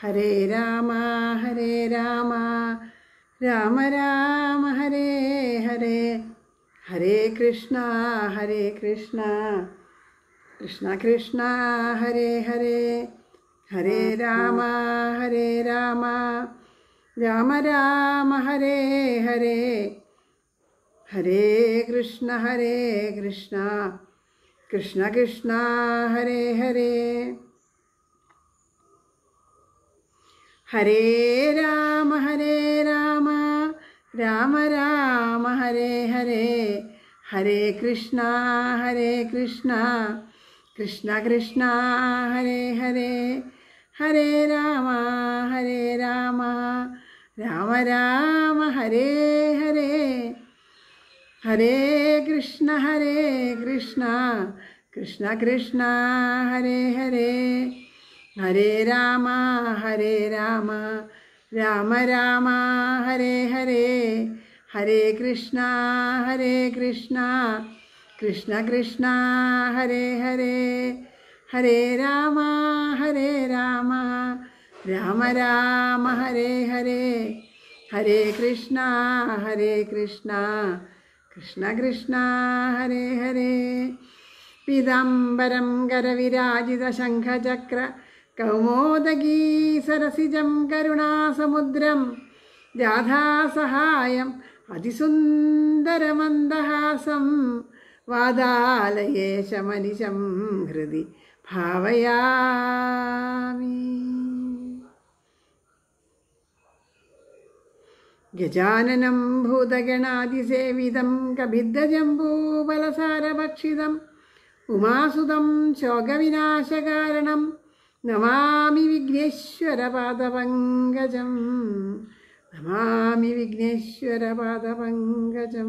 ഹരേ രാമ ഹരേ രാമ രാമ രാമ ഹരേ ഹരേ ഹരേ കൃഷ്ണ ഹരേ കൃഷ്ണ കൃഷ്ണ കൃഷ്ണ ഹരേ ഹരേ ഹരേ രാമ ഹരേ രാമ രാമ രാമ ഹരേ ഹരേ ഹരേ കൃഷ്ണ ഹരേ കൃഷ്ണ കൃഷ്ണ കൃഷ്ണ ഹരേ ഹരേ ഹരേ രാമ ഹരേ രാമ രാമ രാമ ഹരേ ഹരേ ഹരേ കൃഷ്ണ ഹരേ കൃഷ്ണ കൃഷ്ണ കൃഷ്ണ ഹരേ ഹരേ ഹരേ രാമ ഹരേ രാമ രാമ രാമ ഹരേ ഹരേ ഹരേ കൃഷ്ണ ഹരേ കൃഷ്ണ കൃഷ്ണ കൃഷ്ണ ഹരേ ഹരേ ഹരേ രാമ ഹരേ രാമ രാമ രാമ ഹരേ ഹരേ ഹരേ കൃഷ്ണ ഹരേ കൃഷ്ണ കൃഷ്ണ കൃഷ്ണ ഹരേ ഹരേ ഹരേ രാമ ഹരേ രാമ രാമ രാമ ഹരേ ഹരേ ഹരേ കൃഷ്ണ ഹരേ കൃഷ്ണ കൃഷ്ണ കൃഷ്ണ ഹരേ ഹരേ പീതാംബരം കരവിരാജിത ശംഖചക്ര കൗമോദഗീ സരസിജം കരുണാസമുദ്രം രാധാസഹായം അതിസുന്ദരമന്ദഹാസം വാദാലയേശമനിശം ഹൃദി ഭാവയാമി ഗജാനനം ഭൂതഗണാതിസേവിതം കഭിദ്ദജംബൂബലസാരഭക്ഷിതം ഉമാസുതം ശോകവിനാശകാരണം നമാമി വിഘ്നേശ്വരപാദപങ്കജം നമാമി വിഘ്നേശ്വരപാദപങ്കജം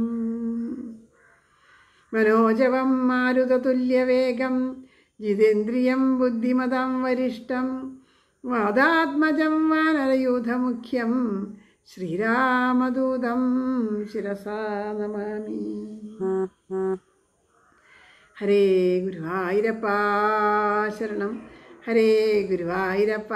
മനോജവം മാരുതതുല്യവേഗം ജിതേന്ദ്രിയം ബുദ്ധിമതം വരിഷ്ടം വാദാത്മജം വാനരയൂഥമുഖ്യം ശ്രീരാമദൂതം ശിരസാ നമാമി ഹരേ ഗുരുവായൂരപ്പ ശരണം ഹരേ ഗുരുവായൂരപ്പ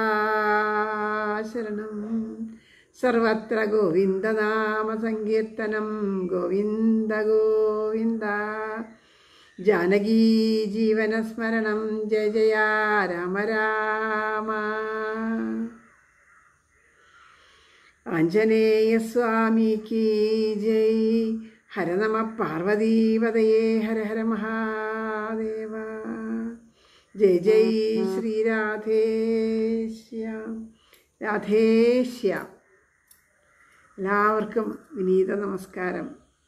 ശരണം സർവത്ര ഗോവിന്ദനാമ സങ്കീർത്തനം ഗോവിന്ദ ഗോവിന്ദ ജാനകീ ജീവനസ്മരണം ജയ ജയ രാമ രാമ ആഞ്ജനേയസ്വാമി കീ ജയ് ഹര നമ പാർവതീപതയേ ഹര ഹര മഹാദേവ ജയ് ജയ് ശ്രീരാധേശ്യാം രാധേശ്യാം എല്ലാവർക്കും വിനീത നമസ്കാരം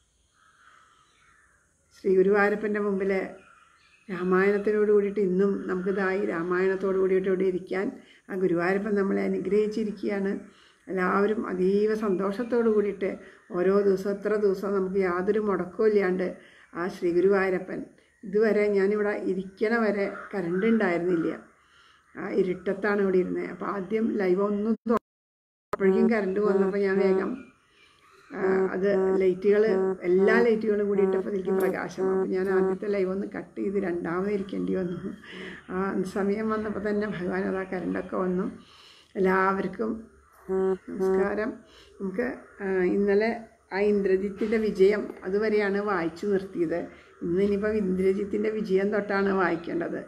ശ്രീ ഗുരുവായൂരപ്പൻ്റെ മുമ്പിൽ രാമായണത്തിനോട് കൂടിയിട്ട് ഇന്നും നമുക്കിതായി രാമായണത്തോട് കൂടിയിട്ട് ഇവിടെ ഇരിക്കാൻ ആ ഗുരുവായൂരപ്പൻ നമ്മളെ അനുഗ്രഹിച്ചിരിക്കുകയാണ് എല്ലാവരും അതീവ സന്തോഷത്തോട് കൂടിയിട്ട് ഓരോ ദിവസം എത്ര ദിവസം നമുക്ക് യാതൊരു മുടക്കവും ഇല്ലാണ്ട് ആ ശ്രീ ഗുരുവായൂരപ്പൻ ഇതുവരെ ഞാനിവിടെ ഇരിക്കണ വരെ കറണ്ട് ഉണ്ടായിരുന്നില്ല ആ ഇരുട്ടത്താണ് ഇവിടെ ഇരുന്നത് അപ്പോൾ ആദ്യം ലൈവ് ഒന്നും അപ്പോഴേക്കും കറണ്ട് വന്നപ്പോൾ ഞാൻ വേഗം ആ, അത് ലൈറ്റുകൾ എല്ലാ ലൈറ്റുകളും കൂടിയിട്ട് അപ്പോൾ എനിക്ക് പ്രകാശം അപ്പോൾ ഞാൻ ആദ്യത്തെ ലൈവ് ഒന്ന് കട്ട് ചെയ്ത് രണ്ടാമത് ഇരിക്കേണ്ടി വന്നു ആ സമയം വന്നപ്പോൾ തന്നെ ഭഗവാൻ അതാ കറണ്ടൊക്കെ വന്നു എല്ലാവർക്കും നമസ്കാരം നമുക്ക് ആ, ഇന്നലെ ആ ഇന്ദ്രജിത്തിൻ്റെ വിജയം അതുവരെയാണ് വായിച്ചു നിർത്തിയത് ഇന്ന് ഇനിയിപ്പോൾ ഇന്ദ്രജിത്തിൻ്റെ വിജയം തൊട്ടാണ് വായിക്കേണ്ടത്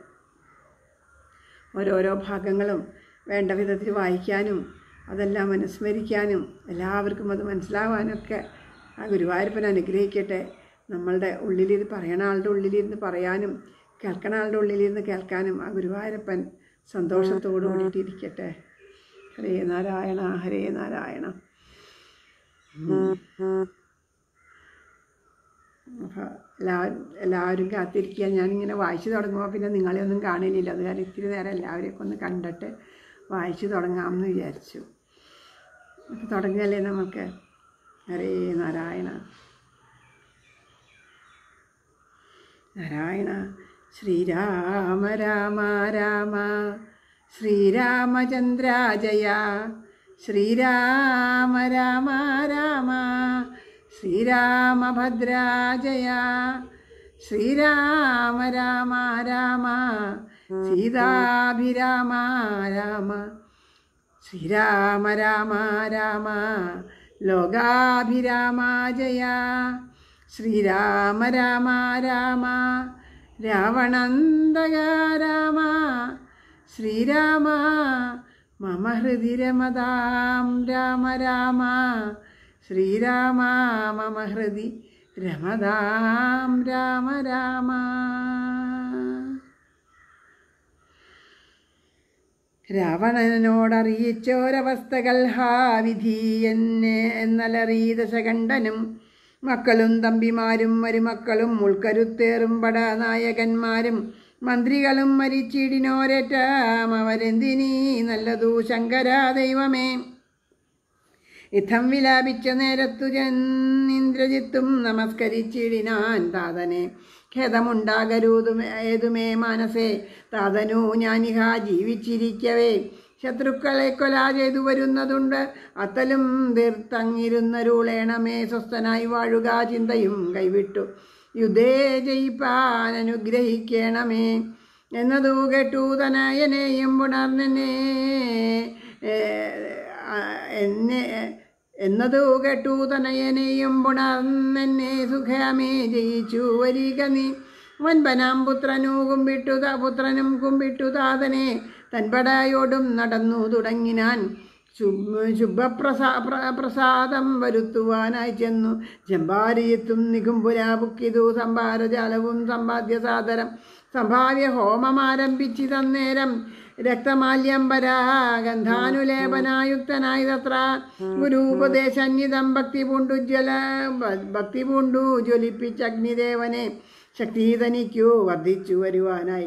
ഓരോരോ ഭാഗങ്ങളും വേണ്ട വിധത്തിൽ വായിക്കാനും അതെല്ലാം അനുസ്മരിക്കാനും എല്ലാവർക്കും അത് മനസ്സിലാവാനൊക്കെ ആ ഗുരുവായൂരപ്പൻ അനുഗ്രഹിക്കട്ടെ നമ്മളുടെ ഉള്ളിലിരുന്ന് പറയണ ആളുടെ ഉള്ളിലിരുന്ന് പറയാനും കേൾക്കണ ആളുടെ ഉള്ളിലിരുന്ന് കേൾക്കാനും ആ ഗുരുവായൂരപ്പൻ സന്തോഷത്തോടു കൂടിയിട്ടിരിക്കട്ടെ ഹരേ നാരായണ ഹരേ നാരായണ അപ്പോൾ എല്ലാവരും എല്ലാവരും കാത്തിരിക്കുക ഞാനിങ്ങനെ വായിച്ചു തുടങ്ങുമ്പോൾ പിന്നെ നിങ്ങളെ ഒന്നും കാണില്ല അത് കാരണം ഇത്തിരി നേരം എല്ലാവരെയൊക്കെ ഒന്ന് കണ്ടിട്ട് വായിച്ചു തുടങ്ങാമെന്ന് വിചാരിച്ചു അപ്പോൾ തുടങ്ങല്ലേ നമുക്ക് ഹരേ നാരായണ നാരായണ ശ്രീരാമ രാമ രാമ ശ്രീരാമചന്ദ്ര ജയ ശ്രീരാമ രാമ രാമ ശ്രീരാമഭദ്ര ജയ ശ്രീരാമ രാമ രാമ സീതാഭിരാമ രാമ ശ്രീരാമ രാമ രാമ ലോകാഭിരാമ ജയ ശ്രീരാമ രാമ രാമ രാവണന്തക രാമ ശ്രീരാമ മമ ഹൃദി രമതാം രാമ രാമ ശ്രീരാമ മമ ഹൃദി രമതാം രാമ രാമ രാവണനോടറിയിച്ചോരവസ്ഥകൾ ഹാ വിധി എന്നെ എന്നലറിയ ദശകണ്ഠനും മക്കളും തമ്പിമാരും മരുമക്കളും ഉൾക്കരുത്തേറും പടനായകന്മാരും മന്ത്രികളും മരിച്ചിടിനോരേറ്റാം അവരെന്തിനീ നല്ലതു ശങ്കര ദൈവമേ ഇത്തം വിലാപിച്ച നേരത്തു ഇന്ദ്രജിത്തും നമസ്കരിച്ചിടിനാൻ താതനെ ഖേദമുണ്ടാകരുതുമേ ഏതുമേ മനസ്സേ താതനു ഞാനിഹ ജീവിച്ചിരിക്കവേ ശത്രുക്കളെ കൊല ചെയ്തു വരുന്നതുണ്ട് അത്തലും തീർത്തങ്ങിരുന്നരുളേണമേ സ്വസ്ഥനായി വാഴുക ചിന്തയും കൈവിട്ടു യുദ്ധേ ജയിപ്പാൻ അനുഗ്രഹിക്കണമേ എന്നതു കേട്ടു തനയനെയും പുണർന്നെന്നെ ഏ, ആ, എന്നെ എന്നതു കേട്ടു തനയനെയും പുണർന്നെന്നെ സുഖമേ ജയിച്ചു വരിക നീ വൻപനാം പുത്രനു കുമ്പിട്ടു താ പുത്രനും കുമ്പിട്ടു താതനെ തൻപടയോടും നടന്നു തുടങ്ങിനാൻ ശുഭ ശുഭപ്രസാ പ്ര- പ്രസാദം വരുത്തുവാനായി ചെന്നു ജമ്പാരിയത്തും നികുംപുരാബുക്കിതു സംഭാരജാലവും സമ്പാദ്യ സാദരം സംഭാവ്യ ഹോമമാരംഭിച്ചു തന്നേരം രക്തമാല്യംബരാ ഗന്ധാനുലേപനായുക്തനായി തത്ര ഗുരുപദേശന്യതം ഭക്തി പൂണ്ടു ജ്വല ഭക്തി പൂണ്ടു ജ്വലിപ്പിച്ച അഗ്നിദേവനെ ശക്തി തനിക്കു വർദ്ധിച്ചു വരുവാനായി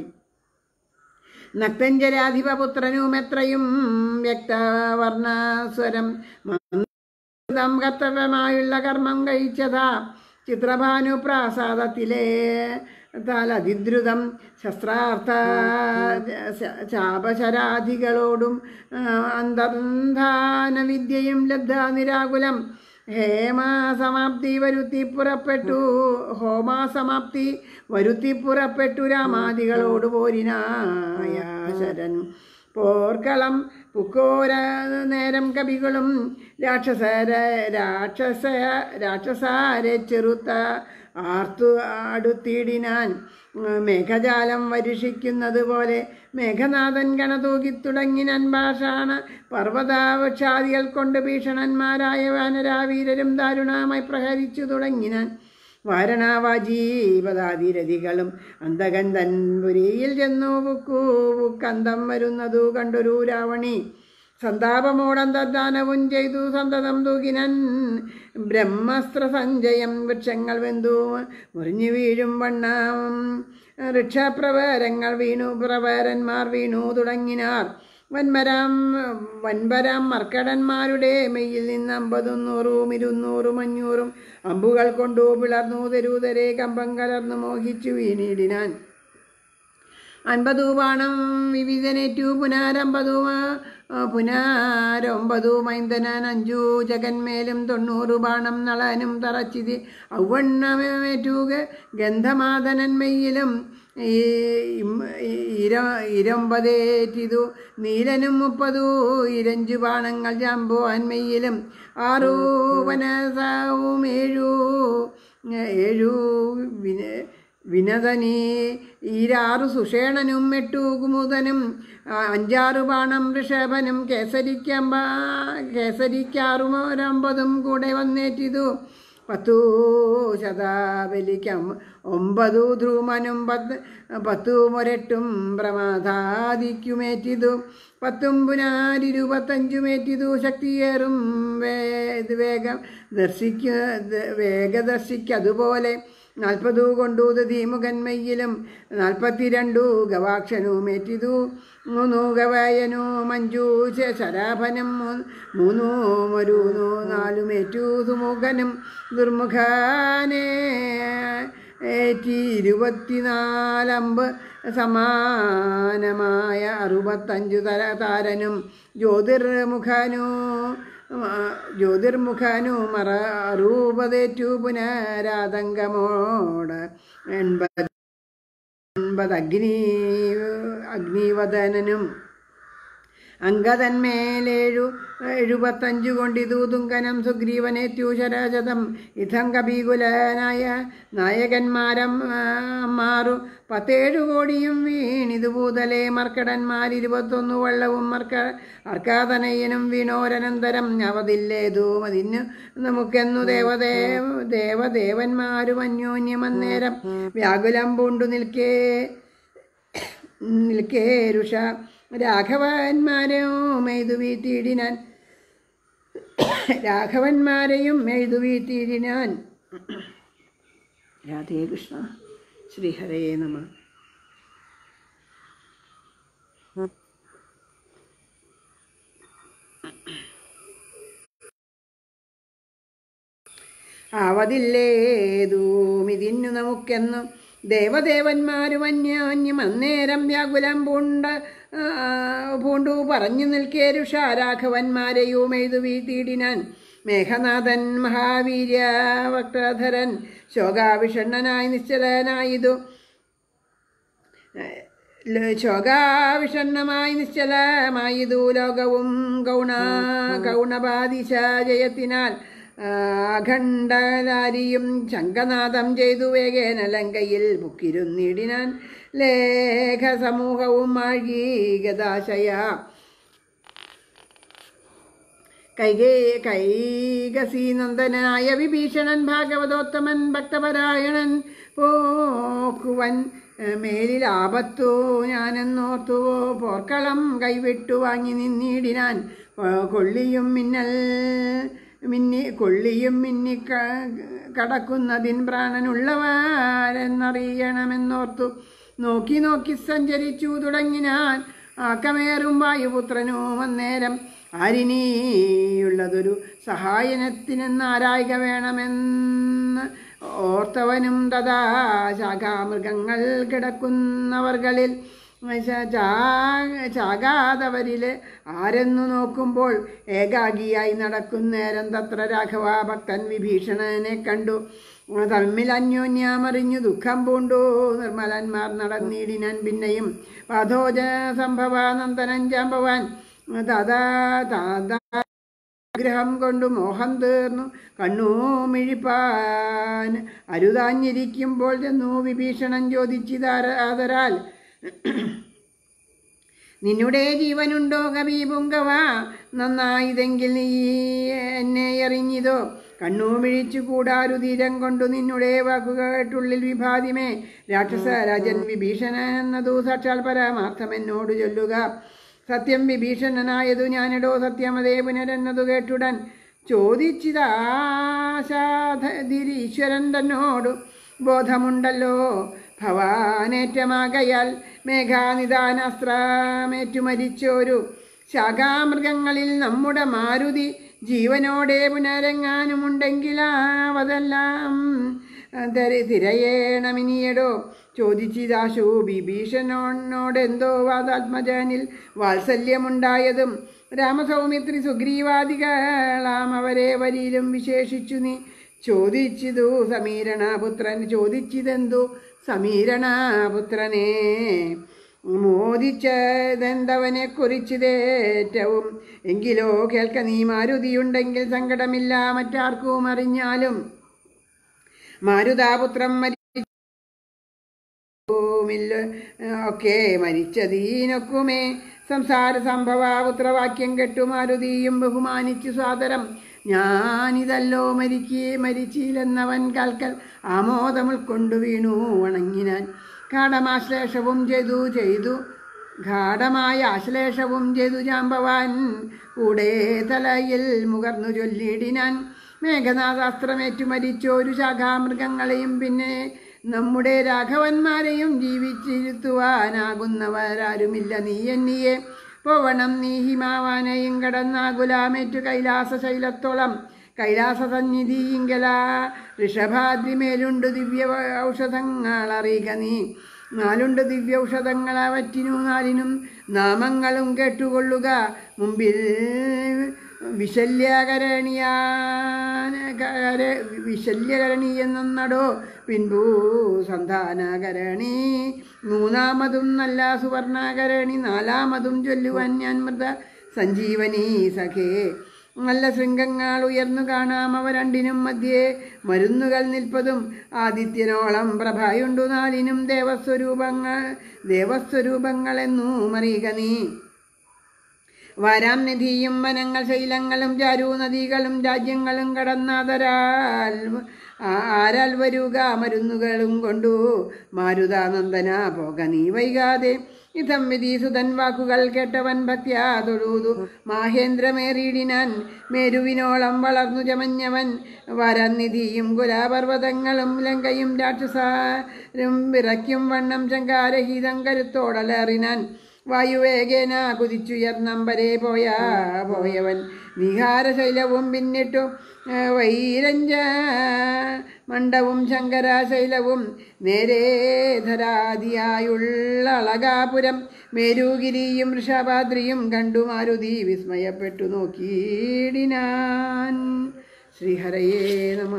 നക്തഞ്ചരാധിപപുത്രനും എത്രയും വ്യക്തവർണസ്വരം മന്ദം കർത്തവ്യമായുള്ള കർമ്മം കഴിച്ചതാ ചിത്രഭാനു പ്രാസാദത്തിലെ താലതിദ്രുതം ശസ്ത്രാർത്ഥ ശ- ശാപശരാധികളോടും ആ, അന്തർധാന വിദ്യയും ലബ്ധ നിരാകുലം ഹേമാസമാപ്തി വരുത്തി പുറപ്പെട്ടു ഹോമാസമാപ്തി വരുത്തി പുറപ്പെട്ടു രാമാദികളോട് പോരിനായ ശരൻ പോർക്കളം പുക്കോര നേരം കവികളും രാക്ഷസര രാക്ഷസ രാക്ഷസാരെ ചെറുത്ത ആർത്തു അടുത്തിടിനാൻ മേഘജാലം വരുഷിക്കുന്നത് പോലെ മേഘനാഥൻ കണതൂകി തുടങ്ങിനാൻ ഭാഷാണ പർവ്വതാവക്ഷാദികൾ കൊണ്ട് ഭീഷണന്മാരായ വാനരാവീരരും ദാരുണമായി പ്രഹരിച്ചു തുടങ്ങിനാൻ വാരണാവാജീപദാതിരതികളും അന്തകന്തൻ പുരിയിൽ ചെന്നു പുക്കു പുക്കന്തം വരുന്നതു കണ്ടൊരു രാവണി സന്താപമോടന്തർദാനവും ചെയ്തു സന്തതം തൂകിനൻ ബ്രഹ്മസ്ത്ര സഞ്ചയം വൃക്ഷങ്ങൾ വെന്തു മുറിഞ്ഞു വീഴും വണ്ണം വൃക്ഷപ്രവരങ്ങൾ വീണു പ്രവരന്മാർ വീണു തുടങ്ങിനാർ വൻപരാം വൻപരാം മർക്കടന്മാരുടെ മെയ്യിൽ നിന്ന് അമ്പതും നൂറും ഇരുന്നൂറും അഞ്ഞൂറും അമ്പുകൾ കൊണ്ടു പിളർന്നു തെരുതരെ കമ്പം കലർന്നു മോഹിച്ചു വീണിടിനാൻ അൻപതു ബാണം വിവിധനേറ്റു പുനരമ്പതു പുനരൊമ്പതു മൈന്ദനാൻ അഞ്ചു ജഗന്മേലും തൊണ്ണൂറ് ബാണം നളനും തറച്ചിതി ഔവണ്ണമേറ്റുക ഗന്ധമാതനൻ മെയ്യിലും ഈ ഇം- ഇര ഇരൊമ്പതേറ്റിതു നീലനും മുപ്പതു ഇരഞ്ചു ബാണങ്ങൾ ജാമ്പോ അന്മയിലും ആറു വനസാവും ഏഴു ഏഴു വിന വിനതനീ ഈരാറു സുഷേണനും എട്ടു കുമുദനും ആ, അഞ്ചാറു ബാണം ഋഷഭനും കേസരിക്കമ്പ കേസരിക്കാറും ഒരമ്പതും കൂടെ വന്നേറ്റിതു പത്തു ശതാബലിക്കം ഒമ്പതു ധ്രുമനും പത്ത് പത്തു മുരട്ടും പ്രമാദാദിക്കുമേറ്റിതു പത്തും പുനാരിരുപത്തഞ്ചുമേറ്റിതു ശക്തിയേറും വേ- വേഗം ദർശിക്ക വേഗദർശിക്കതുപോലെ നാൽപ്പതു കൊണ്ടു ധീമുഖന്മയിലും നാൽപ്പത്തിരണ്ടു ഗവാക്ഷനുമേറ്റിതു മൂന്നു ഗവായനു മഞ്ജു ശ- ശരാഭനും മൂ- മൂന്നു മരുന്നു നാലുമേറ്റു സുമുഖനും ദുർമുഖാനേ ഏറ്റി ഇരുപത്തിനാലമ്പ് സമാനമായ അറുപത്തഞ്ചു തര താരനും ജ്യോതിർമുഖനു ജ്യോതിർമുഖനു മറ അറൂപതേറ്റു പുനരാതങ്കമോട് എൺപത് എൺപത് അഗ്നി അഗ്നിവദനനും അങ്കതന്മേലേഴു എഴുപത്തഞ്ചു കൊണ്ടിതു തുങ്കനം സുഗ്രീവനേത്യു ശരാജതം ഇതം കപികുലനായ നായകന്മാരം ആ, മാറു പത്തേഴു കോടിയും വീണിതു പൂതലേ മർക്കടന്മാർ ഇരുപത്തൊന്നു വള്ളവും മർക്ക അർക്കാതനയനും വീണോരനന്തരം അവതില്ലേതു അതിന് നമുക്കെന്നു ദേവദേവ ദേവദേവന്മാരും അന്യോന്യമന്നേരം വ്യാകുലം പൂണ്ടു നിൽക്കേ നിൽക്കേ രുഷ രാഘവന്മാരെയും എഴുതു വീട്ടിയിടിനാൻ രാഘവന്മാരെയും എഴുതു വീട്ടിയിടിനാൻ രാധേ കൃഷ്ണ ശ്രീഹരേ നമ ആവതില്ലേതൂമിതിന്നു നമുക്കെന്നു ദേവദേവന്മാരും അന്യോന്യം അന്നേരം വ്യാകുലം പൂണ്ട ആ, പൂണ്ടു പറഞ്ഞു നിൽക്കേ രുഷാരാഘവന്മാരെയും എഴുതു വീട്ടിയിടിനാൻ മേഘനാഥൻ മഹാവീര്യ വക്രധരൻ ശോകാവിഷണ്ണനായി നിശ്ചലനായിതു ശോകാവിഷണ്ണമായി നിശ്ചലമായതു ലോകവും ഗൗണ ഗൗണബാധിശ ജയത്തിനാൽ അഖണ്ഡലാരിയും ശങ്കനാഥം ചെയ്തു വേഗേന ലങ്കയിൽ ബുക്കിരുന്നിടിനാൻ ലേഖ സമൂഹവും ആഴി ഗതാശയ കൈകേ കൈകസീനന്ദനായ വിഭീഷണൻ ഭാഗവതോത്തമൻ ഭക്തപരായണൻ പോക്കുവൻ ഏഹ്, മേലിൽ ആപത്തു ഞാനെന്നോർത്തു പോർക്കളം കൈവിട്ടു വാങ്ങി നിന്നിടിനാൻ ഏഹ്, കൊള്ളിയും മിന്നൽ മിന്നി കൊള്ളിയും മിന്നി ക- കടക്കുന്നതിൻ പ്രാണനുള്ളവരെന്നറിയണമെന്നോർത്തു നോക്കി നോക്കി സഞ്ചരിച്ചു തുടങ്ങിനാൻ ആക്കമേറും വായുപുത്രനും അന്നേരം ആരിനിയുള്ളതൊരു സഹായനത്തിനെന്നാരായിക വേണമെന്ന് ഓർത്തവനും തഥാ ശാഖാമൃഗങ്ങൾ കിടക്കുന്നവർകളിൽ ചാ- ചാകാതവരില് ആരെന്നു നോക്കുമ്പോൾ ഏകാഗിയായി നടക്കുന്നേരം തത്ര രാഘവ ഭക്തൻ വിഭീഷണനെ കണ്ടു തമ്മിൽ അന്യോന്യമറിഞ്ഞു ദുഃഖം പൂണ്ടു നിർമ്മലന്മാർ നടന്നിടിനാൻ പിന്നെയും പാഥോജ സംഭവാനന്ദനൻ ജാമ്പവാൻ തഥാ താതാ ആഗ്രഹം കൊണ്ട് മോഹം തീർന്നു കണ്ണൂ മിഴിപ്പാൻ അരുതാഞ്ഞിരിക്കുമ്പോൾ ചെന്നു വിഭീഷണൻ ചോദിച്ചിതാരാതരാൽ നിന്നുടെ ജീവനുണ്ടോ കവി പുങ്കവ നന്നായതെങ്കിൽ നീ എന്നെ എറിഞ്ഞിതോ കണ്ണു മിഴിച്ചു കൂടാരുതീരം കൊണ്ടു നിന്നുടെ വാക്കുകേട്ടുള്ളിൽ വിഭാതിമേ രാക്ഷസ രാജൻ വിഭീഷണൻ എന്നതു സാക്ഷാൽ പരമാർത്ഥം എന്നോട് ചൊല്ലുക സത്യം വിഭീഷണനായതു ഞാനിടോ സത്യമതേ പുനരെന്നതു കേട്ടുടൻ ചോദിച്ചിതാശാധീരീശ്വരൻ തന്നോടു ബോധമുണ്ടല്ലോ ഭവാനേറ്റമാകയാൽ മേഘാനിദാനാസ്ത്രമേറ്റു മരിച്ചോരു ശാഖാമൃഗങ്ങളിൽ നമ്മുടെ മാരുതി ജീവനോടെ പുനരെങ്ങാനുമുണ്ടെങ്കിലാവതെല്ലാം തരി തിരയേണമിനിയടോ ചോദിച്ചിതാശു വിഭീഷണനോടെന്തോ വാതാത്മജനിൽ വാത്സല്യമുണ്ടായതും രാമസൗമിത്രി സുഗ്രീവാദികളാം അവരെ വരിയിലും വിശേഷിച്ചു നീ ചോദിച്ചിതു സമീരണപുത്രൻ ചോദിച്ചിതെന്തു സമീരണപുത്രനെ മോദിച്ചതെന്തവനെ കുറിച്ചതേറ്റവും എങ്കിലോ കേൾക്ക നീ മാരുതിയുണ്ടെങ്കിൽ സങ്കടമില്ല മറ്റാർക്കും അറിഞ്ഞാലും മാരുതാപുത്രം മരി ഭൂമിൽ ഒക്കെ മരിച്ചതീനൊക്കുമേ സംസാര സംഭവാപുത്രവാക്യം കെട്ടു മാരുതിയും ബഹുമാനിച്ചു സാദരം ഞാനിതല്ലോ മരിക്കേ മരിച്ചില്ലെന്നവൻ കാൽക്കൽ ആമോദം ഉൾക്കൊണ്ടു വീണു വണങ്ങിനാൻ ഗാഠമാശ്ലേഷവും ചെയ്തു ചെയ്തു ഗാഠമായ ആശ്ലേഷവും ചെയ്തു ജാമ്പവാൻ കൂടെ തലയിൽ മുകർന്നു ചൊല്ലിയിടിനാൻ മേഘനാഥാസ്ത്രമേറ്റു മരിച്ചോരു ശാഖാമൃഗങ്ങളെയും പിന്നെ നമ്മുടെ രാഘവന്മാരെയും ജീവിച്ചിരുത്തുവാനാകുന്നവരാരുമില്ല നീ എന്നിയെ പോവണം നീ ഹിമാവാനയും കടന്നാകുലാമേറ്റു കൈലാസ ശൈലത്തോളം കൈലാസ സന്നിധിയിങ്കല ഋഷഭാദ്രിമേലുണ്ട് ദിവ്യ ഔഷധങ്ങൾ അറിയുക നീ നാലുണ്ട് ദിവ്യ ഔഷധങ്ങൾ അവറ്റിനു നാലിനും നാമങ്ങളും കേട്ടുകൊള്ളുക മുമ്പിൽ വിശല്യകരണിയാന വിശല്യകരണി എന്നടോ പിൻപൂ സന്താനകരണി മൂന്നാമതും നല്ല സുവർണകരണി നാലാമതും ചൊല്ലുവാൻ ഞാൻ മൃത സഞ്ജീവനി സഖേ നല്ല ശൃംഗങ്ങൾ ഉയർന്നു കാണാം അവ രണ്ടിനും മധ്യേ മരുന്നുകൾ നിൽപ്പതും ആദിത്യനോളം പ്രഭയുണ്ടു നാലിനും ദേവസ്വരൂപങ്ങൾ ദേവസ്വരൂപങ്ങളെന്നു മറിയുക നീ വരാം നിധിയും വനങ്ങൾ ശൈലങ്ങളും ചാരു നദികളും രാജ്യങ്ങളും കടന്നാതരാൽ ആരാൽ വരുക മരുന്നുകളും കൊണ്ടു മാരുതാനന്ദന പോക നീ വൈകാതെ ഇതം വിധീസുതൻ വാക്കുകൾ കേട്ടവൻ ഭക്ത്യാ തൊഴുതു മാഹേന്ദ്രമേറിയിടിനാൻ മേരുവിനോളം വളർന്നു ചമഞ്ഞവൻ വരനിധിയും കുലാപർവ്വതങ്ങളും ലങ്കയും രാക്ഷസാരും വിറയ്ക്കും വണ്ണം ശങ്കാരഹീതം കരുത്തോടലറിനാൻ വായുവേഗേന കുതിച്ചുയർന്നമ്പരെ പോയാ പോയവൻ വിഹാരശൈലവും പിന്നിട്ടു ആ, വൈരഞ്ച മണ്ഡവും ശങ്കരാശൈലവും നേരേ ധരാദിയായുള്ള അളകാപുരം മേരുഗിരിയും വൃഷഭാദ്രിയും കണ്ടു മാരുതി വിസ്മയപ്പെട്ടു നോക്കിയിടിനാൻ ശ്രീഹരയേ നമ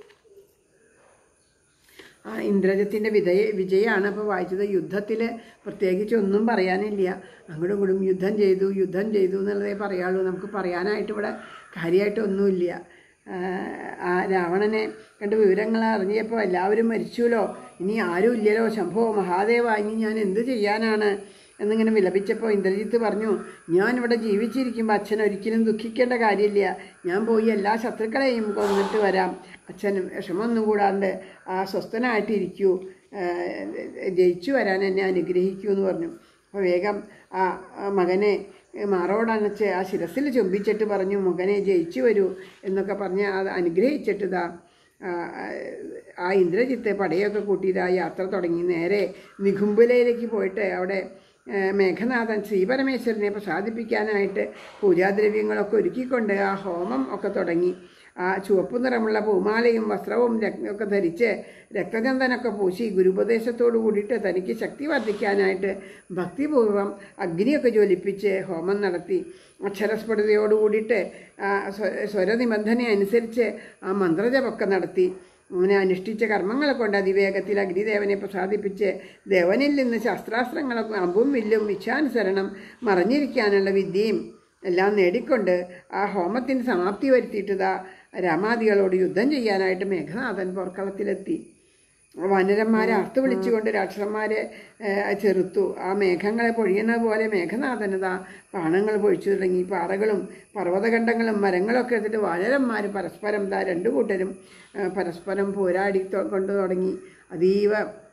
ആ ഇന്ദ്രജത്തിൻ്റെ വിജയ വിജയമാണ് ഇപ്പോൾ വായിച്ചത് യുദ്ധത്തിൽ പ്രത്യേകിച്ച് ഒന്നും പറയാനില്ല അങ്ങോട്ടും ഇങ്ങോട്ടും യുദ്ധം ചെയ്തു യുദ്ധം ചെയ്തു എന്നുള്ളതേ പറയാനുള്ളൂ നമുക്ക് പറയാനായിട്ട് ഇവിടെ കാര്യമായിട്ടൊന്നുമില്ല ആ, ആ രാവണനെ കണ്ട് വിവരങ്ങൾ അറിഞ്ഞപ്പോൾ എല്ലാവരും മരിച്ചുല്ലോ ഇനി ആരും ഇല്ലല്ലോ ശംഭോ മഹാദേവ ഇനി ഞാൻ എന്ത് ചെയ്യാനാണ് എന്നിങ്ങനെ വിലപിച്ചപ്പോൾ ഇന്ദ്രജിത്ത് പറഞ്ഞു ഞാൻ ഇവിടെ ജീവിച്ചിരിക്കുമ്പോൾ അച്ഛൻ ഒരിക്കലും ദുഃഖിക്കേണ്ട കാര്യമില്ല ഞാൻ പോയി എല്ലാ ശത്രുക്കളെയും കൊന്നിട്ട് വരാം അച്ഛൻ വിഷമമൊന്നും കൂടാണ്ട് ആ സ്വസ്ഥനായിട്ടിരിക്കൂ ഏഹ് ജയിച്ചു വരാൻ എന്നെ അനുഗ്രഹിക്കൂ എന്ന് പറഞ്ഞു അപ്പോൾ വേഗം ആ ആ മകനെ മാറോടണച്ച് ആ ശിരസിൽ ചുംബിച്ചിട്ട് പറഞ്ഞു മകനെ ജയിച്ചു വരൂ എന്നൊക്കെ പറഞ്ഞ് അത് അനുഗ്രഹിച്ചിട്ട് ഇതാ ആ, ആ ഇന്ദ്രജിത്ത് പടയൊക്കെ കൂട്ടിയതാ യാത്ര തുടങ്ങി നേരെ നിഘുംബുലയിലേക്ക് പോയിട്ട് അവിടെ ഏ, മേഘനാഥൻ ശ്രീപരമേശ്വരനെ പ്രസാദിപ്പിക്കാനായിട്ട് പൂജാദ്രവ്യങ്ങളൊക്കെ ഒരുക്കിക്കൊണ്ട് ആ ഹോമം ഒക്കെ തുടങ്ങി ആ ചുവപ്പ് നിറമുള്ള പൂമാലയും വസ്ത്രവും രത്ന- ഒക്കെ ധരിച്ച് രക്തചന്ദനൊക്കെ പൂശി ഗുരുപദേശത്തോടു കൂടിയിട്ട് തനിക്ക് ശക്തി വർദ്ധിക്കാനായിട്ട് ഭക്തിപൂർവം അഗ്നിയൊക്കെ ജ്വലിപ്പിച്ച് ഹോമം നടത്തി അക്ഷരസ്ഫുടതയോടു കൂടിയിട്ട് ആ സ്വ- സ്വരനിബന്ധന അനുസരിച്ച് ആ മന്ത്രജപമൊക്കെ നടത്തി അങ്ങനെ അനുഷ്ഠിച്ച കർമ്മങ്ങളെ കൊണ്ട് അതിവേഗത്തിൽ അഗ്നിദേവനെ പ്രസാദിപ്പിച്ച് ദേവനിൽ നിന്ന് ശാസ്ത്രാസ്ത്രങ്ങളൊക്കെ അമ്പും വില്ലും ഇച്ഛാനുസരണം മറഞ്ഞിരിക്കാനുള്ള വിദ്യയും എല്ലാം നേടിക്കൊണ്ട് ആ ഹോമത്തിന് സമാപ്തി വരുത്തിയിട്ടതാ രാമാദികളോട് യുദ്ധം ചെയ്യാനായിട്ട് മേഘനാഥൻ പോർക്കളത്തിലെത്തി വനരന്മാരെ അർത്ഥ വിളിച്ചുകൊണ്ട് രാക്ഷസന്മാരെ ഏഹ്, ചെറുത്തു ആ മേഘങ്ങളെ പൊഴിയുന്നത് പോലെ മേഘനാഥനത പാണങ്ങൾ പൊഴിച്ചു തുടങ്ങി പാറകളും പർവ്വതഖണ്ഡങ്ങളും മരങ്ങളൊക്കെ എടുത്തിട്ട് വനരന്മാർ പരസ്പരം ദാ രണ്ടു കൂട്ടരും ഏഹ്, പരസ്പരം പോരാടി തൊ- കൊണ്ട് തുടങ്ങി അതീവ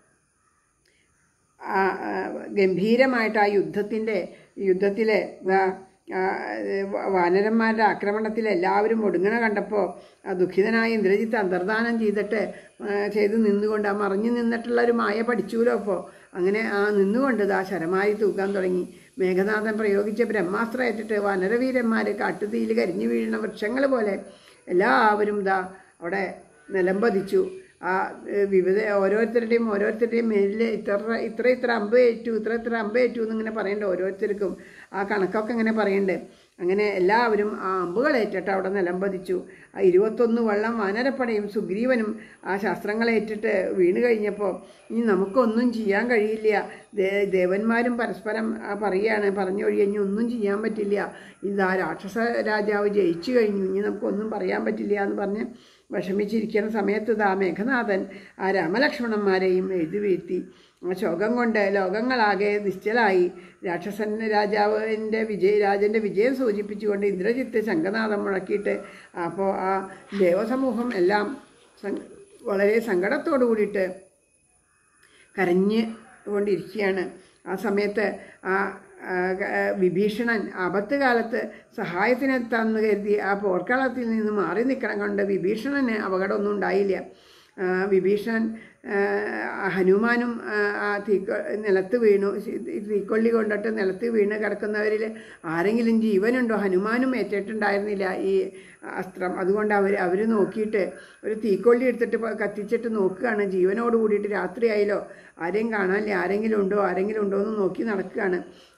ആ, ആ, ഗംഭീരമായിട്ട് ആ യുദ്ധത്തിൻ്റെ യുദ്ധത്തിലെ ദാ, ആ, വ- വാനരന്മാരുടെ ആക്രമണത്തിൽ എല്ലാവരും ഒടുങ്ങണ കണ്ടപ്പോൾ ആ ദുഃഖിതനായ ഇന്ദ്രജിത്ത് അന്തർദാനം ചെയ്തിട്ട് ആ, ചെയ്ത് നിന്നുകൊണ്ട് ആ മറിഞ്ഞു നിന്നിട്ടുള്ള ഒരു മായ പഠിച്ചുല്ലോ അപ്പോൾ അങ്ങനെ ആ നിന്നുകൊണ്ട് ദാ ശരമായി തൂക്കാൻ തുടങ്ങി മേഘനാഥൻ പ്രയോഗിച്ച ബ്രഹ്മാസ്ത്രം ഏറ്റിട്ട് വനരവീരന്മാർ കാട്ടുതീയിൽ കരിഞ്ഞു വീഴുന്ന വൃക്ഷങ്ങൾ പോലെ എല്ലാവരും ദാ അവിടെ നിലംപതിച്ചു ആ ഏഹ്, വിവിധ ഓരോരുത്തരുടെയും ഓരോരുത്തരുടെയും മേലിൽ ഇത്ര ഇത്ര ഇത്ര അമ്പ് ഏറ്റു ഇത്ര ഇത്ര അമ്പ് ഏറ്റു എന്നിങ്ങനെ പറയണ്ട ഓരോരുത്തർക്കും ആ കണക്കൊക്കെ ഇങ്ങനെ പറയണ്ട് അങ്ങനെ എല്ലാവരും ആ അമ്പുകൾ ഏറ്റിട്ട് അവിടെ നിലംപതിച്ചു ആ ഇരുപത്തൊന്ന് വള്ളം വാനരപ്പടയും സുഗ്രീവനും ആ ശാസ്ത്രങ്ങളേറ്റിട്ട് വീണ് കഴിഞ്ഞപ്പോൾ ഇനി നമുക്കൊന്നും ചെയ്യാൻ കഴിയില്ല ദേ ദേവന്മാരും പരസ്പരം ആ പറയുകയാണ് പറഞ്ഞൊഴിഞ്ഞ് ഒന്നും ചെയ്യാൻ പറ്റില്ല ഇതാ രാക്ഷസ രാജാവ് ജയിച്ചു കഴിഞ്ഞു ഇനി നമുക്കൊന്നും പറയാൻ പറ്റില്ല എന്ന് പറഞ്ഞ് വിഷമിച്ചിരിക്കുന്ന സമയത്ത് ഇതാ മേഘനാഥൻ ആ രാമലക്ഷ്മണന്മാരെയും എഴുതി വീഴ്ത്തി ആ ശോകം കൊണ്ട് ലോകങ്ങളാകെ നിശ്ചലായി രാക്ഷസൻ രാജാവിൻ്റെ വിജയ രാജൻ്റെ വിജയം സൂചിപ്പിച്ചുകൊണ്ട് ഇന്ദ്രജിത്ത് ശംഖനാഥം മുഴക്കിയിട്ട് അപ്പോൾ ആ ദേവസമൂഹം എല്ലാം സം- വളരെ സങ്കടത്തോടു കൂടിയിട്ട് കരഞ്ഞ് കൊണ്ടിരിക്കുകയാണ് ആ സമയത്ത് ആ ആ, ആ, വിഭീഷണൻ ആപത്ത് കാലത്ത് സഹായത്തിനെത്താമെന്ന് കരുതി ആ പോർക്കളത്തിൽ നിന്ന് മാറി നിൽക്കണം കൊണ്ട് വിഭീഷണന് അപകടമൊന്നും ഉണ്ടായില്ല ആ, വിഭീഷണൻ ആ, ഹനുമാനും ആ, ആ തീക്കൊ നിലത്ത് വീണു തീക്കൊള്ളി കൊണ്ടിട്ട് നിലത്ത് വീണ് കിടക്കുന്നവരിൽ ആരെങ്കിലും ജീവനുണ്ടോ ഹനുമാനും ഏറ്റിട്ടുണ്ടായിരുന്നില്ല ഈ അസ്ത്രം അതുകൊണ്ട് അവർ അവർ നോക്കിയിട്ട് ഒരു തീക്കൊള്ളി എടുത്തിട്ട് പ- കത്തിച്ചിട്ട് നോക്കുകയാണ് ജീവനോട് കൂടിയിട്ട് രാത്രിയായല്ലോ ആരെയും കാണാനില്ല ആരെങ്കിലും ഉണ്ടോ ആരെങ്കിലും ഉണ്ടോ എന്ന് നോക്കി നടക്കുകയാണ്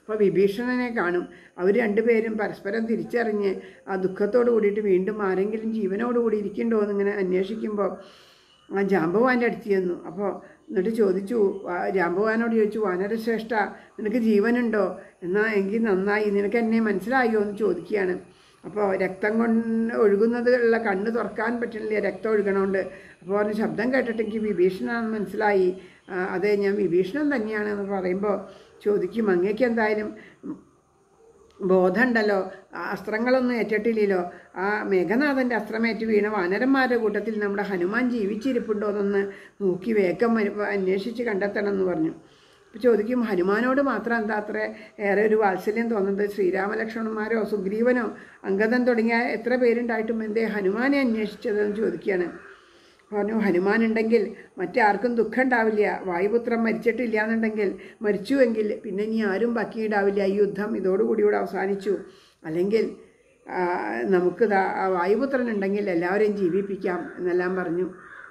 അപ്പോൾ വിഭീഷണനെ കാണും അവർ രണ്ടുപേരും പരസ്പരം തിരിച്ചറിഞ്ഞ് ആ ദുഃഖത്തോട് കൂടിയിട്ട് വീണ്ടും ആരെങ്കിലും ജീവനോട് കൂടി ഇരിക്കണ്ടോ എന്നിങ്ങനെ അന്വേഷിക്കുമ്പോൾ ആ ജാമ്പവാൻ്റെ അടുത്ത് ചെന്നു അപ്പോൾ എന്നിട്ട് ചോദിച്ചു വാ- ജാമ്പവാനോട് ചോദിച്ചു വാനരശ്രേഷ്ഠ നിനക്ക് ജീവനുണ്ടോ എന്നാൽ എങ്കിൽ നന്നായി നിനക്ക് എന്നെ മനസ്സിലായോ എന്ന് ചോദിക്കുകയാണ് അപ്പോൾ രക്തം കൊണ്ട് ഒഴുകുന്നത് ഉള്ള കണ്ണ് തുറക്കാൻ പറ്റുന്നില്ല രക്തം ഒഴുകണോണ്ട് അപ്പോൾ അവൻ്റെ ശബ്ദം കേട്ടിട്ട് എനിക്ക് വിഭീഷണാണെന്ന് മനസ്സിലായി ആ, അതെ ഞാൻ വിഭീഷണൻ തന്നെയാണ് എന്ന് പറയുമ്പോൾ ചോദിക്കും അങ്ങേക്ക് എന്തായാലും ബോധമുണ്ടല്ലോ ആ അസ്ത്രങ്ങളൊന്നും ഏറ്റിട്ടില്ലല്ലോ ആ മേഘനാഥൻ്റെ അസ്ത്രമേറ്റ് വീണ വാനരന്മാരുടെ കൂട്ടത്തിൽ നമ്മുടെ ഹനുമാൻ ജീവിച്ചിരിപ്പുണ്ടോ എന്നൊന്ന് നോക്കി വേഗം വരു- അന്വേഷിച്ച് കണ്ടെത്തണം എന്ന് പറഞ്ഞു അപ്പോൾ ചോദിക്കും ഹനുമാനോട് മാത്രം എന്താ അത്ര ഏറെ ഒരു വാത്സല്യം തോന്നുന്നത് ശ്രീരാമലക്ഷ്മണന്മാരോ സുഗ്രീവനോ അങ്കദൻ തുടങ്ങിയ എത്ര പേരുണ്ടായിട്ടും എന്തേ ഹനുമാനെ അന്വേഷിച്ചതെന്ന് ചോദിക്കുകയാണ് പറഞ്ഞു ഹനുമാൻ ഉണ്ടെങ്കിൽ മറ്റാർക്കും ദുഃഖം ഉണ്ടാവില്ല വായുപുത്രൻ മരിച്ചിട്ടില്ല എന്നുണ്ടെങ്കിൽ മരിച്ചുവെങ്കിൽ പിന്നെ ഇനി ആരും ബാക്കിയിടാവില്ല ഈ യുദ്ധം ഇതോടുകൂടി ഇവിടെ അവസാനിച്ചു അല്ലെങ്കിൽ ആ, നമുക്ക് ദാ ആ വായുപുത്രൻ ഉണ്ടെങ്കിൽ എല്ലാവരെയും ജീവിപ്പിക്കാം എന്നെല്ലാം പറഞ്ഞു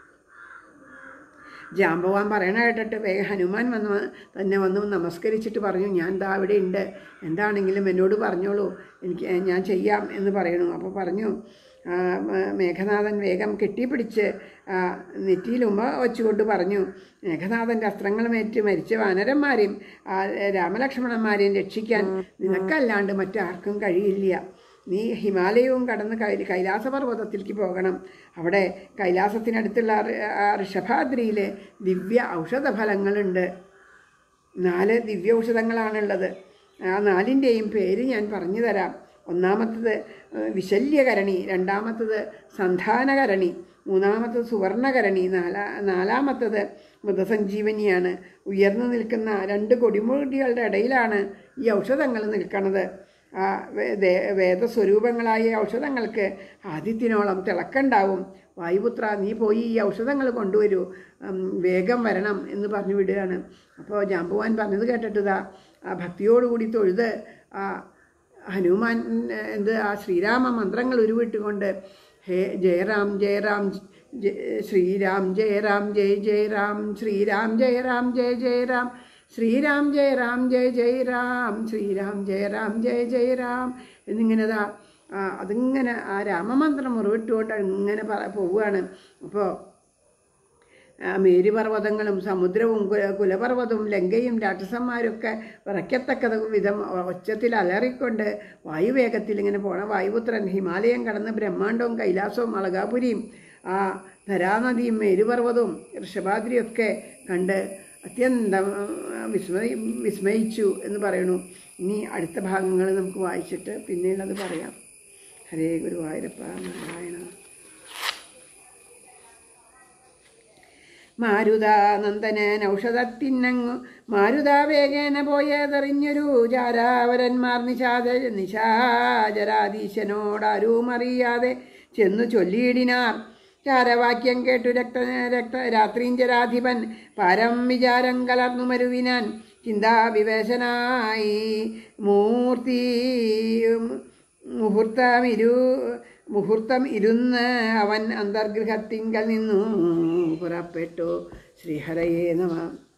ജാമ്പവാൻ പറയണ കേട്ടിട്ട് വേഗം ഹനുമാൻ വന്ന് തന്നെ വന്ന് നമസ്കരിച്ചിട്ട് പറഞ്ഞു ഞാൻ ദാ അവിടെ ഉണ്ട് എന്താണെങ്കിലും എന്നോട് പറഞ്ഞോളൂ എനിക്ക് ഞാൻ ചെയ്യാം എന്ന് പറയണു അപ്പോൾ പറഞ്ഞു ആ, മ- മേഘനാഥൻ വേഗം കെട്ടിപ്പിടിച്ച് ആ, നെറ്റിയിൽ ഉമ്മ വെച്ചുകൊണ്ട് പറഞ്ഞു മേഘനാഥൻ്റെ അസ്ത്രങ്ങളുമേറ്റ് മരിച്ച വാനരന്മാരെയും ആ, രാമലക്ഷ്മണന്മാരെയും രക്ഷിക്കാൻ നിനക്കല്ലാണ്ട് മറ്റാർക്കും കഴിയില്ല നീ ഹിമാലയവും കടന്ന് കൈ കൈലാസപർവ്വതത്തിലേക്ക് പോകണം അവിടെ കൈലാസത്തിനടുത്തുള്ള ആ ഋ- ആ ഋഷഭാദ്രിയിലെ ദിവ്യ ഔഷധഫലങ്ങളുണ്ട് നാല് ദിവ്യ ഔഷധങ്ങളാണുള്ളത് ആ നാലിൻ്റെയും പേര് ഞാൻ പറഞ്ഞു തരാം ഒന്നാമത്തത് ഏഹ്, വിശല്യകരണി രണ്ടാമത്തത് സന്ധാനകരണി മൂന്നാമത്തത് സുവർണകരണി നാലാ നാലാമത്തത് മൃതസഞ്ജീവനിയാണ് ഉയർന്നു നിൽക്കുന്ന രണ്ട് കൊടിമുടികളുടെ ഇടയിലാണ് ഈ ഔഷധങ്ങൾ നിൽക്കുന്നത് ആ വേ- ദേ- വേദസ്വരൂപങ്ങളായ ഔഷധങ്ങൾക്ക് ആദിത്യനോളം തിളക്കണ്ടാവും വായുപുത്ര നീ പോയി ഈ ഔഷധങ്ങൾ കൊണ്ടുവരൂ ഉം, വേഗം വരണം എന്ന് പറഞ്ഞു വിടുകയാണ് അപ്പോൾ ജാമ്പുവാൻ പറഞ്ഞത് കേട്ടിട്ടുതാ ആ ഭക്തിയോടുകൂടി തൊഴുത് ആ ഹനുമാൻ ഏഹ്, എന്ത് ആ ശ്രീരാമ മന്ത്രങ്ങൾ ഉരുവിട്ടുകൊണ്ട് ഹേ ജയറാം ജയറാം ജയ ശ്രീരാം ജയറാം ജയ ജയറാം ശ്രീരാം ജയറാം ജയ ജയറാം ശ്രീരാം ജയ രാം ജയ ജയ രാം ശ്രീരാം ജയ രാം ജയ ജയ രാം എന്നിങ്ങനെതാ ആ, അതിങ്ങനെ ആ രാമമന്ത്രം മുറിവിട്ടുകൊണ്ട് ഇങ്ങനെ പറ പോവുകയാണ് അപ്പോൾ മേരുപർവ്വതങ്ങളും സമുദ്രവും കുല- കുലപർവ്വതവും ലങ്കയും രാക്ഷസന്മാരൊക്കെ വിറയ്ക്കത്തക്ക വിധം ഒച്ചത്തിൽ അലറിക്കൊണ്ട് വായുവേഗത്തിൽ ഇങ്ങനെ പോണ വായുപുത്രൻ ഹിമാലയം കടന്ന് ബ്രഹ്മാണ്ടവും കൈലാസവും അളകാപുരിയും ആ ധരാനദിയും മേരുപർവ്വതവും ഋഷഭാദ്രിയൊക്കെ കണ്ട് അത്യന്തം ആ, വിസ്മയി വിസ്മയിച്ചു എന്ന് പറയണു ഇനി അടുത്ത ഭാഗങ്ങൾ നമുക്ക് വായിച്ചിട്ട് പിന്നീടത് പറയാം ഹരേ ഗുരുവായൂരപ്പ നാരായണ മാരുതാനന്ദനൻ ഔഷധത്തിനങ്ങു മാരുതാവേഗേന പോയതെറിഞ്ഞൊരു ചാരാവരന്മാർ നിശാദ നിശാചരാധീശനോടാരും അറിയാതെ ചെന്നു ചൊല്ലിയിടിനാർ ചാരവാക്യം കേട്ടു രക്ത രക്ത രാത്രീഞ്ചരാധിപൻ പരം വിചാരം കലർന്നു മരുവിനാൻ ചിന്താവിവേശനായി മൂർത്തി മുഹൂർത്തമിരു മുഹൂർത്തം ഇരുന്ന് അവൻ അന്തർഗൃഹത്തിങ്കൽ നിന്നു പുറപ്പെട്ടു ശ്രീഹരയേ നമ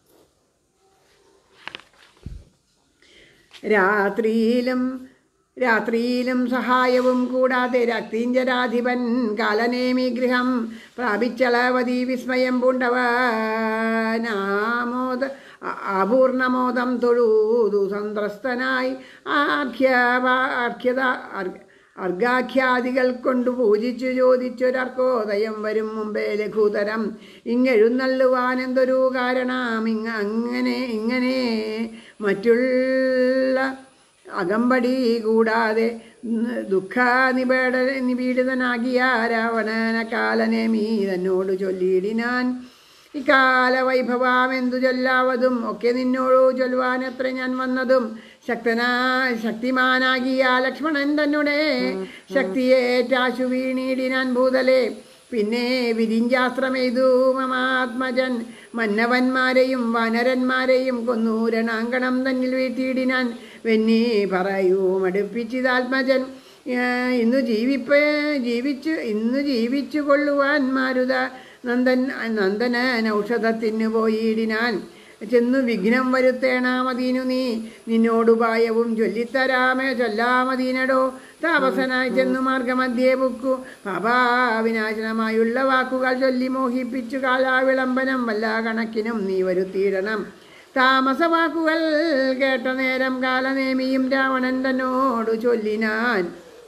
രാത്രിയിലും രാത്രിയിലും സഹായവും കൂടാതെ രക്തീഞ്ചരാധിപൻ കാലനേമി ഗൃഹം പ്രാപിച്ചളവതി വിസ്മയം പൂണ്ടവനാമോദ ആ- ആപൂർണമോദം തൊഴൂതു സന്ത്രസ്തനായി ആഖ്യ ആഖ്യത അർ- അർഘാഖ്യാദികൾ കൊണ്ട് പൂജിച്ചു ചോദിച്ചൊരർക്കോദയം വരും മുമ്പേ ലഘുതരം ഇങ്ങെഴുന്നള്ളുവാൻ എന്തൊരു കാരണം ഇങ്ങ അങ്ങനെ ഇങ്ങനെ മറ്റുള്ള അകമ്പടി കൂടാതെ ദുഃഖ നിബേട നിപീഡിതനാകിയ രാവണന കാലനേമി തന്നോട് ചൊല്ലിയിടിനാൻ ഇക്കാല വൈഭവാമെന്തു ചൊല്ലാവതും ഒക്കെ നിന്നോടു ചൊല്ലുവാനത്ര ഞാൻ വന്നതും ശക്തനാ ശക്തിമാനാകിയ ലക്ഷ്മണൻ തന്നെ ശക്തിയേറ്റാശു വീണീടിനാൻ ഭൂതലെ പിന്നെ വിരിഞ്ചാസ്ത്രമെയ്തു മമാത്മജൻ മന്നവന്മാരെയും വാനരന്മാരെയും കൊന്നു രണാങ്കണം തന്നിൽ വീട്ടിയിടിനാൻ വെന്നി പറയൂ മടുപ്പിച്ചിതാത്മജൻ ഏഹ് ഇന്നു ജീവിപ്പ് ജീവിച്ചു ഇന്നു ജീവിച്ചു കൊള്ളുവാൻ മാരുത നന്ദൻ നന്ദനൻ ഔഷധത്തിന് പോയിടിനാൻ ചെന്നു വിഘ്നം വരുത്തേണാമതീനു നീ നിന്നോടുപായവും ചൊല്ലിത്തരാമേ ചൊല്ലാമതീനടോ താപസനായി ചെന്നു മാർഗമധ്യേ ബുക്കു പാപാവിനാശനമായുള്ള വാക്കുകൾ ചൊല്ലി മോഹിപ്പിച്ചു കാലാവിളംബനം വല്ല കണക്കിനും നീ വരുത്തിയിടണം താമസവാക്കുകൾ കേട്ട നേരം കാലനേമിയും രാവണൻ തന്നോടു ചൊല്ലിനാൻ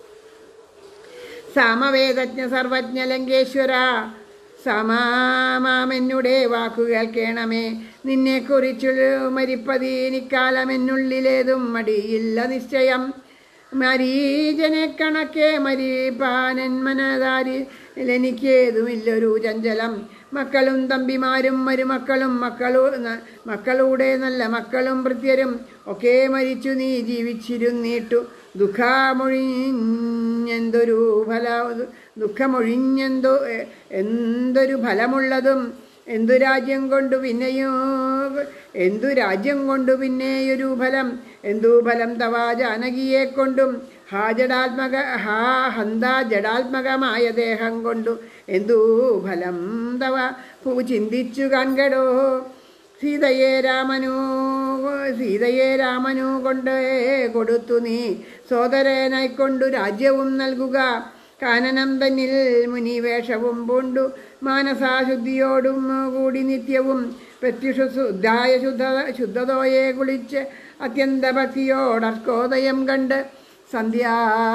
സാമവേദജ്ഞ സർവജ്ഞ ലങ്കേശ്വര സമാമെന്നുടെ വാക്കു കേൾക്കണമേ നിന്നെ കുറിച്ചു മരിപ്പതീനിക്കാലം എന്നുള്ളിലേതും മടിയില്ല നിശ്ചയം മരീജനെ കണക്കെ മരിപ്പാനൻ മനതാരി എനിക്കേതുമില്ലൊരു ചഞ്ചലം മക്കളും തമ്പിമാരും മരുമക്കളും മക്കളു ന- മക്കളുടെ നല്ല മക്കളും ഭൃത്യരും ഒക്കെ മരിച്ചു നീ ജീവിച്ചിരുന്നീട്ടു ദുഃഖമൊഴിഞ്ഞെന്തൊരു ഫല ദുഃഖമൊഴിഞ്ഞെന്തോ എ- എന്തൊരു ഫലമുള്ളതും എന്തു രാജ്യം കൊണ്ടു പിന്നെയോ എന്തു രാജ്യം കൊണ്ടു പിന്നെയൊരു ഫലം എന്തു ഫലം തവ ജാനകിയെ കൊണ്ടും ഹാ ജഡാത്മക ഹാ ഹന്ത ജഡാത്മകമായ ദേഹം കൊണ്ടു എന്തു ഫലം തവ പൂ ചിന്തിച്ചു കാൺകടോ സീതയെ രാമനു സീതയെ രാമനു കൊണ്ട് കൊടുത്തു നീ സോദരനായിക്കൊണ്ടു രാജ്യവും നൽകുക കാനനം തന്നിൽ മുനിവേഷവും പൂണ്ടു മാനസാശുദ്ധിയോടും കൂടി നിത്യവും പ്രത്യുഷ ശുദ്ധായ ശുദ്ധ ശുദ്ധതോയെ കുളിച്ച് അത്യന്ത ഭക്തിയോടർക്കോദയം കണ്ട് സന്ധ്യാ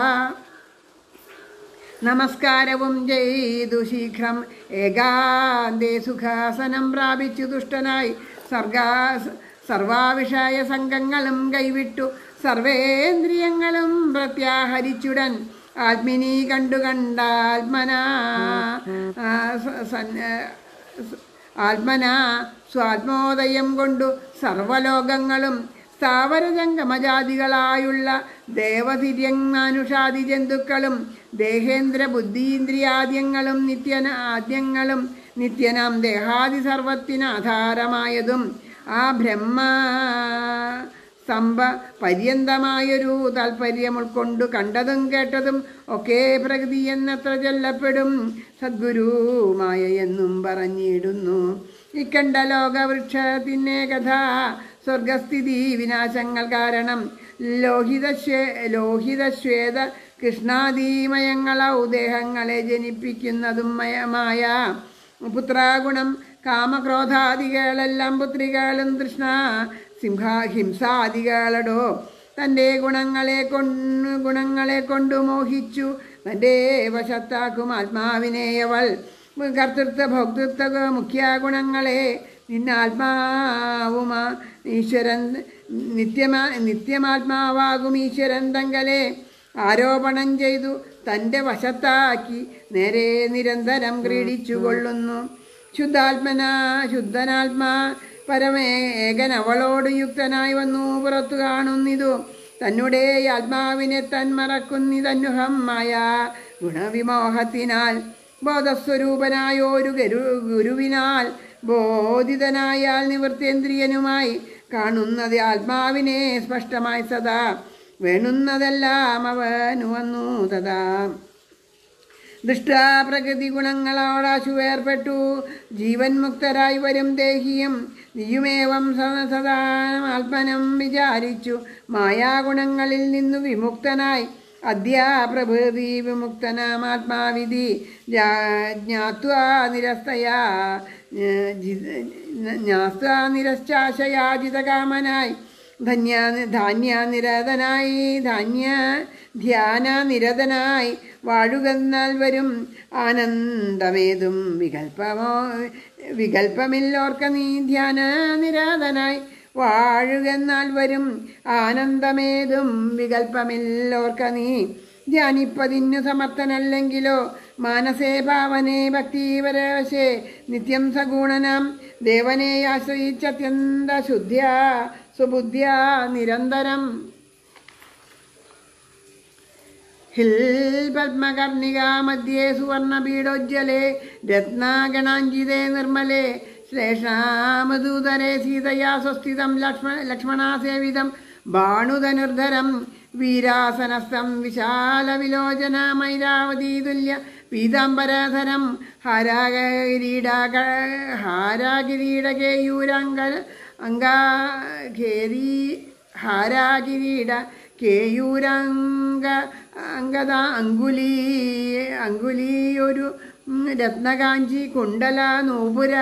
നമസ്കാരവും ചെയ്തു ശീഘ്രം ഏകാന്തേ സുഖാസനം പ്രാപിച്ചു ദുഷ്ടനായി സർഗാ സർവാവിഷായ സംഘങ്ങളും കൈവിട്ടു സർവേന്ദ്രിയങ്ങളും പ്രത്യാഹരിച്ചുടൻ ആത്മിനി കണ്ടു കണ്ടാത്മനാ ആ, സ- സൻ- ആ, സ- ആത്മനാ സ്വാത്മോദയം കൊണ്ടു സർവലോകങ്ങളും സ്ഥാവരജംഗമജാതികളായുള്ള ദേവതിര്യങ്ങാനുഷാദി ജന്തുക്കളും ദേഹേന്ദ്ര ബുദ്ധീന്ദ്രിയാദ്യങ്ങളും നിത്യന ആദ്യങ്ങളും നിത്യനാം ദേഹാദി സർവത്തിന് ആധാരമായതും ആ ബ്രഹ്മ സ്തംഭ പര്യന്തമായൊരു താല്പര്യം ഉൾക്കൊണ്ടു കണ്ടതും കേട്ടതും ഒക്കെ പ്രകൃതി എന്നത്ര ചൊല്ലപ്പെടും സദ്ഗുരുമായ എന്നും പറഞ്ഞിടുന്നു ഇക്കണ്ട ലോകവൃക്ഷത്തിൻ്റെ കഥ സ്വർഗസ്ഥിതി വിനാശങ്ങൾ കാരണം ലോഹിതശ്വേ ലോഹിതശ്വേത കൃഷ്ണാദീമയങ്ങളൗ ദേഹങ്ങളെ ജനിപ്പിക്കുന്നതും മയമായ പുത്രാഗുണം കാമക്രോധാദികളെല്ലാം പുത്രികളും തൃഷ്ണ സിംഹ ഹിംസാദികളടോ തൻ്റെ ഗുണങ്ങളെ കൊണ്ട് ഗുണങ്ങളെ കൊണ്ടു മോഹിച്ചു തൻ്റെ വശത്താക്കും ആത്മാവിനെയവൾ കർത്തൃത്വ ഭോക്തൃത്വ മുഖ്യ ഗുണങ്ങളെ നിന്നാത്മാവുമാ ഈശ്വരൻ നിത്യമാ നിത്യമാത്മാവാകും ഈശ്വരൻ തങ്കലെ ആരോപണം ചെയ്തു തൻ്റെ വശത്താക്കി നേരെ നിരന്തരം ക്രീഡിച്ചു കൊള്ളുന്നു ശുദ്ധാത്മന ശുദ്ധനാത്മാ പരമേകൻ അവളോട് യുക്തനായി വന്നു പുറത്തു കാണുന്നിതു തന്നെ ആത്മാവിനെ തൻ മറക്കുന്നിതന്നുഹമായ ഗുണവിമോഹത്തിനാൽ ബോധസ്വരൂപനായ ഒരു ഗരു ഗുരുവിനാൽ ബോധിതനായാൽ നിവൃത്തേന്ദ്രിയനുമായി കാണുന്നത് ആത്മാവിനെ സ്പഷ്ടമായി സദാ വേണുന്നതെല്ലാം അവനു വന്നു തഥാ ദുഷ്ടാപ്രകൃതി ഗുണങ്ങളോടാശു ഏർപ്പെട്ടു ജീവൻ മുക്തരായി വരും ദേഹിയും നീയുമേവം സ- സദാ ആത്മനം വിചാരിച്ചു മായാഗുണങ്ങളിൽ നിന്നു വിമുക്തനായി അദ്യാപ്രഭൃതി വിമുക്തനാമാത്മാവിധി ജാ- ജ്ഞാത്വാ നിരസ്തയാ ജ്ഞാത്വാ നിരശ്ചാശയാജിതകാമനായി ധന്യ ധാന്യനിരതനായി ധാന്യ ധ്യാനനിരതനായി വാഴുകന്നാൽ വരും ആനന്ദമേതും വികൽപ്പമോ വികൽപ്പമില്ലോർക്ക നീ ധ്യാനനിരതനായി വാഴുകന്നാൽ വരും ആനന്ദമേതും വികൽപ്പമില്ലോർക്ക നീ ധ്യാനിപ്പതിന്നു സമർത്ഥനല്ലെങ്കിലോ മാനസേ ഭാവനേ ഭക്തിപരവശേ നിത്യം സഗുണനാം ദേവനെ ആശ്രയിച്ചത്യന്ത ശുദ്ധ്യ സുബുദ്ധ്യ നിരന്തരം ഹിൽ പത്മകർണികാ മധ്യേ സുവർണപീഠോജ്വലേ രത്നാഗണാഞ്ജിതേ നിർമ്മലേ ശ്ലേഷാമധൂതരേ സീതയാ സ്വസ്ഥിതം ലക്ഷ്മണ ലക്ഷ്മണാസേവിതം ബാണുധനുർധരം വീരാസനസ്ഥം വിശാലവിലോചനമൈരാവതീതുല്യ പീതാംബരധരം ഹാരാകിരീട ഹാരാകിരീടകേയൂരാങ്ക അങ്കാ ഖേരി ഹാരാകിരീട കേയൂരംഗ അങ്കത അങ്കുലി അങ്കുലിയൊരു ഉം, രത്നകാഞ്ചി കുണ്ടല നൂപുര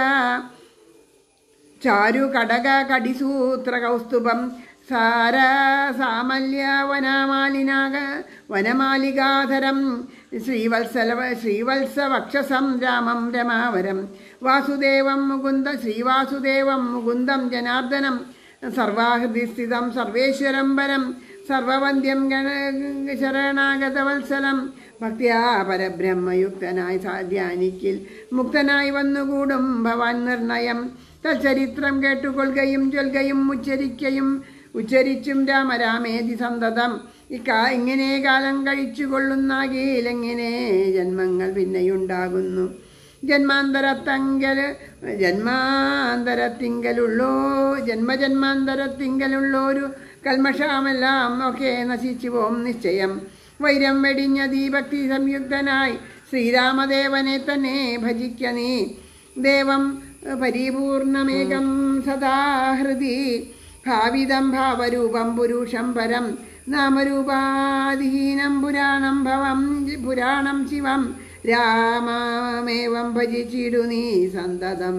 ചാരു കടക കടിസൂത്ര കൗസ്തുഭം സാര സാമല്യ വനമാലിനാക വനമാലികാധരം ശ്രീവത്സല ശ്രീവത്സ വക്ഷസം രാമം രമാവരം വാസുദേവം മുകുന്ദ ശ്രീവാസുദേവം മുകുന്ദം ജനാർദ്ദനം സർവാഹൃതിസ്ഥിതം സർവേശ്വരം പരം സർവവന്ധ്യം ഗണ ശരണാഗതവത്സലം ഭക്തിയാ പരബ്രഹ്മയുക്തനായി സാധ്യാനിക്കിൽ മുക്തനായി വന്നുകൂടും ഭവാൻ നിർണയം തൽചരിത്രം കേട്ടുകൊള്ളുകയും ചൊൽകയും ഉച്ചരിക്കയും ഉച്ചരിച്ചും രാമരാമേതി സന്തതം ഇക്കാ ഇങ്ങനെ കാലം കഴിച്ചു കൊള്ളുന്നാകീൽ എങ്ങനെ ജന്മങ്ങൾ പിന്നെയുണ്ടാകുന്നു ജന്മാന്തരത്തങ്കൽ ജന്മാന്തരത്തിങ്കലുള്ളോ ജന്മജന്മാന്തരത്തിങ്കലുള്ളൊരു കൽമഷാമെല്ലാം ഒക്കെ നശിച്ചു പോം നിശ്ചയം വൈരം വെടിഞ്ഞ ദീഭക്തി സംയുക്തനായി ശ്രീരാമദേവനെ തന്നെ ഭജിക്ക നീ ദേവം പരിപൂർണമേകം സദാ ഹൃദി ഭാവിതം ഭാവരൂപം പുരുഷം പരം നാമരൂപാധീനം പുരാണം ഭവം പുരാണം ശിവം രാമമേവം ഭജിച്ചിടു നീ സന്തതം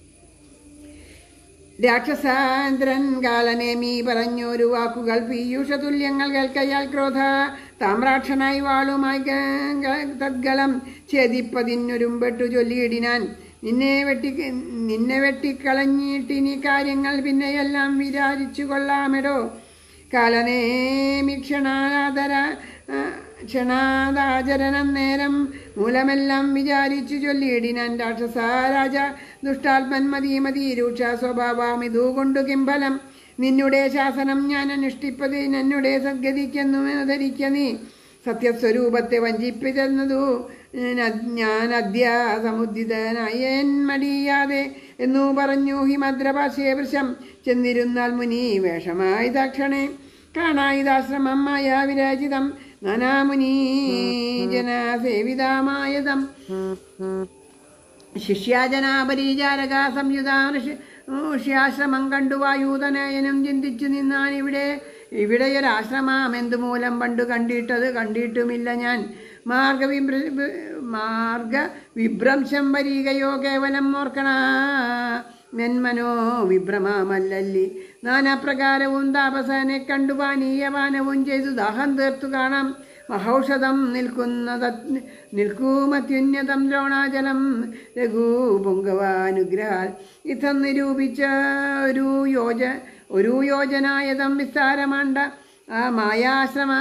രാക്ഷസാന്ദ്രൻ കാലനേമി പറഞ്ഞൊരു വാക്കുകൾ പീയൂഷതുല്യങ്ങൾ കേൾക്കയാൽ ക്രോധ താമ്രാക്ഷനായി വാളുമായി ഗ- ഗ- തദ്ഗളം ഛേദിപ്പതിനൊരുമ്പെട്ടു ചൊല്ലിയിടിനാൻ നിന്നെ വെട്ടി നിന്നെ വെട്ടിക്കളഞ്ഞിട്ടിനി കാര്യങ്ങൾ പിന്നെയെല്ലാം വിചാരിച്ചു കൊള്ളാമെടോ കാലനേമി ക്ഷണാദര ക്ഷണാദാചരണം നേരം മൂലമെല്ലാം വിചാരിച്ചു ചൊല്ലിയിടിനാൻ രാക്ഷസ രാജ ദുഷ്ടാത്മന്മതി മതി രൂക്ഷ സ്വഭാവമിതു കൊണ്ടു കിംഫലം നിന്നുടെ ശാസനം ഞാൻ അനുഷ്ഠിപ്പത് എന്നുടെ സദ്ഗതിക്കെന്നു ധരിക്ക നീ സത്യസ്വരൂപത്തെ വഞ്ചിപ്പിച്ചെന്നതു ഞാൻ അദ്യ സമുദ്രിതനായൻ മടിയാതെ എന്നു പറഞ്ഞു ഹിമദ്രഭാഷയെ വൃശം ചെന്നിരുന്നാൽ മുനി വേഷമായി ദക്ഷണേ കാണായിതാശ്രമം മായ വിരാജിതം നാനാമുനി ജനസേവിതമായതം ശിഷ്യാജനാപരിചാരക സംയുത ഋഷ്യാശ്രമം കണ്ടു വായൂതനയനും ചിന്തിച്ചു നിന്നാൻ ഇവിടെ ഇവിടെ ഒരാശ്രമം എന്തു മൂലം പണ്ടു കണ്ടിട്ടത് കണ്ടിട്ടുമില്ല ഞാൻ മാർഗവിഭ്ര മാർഗ വിഭ്രംശം വരികയോ കേവലം ഓർക്കണ മെന്മനോ വിഭ്രമമല്ലല്ലി നാനാപ്രകാരവും താപസനെ കണ്ടു പാനീയപാനവും ചെയ്തു ദാഹം തീർത്തു കാണാം മഹൌഷധം നിൽക്കുന്നത് നിൽക്കൂമത്യുന്നതം ദ്രോണാചലം രഘു പൊങ്കവാനുഗ്രഹാൽ ഇത്തം നിരൂപിച്ച ഒരു യോജ ഒരു യോജനായതം വിസ്താരമാണ്ട ആ മായാശ്രമ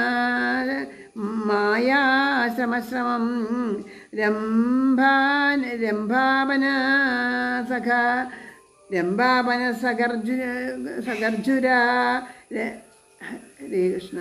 മായാശ്രമശ്രമം രംഭാൻ രംഭാപന സഖ രംഭാപന സകർജു സകർജുര ര- ഹരേ കൃഷ്ണ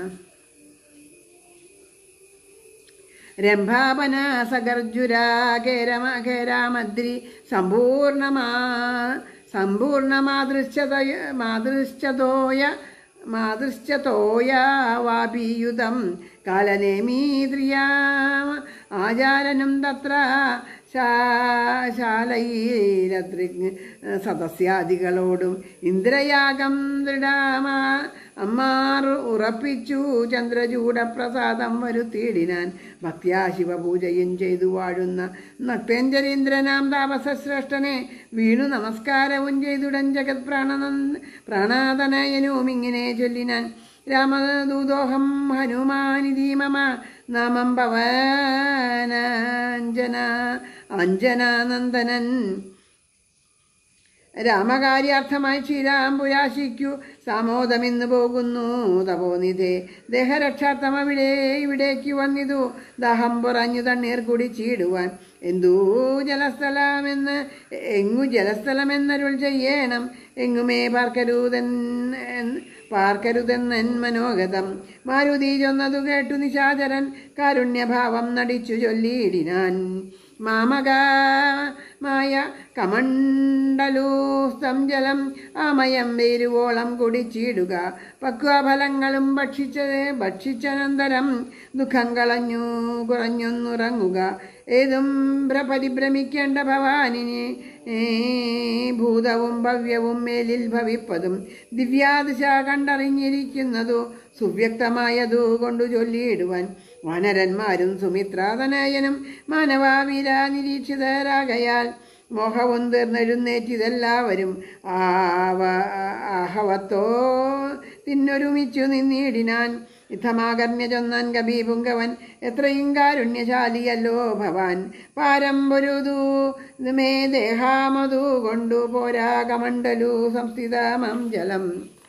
രംഭാപന സകർജുര കേരമ കേരാമദ്രി സമ്പൂർണമാ സമ്പൂർണമാതൃശ്ചതയ മാതൃശ്ചതോയ മാതൃശ്ചതോയ വാപിയുതം കാലനേമീദ്രിയാ ആചാരനും തത്ര ശാ- ശാലയിലത്രി സദസ്യാദികളോടും ഇന്ദ്രയാഗം ദൃഢമാ അമ്മാർ ഉറപ്പിച്ചു ചന്ദ്രചൂടപ്രസാദം വരുത്തിയിടിനാൻ ഭക്ത്യാ ശിവപൂജയും ചെയ്തു വാഴുന്ന നക്തേന്ദ്രനാം താപസശ്രേഷ്ഠനെ വീണു നമസ്കാരവും ചെയ്തുടൻ ജഗത് പ്രാണനന്ദ പ്രാണാതനയനും ഇങ്ങനെ ചൊല്ലിനാൻ രാമദൂതോഹം ഹനുമാനിധി മമ നാമം പവനാഞ്ജന അഞ്ജനാനന്ദനൻ രാമകാര്യാർത്ഥമായി ശ്രീരാംപുരാശിക്കു സാമോദമിന്ന് പോകുന്നു തപോനിധേ ദേഹരക്ഷാർത്ഥം അവിടെ ഇവിടേക്ക് വന്നിതു ദാഹം പുറഞ്ഞു തണ്ണീർ കുടിച്ചിടുവാൻ എന്തൂ ജലസ്ഥലമെന്ന് എങ്ങു ജലസ്ഥലമെന്നരുൾ ചെയ്യണം എങ്ങുമേ പാർക്കരുതൻ പാർക്കരുതെന്നൻ മനോഗതം മാരുതി ചൊന്നതു കേട്ടു നിശാചരൻ കാരുണ്യഭാവം നടിച്ചു ചൊല്ലിയിടിനാൻ മാമകമായ കമണ്ടലൂസ്തം ജലം ആമയം വേരുവോളം കുടിച്ചിടുക പക്വഫലങ്ങളും ഭക്ഷിച്ചത് ഭക്ഷിച്ചനന്തരം ദുഃഖം കളഞ്ഞു കുറഞ്ഞൊന്നുറങ്ങുക ഏതും ഭ്ര- പരിഭ്രമിക്കേണ്ട ഭവാനിന് ഏ, ഭൂതവും ഭവ്യവും മേലിൽ ഭവിപ്പതും ദിവ്യാദിശ കണ്ടറിഞ്ഞിരിക്കുന്നതു സുവ്യക്തമായതു കൊണ്ടു ചൊല്ലിയിടുവാൻ വാനരന്മാരും സുമിത്രാതനയനും മാനവാവീര നിരീക്ഷിതരാകയാൽ മോഹവും തീർന്നെഴുന്നേറ്റിതെല്ലാവരും ആവ ആഹവത്തോ തിന്നൊരുമിച്ചു നിന്നിടിനാൻ യുദ്ധമാകർണ്യ ചൊന്നാൻ കബീപുങ്കവൻ എത്രയും കാരുണ്യശാലിയല്ലോ ഭവാൻ പാരമ്പൊരുതു മേ ദേഹാമതു കൊണ്ടു പോരാ കമണ്ടലു സംസ്ഥിതമം ജലം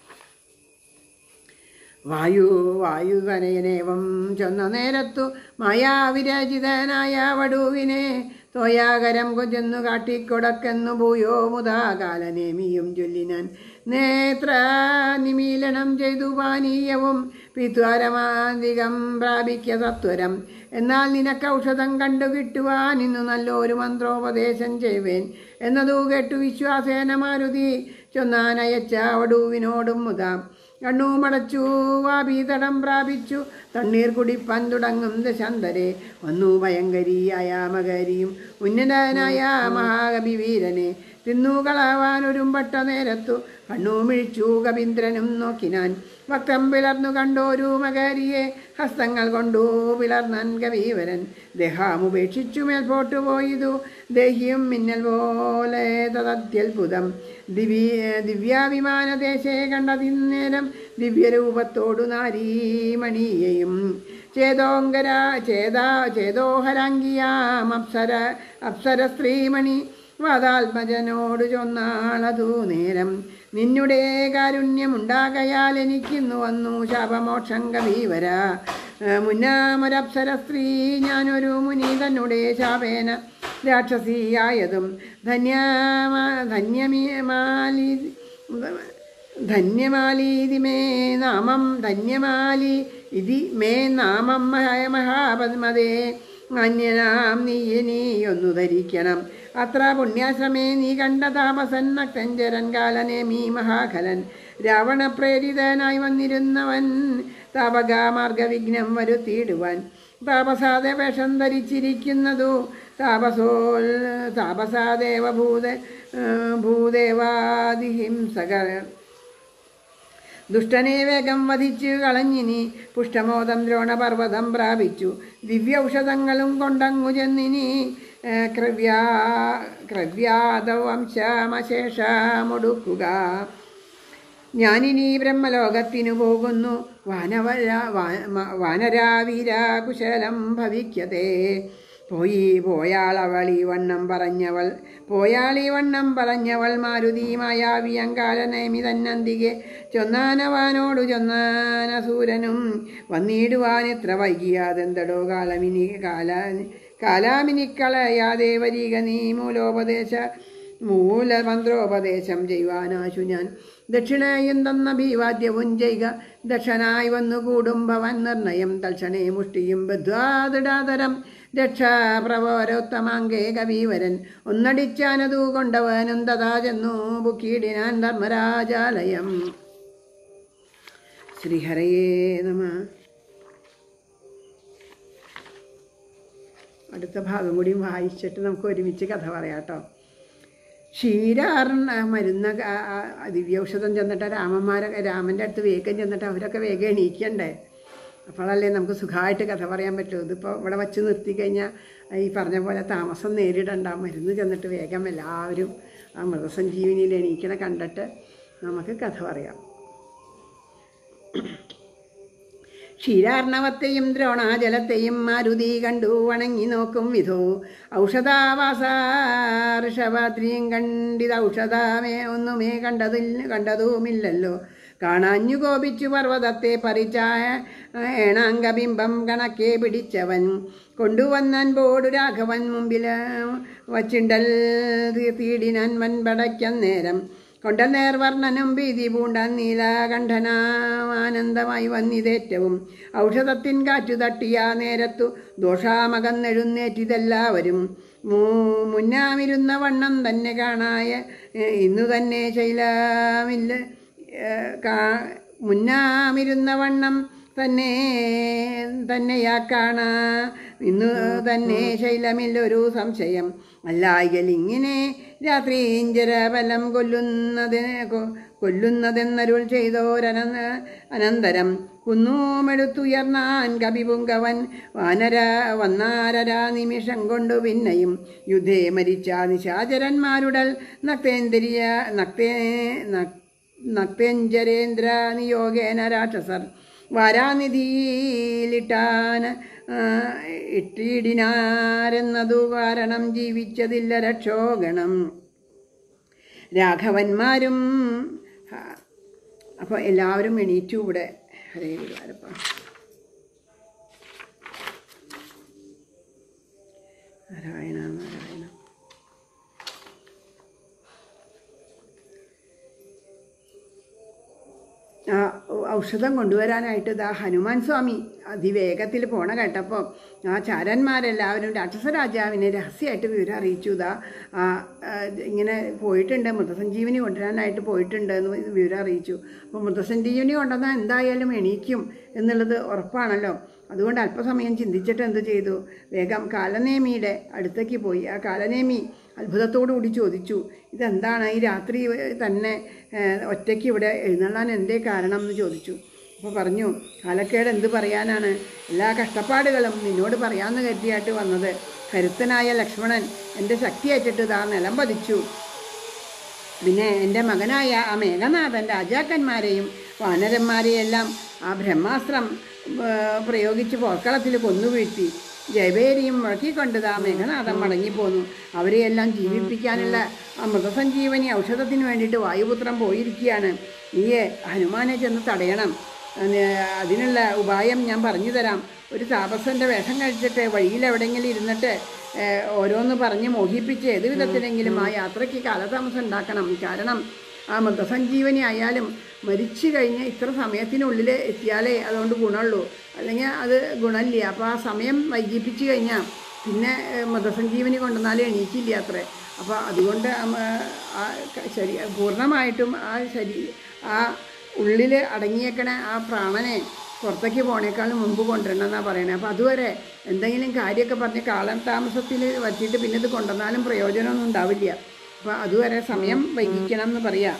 വായു വായുതനയനേവം ചൊന്ന നേരത്തു മായാവിരചിതനായ വടുവിനെ തോയാകരം കൊഞ്ചെന്നു കാട്ടിക്കൊടക്കെന്നു ഭൂയോ മുതാകാലനേമിയും ചൊല്ലിനാൻ നേത്ര നിമീലനം ചെയ്തു പാനീയവും പിത്വാരമാധികം പ്രാപിക്ക സത്വരം എന്നാൽ നിനക്ക് ഔഷധം കണ്ടു കിട്ടുവാൻ ഇന്നു നല്ലൊരു മന്ത്രോപദേശം ചെയ്യുവേൻ എന്നതു കേട്ടു വിശ്വാസേന മാരുതി ചൊന്നാനയച്ച വടുവിനോടും മുതാം കണ്ണു മടച്ചു വാപീതടം പ്രാപിച്ചു തണ്ണീർ കുടിപ്പാൻ തുടങ്ങും ദശാന്തരെ വന്നു ഭയങ്കരിയായ മകരിയും ഉന്നതനായ മഹാകവി വീരനെ തിന്നു കളവാനൊരുമ്പട്ട നേരത്തു കണ്ണു മിഴിച്ചു കവീന്ദ്രനും നോക്കിനാൻ വക്രം പിളർന്നു കണ്ടോരു മകരിയെ ഹസ്തങ്ങൾ കൊണ്ടു പിളർന്നാൻ കവീവരൻ ദേഹാമുപേക്ഷിച്ചു മേൽപോട്ടു പോയതു ദേഹിയും മിന്നൽ പോലെ തദത്യത്ഭുതം ദിവ്യ ദിവ്യാഭിമാനദേശേ കണ്ടതിന്നേരം ദിവ്യരൂപത്തോടു നാരീമണിയെയും ചേതോങ്കര ചേതാ ചേതോഹരാംഗിയാം അപ്സര അപ്സര സ്ത്രീമണി വാതാത്മജനോട് ചൊന്നാളതു നേരം നിന്നുടെ കാരുണ്യമുണ്ടാകയാൽ എനിക്കിന്നു വന്നു ശാപമോക്ഷം കവീവര മുന്നാമൊരപ്സര സ്ത്രീ ഞാനൊരു മുനി തന്നുടെ ശാപേന രാക്ഷസിയായതും ധന്യമ ധന്യമാലി ധന്യമാലീതി മേ നാമം ധന്യമാലി ഇതി മേ നാമം മഹാ മഹാപദ്മതേ അന്യനാം നീ ഇനി ഒന്നു ധരിക്കണം അത്ര പുണ്യാശ്രമേ നീ കണ്ട താപസൻ നക്തഞ്ചരൻ കാലനേമി മഹാഖലൻ രാവണപ്രേരിതനായി വന്നിരുന്നവൻ താപകാമാർഗവിഘ്നം വരുത്തിയിടുവാൻ താപസാദ വേഷം ധരിച്ചിരിക്കുന്നതു താപസോൽ താപസാദേവ ഭൂത ഭൂദേവാദിഹിംസകർ ദുഷ്ടനെ വേഗം വധിച്ചു കളഞ്ഞിനി പുഷ്ടമോദം ദ്രോണപർവ്വതം പ്രാപിച്ചു ദിവ്യൌഷധങ്ങളും കൊണ്ടങ്ങു ചെന്നിനി ഏഹ്, ക്രവ്യാ ക്രവ്യാദവംശമശേഷമൊടുക്കുക ഞാനിനി ബ്രഹ്മലോകത്തിനു പോകുന്നു വാനവര വാ- മ- വാനരാവീര കുശലം ഭവിക്കതേ പോയി പോയാളവളി വണ്ണം പറഞ്ഞവൾ പോയാളി വണ്ണം പറഞ്ഞവൾ മാരുതി മായാവിയങ്കാലനേമി തന്നന്തികെ ചൊന്നാനവാനോടു ചൊന്നാനസൂരനും വന്നിടുവാൻ എത്ര വൈകിയാതെന്തടോ കാലമിനി കാല കാലാമിനിക്കളയാതെ വരിക നീ മൂലോപദേശ മൂലമന്ത്രോപദേശം ചെയ്യുവാനാശു ഞാൻ ദക്ഷിണയും തന്ന ഭീവാദ്യവും ചെയ്യുക ദക്ഷനായി വന്നു കൂടും ഭവൻ നിർണയം തൽക്ഷണേ മുഷ്ടിയും ബദ്ധ്വാതിടാതരം രക്ഷാപ്രവരോത്തമാങ്കേ കവീവരൻ ഒന്നടിച്ചാനതു കൊണ്ടവനും തഥാ ചെന്നു ബുക്കീടിനാൻ ധർമ്മരാജാലയം ശ്രീഹരയേ നമ അടുത്ത ഭാഗം കൂടി വായിച്ചിട്ട് നമുക്ക് ഒരുമിച്ച് കഥ പറയാം കേട്ടോ ക്ഷീരാറിന് മരുന്ന് ആ- ആ- ആ ദിവ്യൌഷധം ചെന്നിട്ട് രാമന്മാരൊക്കെ രാമൻ്റെ അടുത്ത് വേഗം ചെന്നിട്ട് അവരൊക്കെ വേഗം എണീക്കണ്ടേ അപ്പോഴല്ലേ നമുക്ക് സുഖമായിട്ട് കഥ പറയാൻ പറ്റൂ ഇതിപ്പോൾ ഇവിടെ വച്ച് നിർത്തി കഴിഞ്ഞാൽ ഈ പറഞ്ഞ പോലെ താമസം നേരിടണ്ട മരുന്ന് ചെന്നിട്ട് വേഗം എല്ലാവരും ആ മൃതസഞ്ജീവിനിയിൽ എണീക്കണ കണ്ടിട്ട് നമുക്ക് കഥ പറയാം ക്ഷീരാർണവത്തെയും ദ്രോണാജലത്തെയും മാരുതി കണ്ടു വണങ്ങി നോക്കും വിധോ ഔഷധാവാസാർഷഭാദ്രിയും കണ്ടിത് ഔഷധമേ ഒന്നുമേ കണ്ടതില്ല കണ്ടതുമില്ലല്ലോ കാണാഞ്ഞു കോപിച്ചു പർവ്വതത്തെ പരിച്ചായ ഏണാംഗബിംബം കണക്കെ പിടിച്ചവൻ കൊണ്ടുവന്നാൻ ബോഡു രാഘവൻ മുമ്പിൽ വച്ചിണ്ടൽ തീടിനാൻ വൻപടയ്ക്കൻ നേരം കൊണ്ടൽ നേർവർണ്ണനും ഭീതി പൂണ്ട നീലകണ്ഠനാനന്ദമായി വന്നിതേറ്റവും ഔഷധത്തിൻ കാറ്റു തട്ടിയ നേരത്തു ദോഷാമകന്നെഴുന്നേറ്റിതെല്ലാവരും മൂ- മുന്നാമിരുന്ന വണ്ണം തന്നെ കാണായ ഏ, ഇന്നു തന്നെ ശൈലമില്ല ഏ, കാ മുന്നാമിരുന്ന വണ്ണം തന്നെ തന്നെയാ കാണാ ഇന്നു തന്നെ ശൈലമില്ലൊരു സംശയം അല്ലായികൽ ഇങ്ങനെ രാത്രി ഇഞ്ചരബലം കൊല്ലുന്നതിന് കൊ- കൊല്ലുന്നതെന്നരുൾ ചെയ്തോരന അനന്തരം കുന്നൂമെടുത്തുയർന്നാൻ കവിപുങ്കവൻ വാനര വന്നാരരാ നിമിഷം കൊണ്ടു പിന്നെയും യുദ്ധേ മരിച്ച നിശാചരന്മാരുടൽ നക്തേന്ദ്രിയ നക്തേ നക്- നക്തേഞ്ചരേന്ദ്ര നിയോഗേന രാക്ഷസർ വാരാനിധിയിലിട്ടാൻ ആ, ഇട്ടിടിനാരെന്നതു കാരണം ജീവിച്ചതില്ല രക്ഷോഗണം രാഘവന്മാരും അപ്പോൾ എല്ലാവരും എണീറ്റു ഇവിടെ ഹരേ ഗുരുവാരപ്പ നാരായണ നാരായണ ആ ഔഷധം കൊണ്ടുവരാനായിട്ട് ഇതാ ഹനുമാൻ സ്വാമി അതിവേഗത്തിൽ പോണ കേട്ടപ്പോൾ ആ ചാരന്മാരെല്ലാവരും രാക്ഷസ രാജാവിനെ രഹസ്യമായിട്ട് വിവരം അറിയിച്ചു ഇതാ ആ, ആ, ഇങ്ങനെ പോയിട്ടുണ്ട് മൃതസഞ്ജീവനി കൊണ്ടുവരാനായിട്ട് പോയിട്ടുണ്ട് എന്ന് വിവരം അറിയിച്ചു അപ്പോൾ മൃതസഞ്ജീവനി കൊണ്ടുവന്നാൽ എന്തായാലും എണീക്കും എന്നുള്ളത് ഉറപ്പാണല്ലോ അതുകൊണ്ട് അല്പസമയം ചിന്തിച്ചിട്ട് എന്ത് ചെയ്തു വേഗം കാലനേമിയുടെ അടുത്തേക്ക് പോയി ആ കാലനേമി അത്ഭുതത്തോടു കൂടി ചോദിച്ചു ഇതെന്താണ് ഈ രാത്രി തന്നെ ഏഹ്, ഒറ്റയ്ക്ക് ഇവിടെ എഴുന്നള്ളാൻ എന്തേ കാരണം എന്ന് ചോദിച്ചു അപ്പോൾ പറഞ്ഞു കാലക്കേട് എന്ത് പറയാനാണ് എല്ലാ കഷ്ടപ്പാടുകളും നിന്നോട് പറയാമെന്ന് കരുതിയായിട്ട് വന്നത് കരുത്തനായ ലക്ഷ്മണൻ എൻ്റെ ശക്തിയേറ്റിട്ട് ഇതാ നിലം പതിച്ചു പിന്നെ എൻ്റെ മകനായ ആ മേഘനാഥൻ രാജാക്കന്മാരെയും വാനരന്മാരെയെല്ലാം ആ ബ്രഹ്മാസ്ത്രം ആ, പ്രയോഗിച്ച് പോർക്കളത്തിൽ കൊന്നുവീഴ്ത്തി ജയവേരിയും മുഴക്കിക്കൊണ്ടത് ആ മേഘനാഥൻ മടങ്ങിപ്പോന്നു അവരെയെല്ലാം ജീവിപ്പിക്കാനുള്ള ആ മൃതസഞ്ജീവനി ഔഷധത്തിന് വേണ്ടിയിട്ട് വായുപുത്രം പോയിരിക്കുകയാണ് നീയെ ഹനുമാനെ ചെന്ന് തടയണം അത് അതിനുള്ള ഉപായം ഞാൻ പറഞ്ഞു തരാം ഒരു താപസൻ്റെ വേഷം കഴിച്ചിട്ട് വഴിയിൽ എവിടെയെങ്കിലും ഇരുന്നിട്ട് ഏഹ്, ഓരോന്ന് പറഞ്ഞ് മോഹിപ്പിച്ച് ഏത് വിധത്തിലെങ്കിലും ആ യാത്രയ്ക്ക് കാലതാമസം ഉണ്ടാക്കണം കാരണം ആ മൃതസഞ്ജീവനി ആയാലും മരിച്ചു കഴിഞ്ഞ് ഇത്ര സമയത്തിനുള്ളിൽ എത്തിയാലേ അതുകൊണ്ട് ഗുണമുള്ളൂ അല്ലെങ്കിൽ അത് ഗുണമില്ല അപ്പോൾ ആ സമയം വൈകിപ്പിച്ച് കഴിഞ്ഞാൽ പിന്നെ ഏഹ്, മൃതസഞ്ജീവനി കൊണ്ടുവന്നാലും എണീക്കില്ല അത്രേ അപ്പോൾ അതുകൊണ്ട് അമ്മ, ആ ക- ശരീ പൂർണ്ണമായിട്ടും ആ ശരീ ആ ഉള്ളിൽ അടങ്ങിയേക്കണ ആ പ്രാണനെ പുറത്തേക്ക് പോണേക്കാളും മുമ്പ് കൊണ്ടുവരണം എന്നാണ് പറയണത് അപ്പോൾ അതുവരെ എന്തെങ്കിലും കാര്യമൊക്കെ പറഞ്ഞ് കാലം താമസത്തിൽ വച്ചിട്ട് പിന്നെ ഇത് കൊണ്ടുവന്നാലും പ്രയോജനമൊന്നും ഉണ്ടാവില്ല അപ്പോൾ അതുവരെ സമയം വൈകിക്കണം എന്ന് പറയാം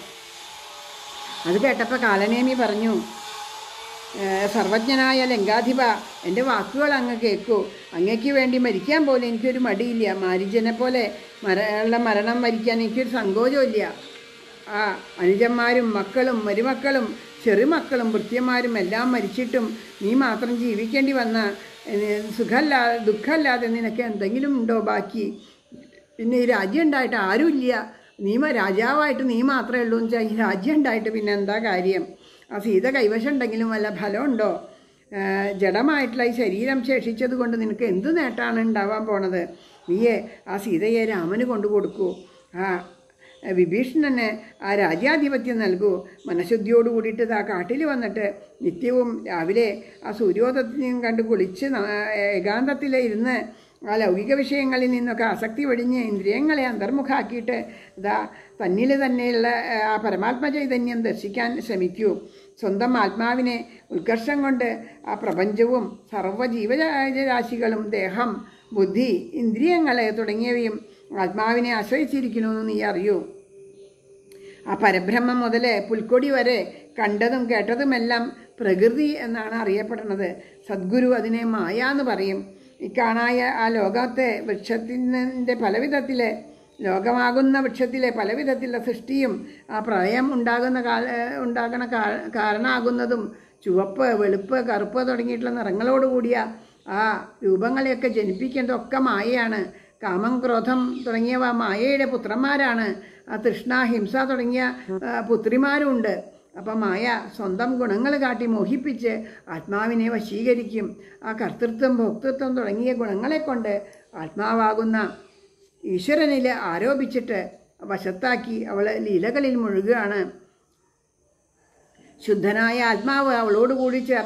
അത് കേട്ടപ്പോൾ കാലനേമി പറഞ്ഞു "ഏഹ്, സർവജ്ഞനായ ലങ്കാധിപ എൻ്റെ വാക്കുകൾ അങ്ങ് കേൾക്കൂ അങ്ങയ്ക്ക് വേണ്ടി മരിക്കാൻ പോലും എനിക്കൊരു മടിയില്ല മാരിജനെ പോലെ മര ഉള്ള മരണം മരിക്കാൻ എനിക്കൊരു സങ്കോചമില്ല ആ അനുജന്മാരും മക്കളും മരുമക്കളും ചെറുമക്കളും വൃത്യന്മാരും എല്ലാം മരിച്ചിട്ടും നീ മാത്രം ജീവിക്കേണ്ടി വന്ന ഏഹ്, സുഖമല്ലാതെ ദുഃഖമല്ലാതെ നിനക്ക് എന്തെങ്കിലും ഉണ്ടോ ബാക്കി പിന്നെ ഈ രാജ്യം ഉണ്ടായിട്ട് ആരുമില്ല നീ മ- രാജാവായിട്ട് നീ മാത്രമേ ഉള്ളൂ എന്ന് വെച്ചാൽ ഈ രാജ്യം ഉണ്ടായിട്ട് പിന്നെ എന്താ കാര്യം ആ സീത കൈവശം ഉണ്ടെങ്കിലും വല്ല ഫലമുണ്ടോ ആ, ജഡമായിട്ടുള്ള ഈ ശരീരം ശേഷിച്ചത് കൊണ്ട് നിനക്ക് എന്ത് നേട്ടമാണ് ഉണ്ടാവാൻ പോണത് നീയെ ആ സീതയെ രാമന് കൊണ്ടു കൊടുക്കൂ ആ വിഭീഷണന് ആ രാജ്യാധിപത്യം നൽകൂ മനഃശുദ്ധിയോട് കൂടിയിട്ട് ആ കാട്ടിൽ വന്നിട്ട് നിത്യവും രാവിലെ ആ സൂര്യോദയം കണ്ട് കുളിച്ച് ന- ഏകാന്തത്തിൽ ഇരുന്ന് ആ ലൗകിക വിഷയങ്ങളിൽ നിന്നൊക്കെ ആസക്തി വെടിഞ്ഞ് ഇന്ദ്രിയങ്ങളെ അന്തർമുഖാക്കിയിട്ട് ഇതാ തന്നിൽ തന്നെയുള്ള ആ, ആ പരമാത്മ ചൈതന്യം ദർശിക്കാൻ ശ്രമിക്കൂ സ്വന്തം ആത്മാവിനെ ഉത്കർഷം കൊണ്ട് ആ പ്രപഞ്ചവും സർവ്വ ജീവരാശികളും ദേഹം ബുദ്ധി ഇന്ദ്രിയങ്ങളെ തുടങ്ങിയവയും ആത്മാവിനെ ആശ്രയിച്ചിരിക്കണമെന്ന് നീ അറിയൂ ആ പരബ്രഹ്മം മുതൽ പുൽക്കൊടി വരെ കണ്ടതും കേട്ടതുമെല്ലാം പ്രകൃതി എന്നാണ് അറിയപ്പെടുന്നത് സദ്ഗുരു അതിനെ മായ എന്ന് പറയും ഇക്കാണായ ആ ലോകത്തെ വൃക്ഷത്തിൻ്റെ പലവിധത്തിലെ ലോകമാകുന്ന വൃക്ഷത്തിലെ പലവിധത്തിലുള്ള സൃഷ്ടിയും ആ പ്രളയം ഉണ്ടാകുന്ന കാല ഉണ്ടാകണ കാ- കാരണമാകുന്നതും ചുവപ്പ് വെളുപ്പ് കറുപ്പ് തുടങ്ങിയിട്ടുള്ള നിറങ്ങളോട് കൂടിയ ആ രൂപങ്ങളെയൊക്കെ ജനിപ്പിക്കുന്നതൊക്കെ മായയാണ് കാമം ക്രോധം തുടങ്ങിയവ മായയുടെ പുത്രന്മാരാണ് ആ തൃഷ്ണ ഹിംസ തുടങ്ങിയ ആ, പുത്രിമാരുമുണ്ട് അപ്പം മായ സ്വന്തം ഗുണങ്ങൾ കാട്ടി മോഹിപ്പിച്ച് ആത്മാവിനെ വശീകരിക്കും ആ കർത്തൃത്വം ഭോക്തൃത്വം തുടങ്ങിയ ഗുണങ്ങളെ കൊണ്ട് ആത്മാവാകുന്ന ഈശ്വരനിൽ ആരോപിച്ചിട്ട് വശത്താക്കി അവൾ ലീലകളിൽ മുഴുകുകയാണ് ശുദ്ധനായ ആത്മാവ് അവളോട് കൂടി ചേർന്ന്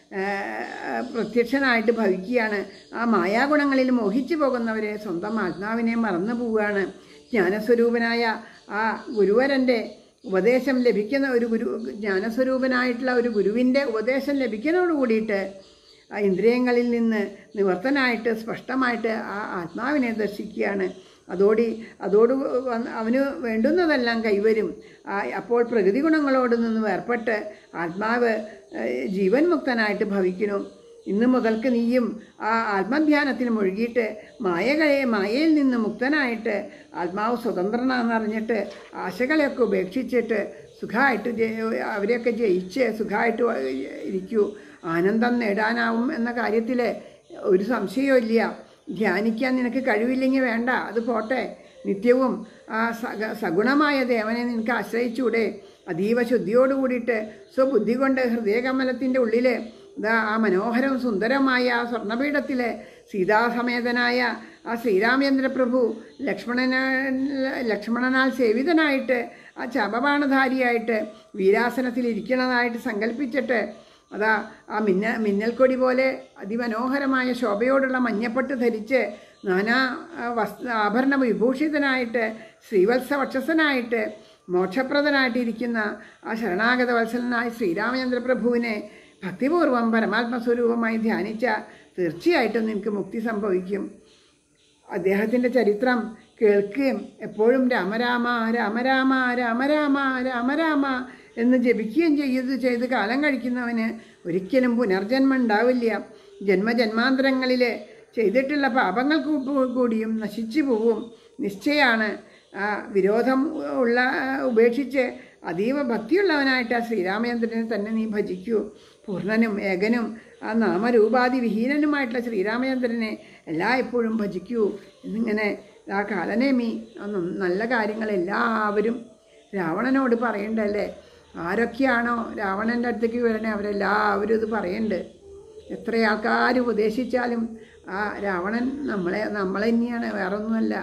ആ, പ്രത്യക്ഷനായിട്ട് ഭവിക്കുകയാണ് ആ മായാഗുണങ്ങളിൽ മോഹിച്ചു പോകുന്നവരെ സ്വന്തം ആത്മാവിനെ മറന്നു പോവുകയാണ് ജ്ഞാനസ്വരൂപനായ ആ ഗുരുവരൻ്റെ ഉപദേശം ലഭിക്കുന്ന ഒരു ഗുരു ജ്ഞാനസ്വരൂപനായിട്ടുള്ള ഒരു ഗുരുവിൻ്റെ ഉപദേശം ലഭിക്കുന്നതോട് കൂടിയിട്ട് ആ ഇന്ദ്രിയങ്ങളിൽ നിന്ന് നിവർത്തനായിട്ട് സ്പഷ്ടമായിട്ട് ആ ആത്മാവിനെ ദർശിക്കുകയാണ് അതോടി അതോട് വന്ന് അവന് വേണ്ടുന്നതെല്ലാം കൈവരും ആ അപ്പോൾ പ്രകൃതി ഗുണങ്ങളോട് നിന്ന് വേർപെട്ട് ആത്മാവ് ഏഹ്, ജീവൻ മുക്തനായിട്ട് ഭവിക്കുന്നു ഇന്ന് മുതൽക്ക് നീയും ആ ആത്മധ്യാനത്തിൽ മുഴുകിയിട്ട് മായകളെ മായയിൽ നിന്ന് മുക്തനായിട്ട് ആത്മാവ് സ്വതന്ത്രനാണെന്നറിഞ്ഞിട്ട് ആശകളെയൊക്കെ ഉപേക്ഷിച്ചിട്ട് സുഖമായിട്ട് ജയ- അവരെയൊക്കെ ജയിച്ച് സുഖമായിട്ട് ഇരിക്കൂ ആനന്ദം നേടാനാവും എന്ന കാര്യത്തിൽ ഒരു സംശയവും ഇല്ല ധ്യാനിക്കാൻ നിനക്ക് കഴിവില്ലെങ്കിൽ വേണ്ട അത് പോട്ടെ നിത്യവും ആ സഗ സഗുണമായ ദേവനെ നിനക്ക് ആശ്രയിച്ചൂടെ അതീവ ശുദ്ധിയോട് കൂടിയിട്ട് സ്വബുദ്ധി കൊണ്ട് ഹൃദയകമലത്തിൻ്റെ ഉള്ളിൽ ഇതാ ആ മനോഹരം സുന്ദരമായ ആ സ്വർണ്ണപീഠത്തിലെ സീതാസമേതനായ ആ ശ്രീരാമചന്ദ്ര പ്രഭു ലക്ഷ്മണന ലക്ഷ്മണനാൽ സേവിതനായിട്ട് ആ ചപബാണധാരിയായിട്ട് വീരാസനത്തിൽ ഇരിക്കണതായിട്ട് സങ്കല്പിച്ചിട്ട് അതാ ആ മിന്ന മിന്നൽക്കൊടി പോലെ അതിമനോഹരമായ ശോഭയോടുള്ള മഞ്ഞപ്പട്ട് ധരിച്ച് നാനാ ആ, വസ്ത്ര ആഭരണ വിഭൂഷിതനായിട്ട് ശ്രീവത്സവക്ഷസനായിട്ട് മോക്ഷപ്രദനായിട്ടിരിക്കുന്ന ആ ശരണാഗത വത്സലനായ ശ്രീരാമചന്ദ്ര പ്രഭുവിനെ ഭക്തിപൂർവം പരമാത്മസ്വരൂപമായി ധ്യാനിച്ച തീർച്ചയായിട്ടും നിനക്ക് മുക്തി സംഭവിക്കും അദ്ദേഹത്തിൻ്റെ ചരിത്രം കേൾക്കുകയും എപ്പോഴും രാമരാമ രാമരാമ രാമരാമ രാമരാമ എന്ന് ജപിക്കുകയും ചെയ്ത് ചെയ്ത് കാലം കഴിക്കുന്നവന് ഒരിക്കലും പുനർജന്മം ഉണ്ടാവില്ല ജന്മജന്മാന്തരങ്ങളിൽ ചെയ്തിട്ടുള്ള പാപങ്ങൾ കൂ- കൂടിയും നശിച്ചു പോവും നിശ്ചയാണ് ആ വിരോധം ഉള്ള ഉപേക്ഷിച്ച് അതീവ ഭക്തിയുള്ളവനായിട്ട് ആ ശ്രീരാമചന്ദ്രനെ തന്നെ നീ ഭജിക്കൂ പൂർണ്ണനും ഏകനും ആ നാമരൂപാധി വിഹീനനുമായിട്ടുള്ള ശ്രീരാമചന്ദ്രനെ എല്ലായ്പ്പോഴും ഭജിക്കൂ എന്നിങ്ങനെ ആ കാലനേമി ആ ന- നല്ല കാര്യങ്ങൾ എല്ലാവരും രാവണനോട് പറയണ്ടല്ലേ ആരൊക്കെയാണോ രാവണൻ്റെ അടുത്തേക്ക് വരണേ അവരെല്ലാവരും ഇത് പറയുന്നുണ്ട് എത്ര ആൾക്കാർ ഉപദേശിച്ചാലും ആ രാവണൻ നമ്മളെ നമ്മളെ തന്നെയാണ് വേറെ ഒന്നുമല്ല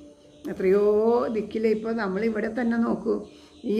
എത്രയോ ദിക്കിൽ ഇപ്പോൾ നമ്മളിവിടെ തന്നെ നോക്കൂ ഈ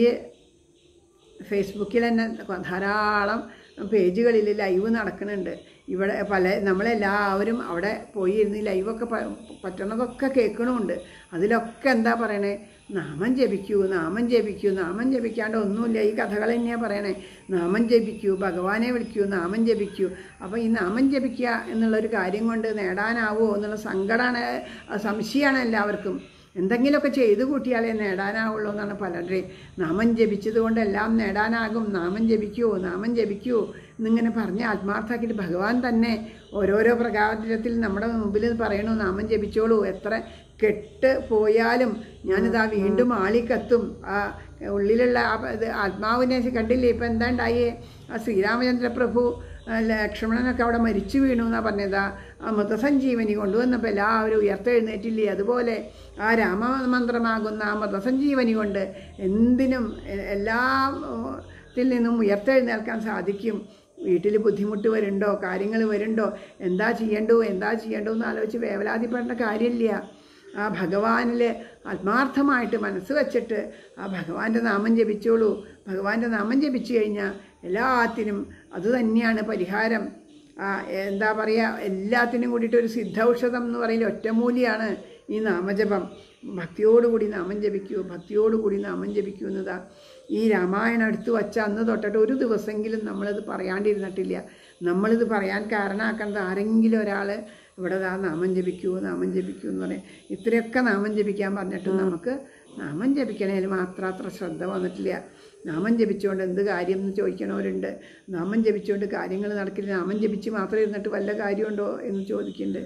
ഫേസ്ബുക്കിൽ തന്നെ ധാരാളം പേജുകളിൽ ലൈവ് നടക്കുന്നുണ്ട് ഇവിടെ പല നമ്മളെല്ലാവരും അവിടെ പോയി ഇരുന്ന് ഈ ലൈവൊക്കെ പ- പറ്റണതൊക്കെ കേൾക്കണമുണ്ട് അതിലൊക്കെ എന്താ പറയണേ നാമം ജപിക്കൂ നാമം ജപിക്കൂ നാമം ജപിക്കാണ്ട് ഒന്നുമില്ല ഈ കഥകൾ തന്നെയാണ് പറയണേ നാമം ജപിക്കൂ ഭഗവാനെ വിളിക്കൂ നാമം ജപിക്കൂ അപ്പോൾ ഈ നാമം ജപിക്കുക എന്നുള്ളൊരു കാര്യം കൊണ്ട് നേടാനാവോ എന്നുള്ള സങ്കടമാണ് സംശയമാണ് എല്ലാവർക്കും എന്തെങ്കിലുമൊക്കെ ചെയ്തു കൂട്ടിയാലേ നേടാനാവുള്ളൂ എന്നാണ് പലരുടെയും നാമം ജപിച്ചത് കൊണ്ട് എല്ലാം നേടാനാകും നാമം ജപിക്കൂ നാമം ജപിക്കൂ എന്നിങ്ങനെ പറഞ്ഞ് ആത്മാർത്ഥമാക്കിയിട്ട് ഭഗവാൻ തന്നെ ഓരോരോ പ്രകാരത്തിൽ നമ്മുടെ മുമ്പിൽ പറയണു നാമം ജപിച്ചോളൂ എത്ര കെട്ട് പോയാലും ഞാനിതാ വീണ്ടും ആളിക്കത്തും ആ ഉള്ളിലുള്ള ആ ഇത് ആത്മാവിനെ കണ്ടില്ലേ ഇപ്പം എന്താ ഉണ്ടായേ ആ ശ്രീരാമചന്ദ്ര പ്രഭു ആ ലക്ഷ്മണനൊക്കെ അവിടെ മരിച്ചു വീണു എന്നാ പറഞ്ഞതാ ആ മൃതസഞ്ജീവനി കൊണ്ടുവന്നപ്പോൾ എല്ലാവരും ഉയർത്തെഴുന്നേറ്റില്ലേ അതുപോലെ ആ രാമമന്ത്രമാകുന്ന ആ മൃതസഞ്ജീവനി കൊണ്ട് എന്തിനും എ- എല്ലാ ഉം, ത്തിൽ നിന്നും ഉയർത്തെഴുന്നേൽക്കാൻ സാധിക്കും വീട്ടിൽ ബുദ്ധിമുട്ട് വരുന്നുണ്ടോ കാര്യങ്ങൾ വരുന്നുണ്ടോ എന്താ ചെയ്യണ്ടോ എന്താ ചെയ്യണ്ടോ എന്ന് ആലോചിച്ച് വേവലാതിപ്പെടേണ്ട കാര്യമില്ല ആ ഭഗവാനിൽ ആത്മാർത്ഥമായിട്ട് മനസ്സ് വെച്ചിട്ട് ആ ഭഗവാന്റെ നാമം ജപിച്ചോളൂ ഭഗവാന്റെ നാമം ജപിച്ചു കഴിഞ്ഞാൽ എല്ലാത്തിനും അതുതന്നെയാണ് പരിഹാരം ആ എന്താ പറയുക എല്ലാത്തിനും കൂടിയിട്ട് ഒരു സിദ്ധൌഷധം എന്ന് പറയുന്ന ഒറ്റമൂലിയാണ് ഈ നാമജപം ഭക്തിയോടുകൂടി നാമം ജപിക്കൂ ഭക്തിയോടുകൂടി നാമം ജപിക്കൂ എന്നതാ ഈ രാമായണം എടുത്തു വച്ച അന്ന് തൊട്ടിട്ട് ഒരു ദിവസമെങ്കിലും നമ്മളിത് പറയാണ്ടിരുന്നിട്ടില്ല നമ്മളിത് പറയാൻ കാരണമാക്കേണ്ടത് ആരെങ്കിലും ഒരാൾ ഇവിടെ ദാ നാമം ജപിക്കൂ നാമം ജപിക്കൂ എന്ന് പറയും ഇത്രയൊക്കെ നാമം ജപിക്കാൻ പറഞ്ഞിട്ടും നമുക്ക് നാമം ജപിക്കണേൽ മാത്രം അത്ര ശ്രദ്ധ വന്നിട്ടില്ല നാമം ജപിച്ചുകൊണ്ട് എന്ത് കാര്യം എന്ന് ചോദിക്കണവരുണ്ട് നാമം ജപിച്ചുകൊണ്ട് കാര്യങ്ങൾ നടക്കില്ല നാമം ജപിച്ച് മാത്രം ഇരുന്നിട്ട് വല്ല കാര്യമുണ്ടോ എന്ന് ചോദിക്കുന്നുണ്ട്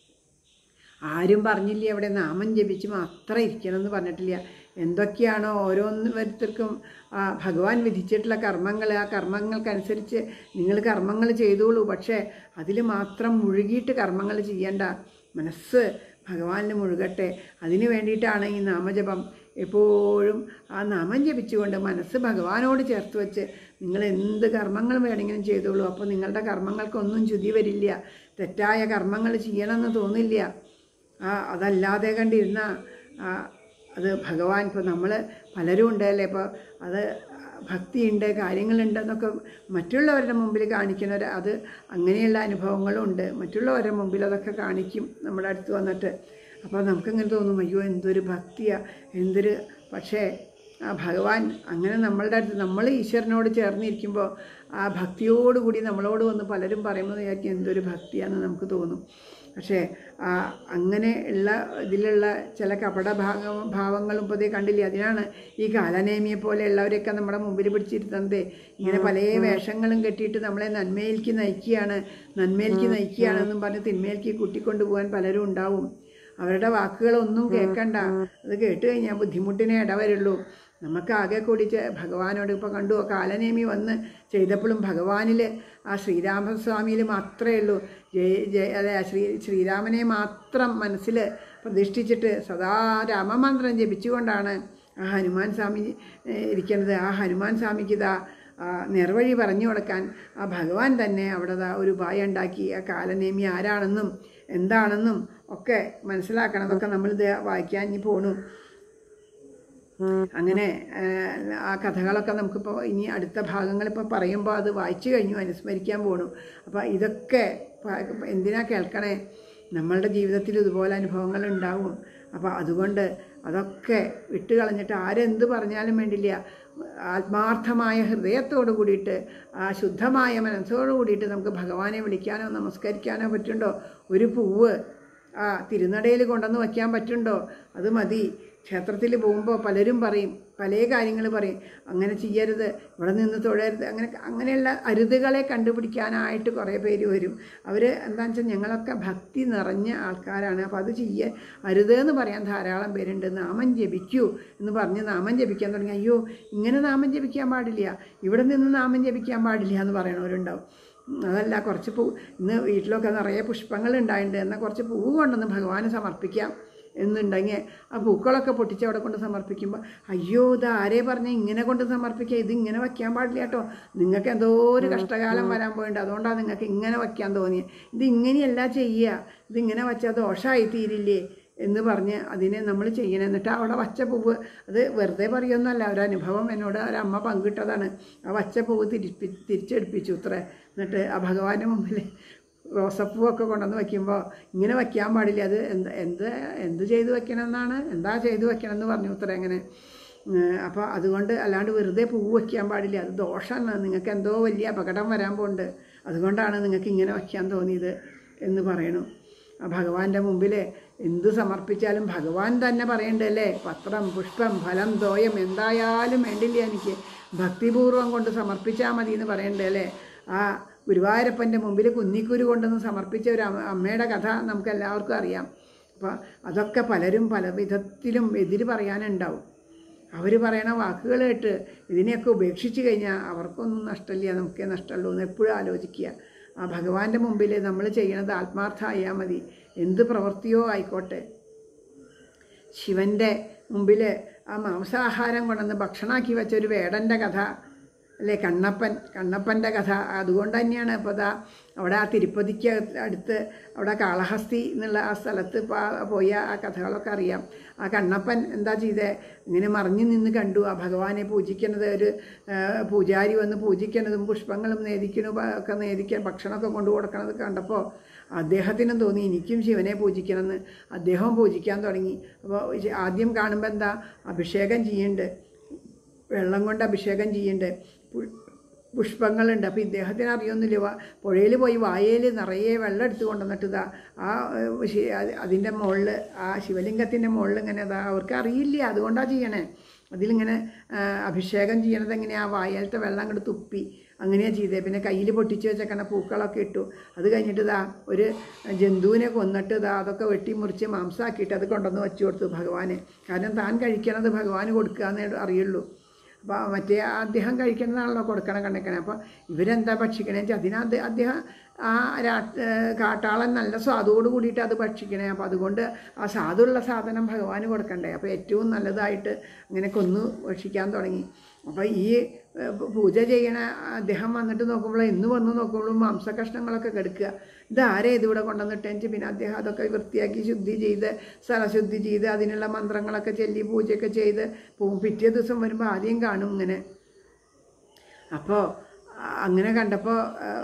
ആരും പറഞ്ഞില്ല അവിടെ നാമം ജപിച്ച് മാത്രം ഇരിക്കണം എന്ന് പറഞ്ഞിട്ടില്ല എന്തൊക്കെയാണോ ഓരോരുത്തർക്കും ആ ഭഗവാൻ വിധിച്ചിട്ടുള്ള കർമ്മങ്ങൾ ആ കർമ്മങ്ങൾക്കനുസരിച്ച് നിങ്ങൾ കർമ്മങ്ങൾ ചെയ്തോളൂ പക്ഷേ അതിൽ മാത്രം മുഴുകിയിട്ട് കർമ്മങ്ങൾ ചെയ്യണ്ട മനസ്സ് ഭഗവാനിൽ മുഴുകട്ടെ അതിന് വേണ്ടിയിട്ടാണ് ഈ നാമജപം എപ്പോഴും ആ നാമം ജപിച്ചുകൊണ്ട് മനസ്സ് ഭഗവാനോട് ചേർത്ത് വെച്ച് നിങ്ങൾ എന്ത് കർമ്മങ്ങൾ വേണമെങ്കിലും ചെയ്തോളൂ അപ്പോൾ നിങ്ങളുടെ കർമ്മങ്ങൾക്കൊന്നും ചുതി വരില്ല തെറ്റായ കർമ്മങ്ങൾ ചെയ്യണമെന്ന് തോന്നില്ല ആ അതല്ലാതെ കണ്ടിരുന്ന ആ, അത് ഭഗവാൻ ഇപ്പോൾ നമ്മൾ പലരും ഉണ്ടല്ലേ ഇപ്പോൾ അത് ഭക്തിയുണ്ട് കാര്യങ്ങളുണ്ടെന്നൊക്കെ മറ്റുള്ളവരുടെ മുമ്പിൽ കാണിക്കുന്നവർ അത് അങ്ങനെയുള്ള അനുഭവങ്ങളും ഉണ്ട് മറ്റുള്ളവരുടെ മുമ്പിൽ അതൊക്കെ കാണിക്കും നമ്മുടെ അടുത്ത് വന്നിട്ട് അപ്പോൾ നമുക്കിങ്ങനെ തോന്നും അയ്യോ എന്തൊരു ഭക്തിയാ എന്തൊരു പക്ഷേ ആ ഭഗവാൻ അങ്ങനെ നമ്മളുടെ അടുത്ത് നമ്മൾ ഈശ്വരനോട് ചേർന്നിരിക്കുമ്പോൾ ആ ഭക്തിയോടുകൂടി നമ്മളോട് വന്ന് പലരും പറയുമ്പോൾ വിചാരിക്കും എന്തൊരു ഭക്തിയാണെന്ന് നമുക്ക് തോന്നും പക്ഷേ ആ അങ്ങനെ ഉള്ള ഇതിലുള്ള ചില കപട ഭാഗ ഭാവങ്ങളും ഇപ്പോൾ ഇതേ കണ്ടില്ലേ അതിനാണ് ഈ കാലനേമിയെ പോലെയുള്ളവരെയൊക്കെ നമ്മുടെ മുമ്പിൽ പിടിച്ചിരുത്തുന്നത് ഇങ്ങനെ പല വേഷങ്ങളും കെട്ടിയിട്ട് നമ്മളെ നന്മയിലേക്ക് നയിക്കുകയാണ് നന്മയിലേക്ക് നയിക്കുകയാണെന്നും പറഞ്ഞ് തിന്മയിലേക്ക് കൂട്ടിക്കൊണ്ടു പോകാൻ പലരും ഉണ്ടാവും അവരുടെ വാക്കുകളൊന്നും കേൾക്കണ്ട അത് കേട്ട് കഴിഞ്ഞാൽ ബുദ്ധിമുട്ടിനെ ഇടവരുള്ളൂ നമുക്ക് ആകെ കൂടി ചെ- ഭഗവാനോട് ഇപ്പോൾ കണ്ടു കാലനേമി വന്ന് ചെയ്തപ്പോഴും ഭഗവാനിൽ ആ ശ്രീരാമസ്വാമിയിൽ മാത്രമേ ഉള്ളൂ ജയ ജയ അതെ ആ ശ്രീ ശ്രീരാമനെ മാത്രം മനസ്സിൽ പ്രതിഷ്ഠിച്ചിട്ട് സദാ രാമമന്ത്രം ജപിച്ചുകൊണ്ടാണ് ആ ഹനുമാൻ സ്വാമി ഏഹ്, ഇരിക്കുന്നത് ആ ഹനുമാൻ സ്വാമിക്ക് ഇതാ ആ നേർവഴി പറഞ്ഞു കൊടുക്കാൻ ആ ഭഗവാൻ തന്നെ അവിടെ ദാ ഒരു ഉപായം ഉണ്ടാക്കി ആ കാലനേമി ആരാണെന്നും എന്താണെന്നും ഒക്കെ മനസ്സിലാക്കണം അതൊക്കെ നമ്മളിത് വായിക്കാൻ ഇനി പോണു അങ്ങനെ ആ, ആ കഥകളൊക്കെ നമുക്കിപ്പോൾ ഇനി അടുത്ത ഭാഗങ്ങൾ ഇപ്പോൾ പറയുമ്പോൾ അത് വായിച്ചു കഴിഞ്ഞു അനുസ്മരിക്കാൻ പോണു അപ്പോൾ ഇതൊക്കെ പ- എന്തിനാ കേൾക്കണേ നമ്മളുടെ ജീവിതത്തിൽ ഇതുപോലെ അനുഭവങ്ങൾ ഉണ്ടാവും അപ്പോൾ അതുകൊണ്ട് അതൊക്കെ വിട്ട് കളഞ്ഞിട്ട് ആരെന്ത് പറഞ്ഞാലും വേണ്ടില്ല ആത്മാർത്ഥമായ ഹൃദയത്തോട് കൂടിയിട്ട് ആ ശുദ്ധമായ മനസ്സോട് കൂടിയിട്ട് നമുക്ക് ഭഗവാനെ വിളിക്കാനോ നമസ്കരിക്കാനോ പറ്റുണ്ടോ ഒരു പൂവ് ആ തിരുനടയിൽ കൊണ്ടുവന്ന് വയ്ക്കാൻ പറ്റുണ്ടോ അത് മതി ക്ഷേത്രത്തിൽ പോകുമ്പോൾ പലരും പറയും പല കാര്യങ്ങൾ പറയും അങ്ങനെ ചെയ്യരുത് ഇവിടെ നിന്ന് തൊഴരുത് അങ്ങനെ അങ്ങനെയുള്ള അരുതുകളെ കണ്ടുപിടിക്കാനായിട്ട് കുറേ പേര് വരും അവർ എന്താണെന്ന് വെച്ചാൽ ഞങ്ങളൊക്കെ ഭക്തി നിറഞ്ഞ ആൾക്കാരാണ് അപ്പോൾ അത് ചെയ്യ അരുത് എന്ന് പറയാൻ ധാരാളം പേരുണ്ട് നാമം ജപിക്കൂ എന്ന് പറഞ്ഞ് നാമം ജപിക്കാൻ തുടങ്ങി അയ്യോ ഇങ്ങനെ നാമം ജപിക്കാൻ പാടില്ല ഇവിടെ നിന്ന് നാമം ജപിക്കാൻ പാടില്ല എന്ന് പറയണവരുണ്ടാവും അതല്ല കുറച്ച് പൂ ഇന്ന് വീട്ടിലൊക്കെ നിറയെ പുഷ്പങ്ങൾ ഉണ്ടായിട്ടുണ്ട് എന്നാൽ കുറച്ച് പൂവ് കൊണ്ടുവന്ന് ഭഗവാന് സമർപ്പിക്കാം എന്നുണ്ടെങ്കിൽ ആ പൂക്കളൊക്കെ പൊട്ടിച്ച് അവിടെ കൊണ്ട് സമർപ്പിക്കുമ്പോൾ അയ്യോ ഇത് ആരേ പറഞ്ഞ് ഇങ്ങനെ കൊണ്ട് സമർപ്പിക്കുക ഇത് ഇങ്ങനെ വയ്ക്കാൻ പാടില്ല കേട്ടോ നിങ്ങൾക്ക് എന്തോ ഒരു കഷ്ടകാലം വരാൻ പോയിട്ടുണ്ട് അതുകൊണ്ടാണ് നിങ്ങൾക്ക് ഇങ്ങനെ വയ്ക്കാൻ തോന്നിയത് ഇത് ഇങ്ങനെയല്ല ചെയ്യുക ഇതിങ്ങനെ വച്ചാൽ ദോഷമായി തീരില്ലേ എന്ന് പറഞ്ഞ് അതിനെ നമ്മൾ ചെയ്യണം എന്നിട്ട് അവിടെ വച്ച പൂവ് അത് വെറുതെ പറയുന്നല്ല ഒരു അനുഭവം എന്നോട് ഒരമ്മ പങ്കിട്ടതാണ് ആ വച്ച പൂവ് തിരിപ്പി തിരിച്ചെടുപ്പിച്ചു ഇത്രേ എന്നിട്ട് ആ ഭഗവാന്റെ മുമ്പിൽ റോസപ്പൂവൊക്കെ കൊണ്ടുവന്ന് വയ്ക്കുമ്പോൾ ഇങ്ങനെ വയ്ക്കാൻ പാടില്ല അത് എന്ത് എന്ത് എന്ത് ചെയ്ത് വെക്കണമെന്നാണ് എന്താ ചെയ്ത് വെക്കണം എന്ന് പറഞ്ഞു ഉത്തരം എങ്ങനെ അപ്പോൾ അതുകൊണ്ട് അല്ലാണ്ട് വെറുതെ പൂവ് വയ്ക്കാൻ പാടില്ല അത് ദോഷമാണ് നിങ്ങൾക്ക് എന്തോ വലിയ അപകടം വരാൻ പോകുന്നുണ്ട് അതുകൊണ്ടാണ് നിങ്ങൾക്ക് ഇങ്ങനെ വയ്ക്കാൻ തോന്നിയത് എന്ന് പറയണു ആ ഭഗവാന്റെ മുമ്പിൽ എന്ത് സമർപ്പിച്ചാലും ഭഗവാൻ തന്നെ പറയണ്ടല്ലേ പത്രം പുഷ്പം ഫലം തോയം എന്തായാലും വേണ്ടില്ല എനിക്ക് ഭക്തിപൂർവം കൊണ്ട് സമർപ്പിച്ചാൽ മതി എന്ന് പറയണ്ടല്ലേ ആ ഗുരുവായൂരപ്പൻ്റെ മുമ്പിൽ കുന്നിക്കുരു കൊണ്ടുവന്ന് സമർപ്പിച്ച ഒരു അമ്മ- അമ്മയുടെ കഥ നമുക്ക് എല്ലാവർക്കും അറിയാം അപ്പോൾ അതൊക്കെ പലരും പല വിധത്തിലും എതിര് പറയാനുണ്ടാവും അവർ പറയണ വാക്കുകൾ കേട്ട് ഇതിനെയൊക്കെ ഉപേക്ഷിച്ച് കഴിഞ്ഞാൽ അവർക്കൊന്നും നഷ്ടമില്ല നമുക്കേ നഷ്ടമുള്ളൂ എന്ന് എപ്പോഴും ആലോചിക്കുക ആ ഭഗവാന്റെ മുമ്പിൽ നമ്മൾ ചെയ്യണത് ആത്മാർത്ഥമായാൽ മതി എന്ത് പ്രവൃത്തിയോ ആയിക്കോട്ടെ ശിവൻ്റെ മുമ്പിൽ ആ മാംസാഹാരം കൊണ്ടുവന്ന് ഭക്ഷണമാക്കി വെച്ച ഒരു വേടൻ്റെ കഥ അല്ലേ കണ്ണപ്പൻ കണ്ണപ്പൻ്റെ കഥ അതുകൊണ്ട് തന്നെയാണ് ഇപ്പോൾ ദാ അവിടെ ആ തിരുപ്പതിക്ക് അടുത്ത് അവിടെ കാളഹസ്തി എന്നുള്ള ആ സ്ഥലത്ത് ഇപ്പോൾ ആ പോയ ആ കഥകളൊക്കെ അറിയാം ആ കണ്ണപ്പൻ എന്താ ചെയ്തേ ഇങ്ങനെ മറിഞ്ഞു നിന്ന് കണ്ടു ആ ഭഗവാനെ പൂജിക്കുന്നത് ഒരു ആ, പൂജാരി വന്ന് പൂജിക്കുന്നതും പുഷ്പങ്ങളും നേദിക്കണതും ഒക്കെ നേദിക്കാൻ ഭക്ഷണമൊക്കെ കൊണ്ടു കൊടുക്കണത് കണ്ടപ്പോൾ അദ്ദേഹത്തിനും തോന്നി എനിക്കും ശിവനെ പൂജിക്കണമെന്ന് അദ്ദേഹം പൂജിക്കാൻ തുടങ്ങി അപ്പോൾ ആദ്യം കാണുമ്പോൾ എന്താ അഭിഷേകം ചെയ്യുന്നുണ്ട് വെള്ളം കൊണ്ട് അഭിഷേകം ചെയ്യുന്നുണ്ട് പു- പുഷ്പങ്ങളുണ്ട് അപ്പോൾ ഇദ്ദേഹത്തിന് അറിയൊന്നുമില്ല വാ പുഴയിൽ പോയി വായയിൽ നിറയെ വെള്ളം എടുത്ത് കൊണ്ടുവന്നിട്ട് ഇതാ ആ ഏഹ്, ശി- അത് അതിൻ്റെ മുകളിൽ ആ ശിവലിംഗത്തിൻ്റെ മുകളിൽ ഇങ്ങനെ അതാ അവർക്ക് അറിയില്ല അതുകൊണ്ടാണ് ചെയ്യണേ അതിലിങ്ങനെ ആ, അഭിഷേകം ചെയ്യണത് എങ്ങനെയാ ആ വായലത്തെ വെള്ളം അങ്ങോട്ട് തുപ്പി അങ്ങനെയാണ് ചെയ്തത് പിന്നെ കയ്യിൽ പൊട്ടിച്ച് വെച്ചേക്കണ പൂക്കളൊക്കെ ഇട്ടു അത് കഴിഞ്ഞിട്ട് ഇതാ ഒരു ജന്തുവിനെ കൊന്നിട്ട് ഇതാ അതൊക്കെ വെട്ടി മുറിച്ച് മാംസാക്കിയിട്ട് അത് കൊണ്ടുവന്ന് വെച്ച് കൊടുത്തു ഭഗവാന് കാരണം താൻ കഴിക്കണത് ഭഗവാന് കൊടുക്കുക എന്നേ അറിയുള്ളൂ അപ്പോൾ മറ്റേ അദ്ദേഹം കഴിക്കുന്നതാണല്ലോ കൊടുക്കണം കണ്ടിക്കണേ അപ്പോൾ ഇവരെന്താ ഭക്ഷിക്കണേ വെച്ചാൽ അതിനത് അദ്ദേഹം ആ രാ ഏഹ് കാട്ടാളൻ നല്ല സ്വാദോട് കൂടിയിട്ട് അത് ഭക്ഷിക്കണേ അപ്പോൾ അതുകൊണ്ട് ആ സ്വാദുള്ള സാധനം ഭഗവാന് കൊടുക്കണ്ടേ അപ്പോൾ ഏറ്റവും നല്ലതായിട്ട് അങ്ങനെ കൊന്നു ഭക്ഷിക്കാൻ തുടങ്ങി അപ്പോൾ ഈ ഏഹ് പൂജ ചെയ്യണ അദ്ദേഹം വന്നിട്ട് നോക്കുമ്പോൾ ഇന്ന് വന്ന് നോക്കുമ്പോഴും മാംസകഷ്ണങ്ങളൊക്കെ കെടുക്കുക ഇതാരേ ഇതിവിടെ കൊണ്ടുവന്നിട്ടെങ്കിൽ പിന്നെ അദ്ദേഹം അതൊക്കെ വൃത്തിയാക്കി ശുദ്ധി ചെയ്ത് സ്ഥലശുദ്ധി ചെയ്ത് അതിനുള്ള മന്ത്രങ്ങളൊക്കെ ചൊല്ലി പൂജയൊക്കെ ചെയ്ത് പോകും പിറ്റേ ദിവസം വരുമ്പോൾ ആദ്യം കാണും ഇങ്ങനെ അപ്പോൾ അങ്ങനെ കണ്ടപ്പോൾ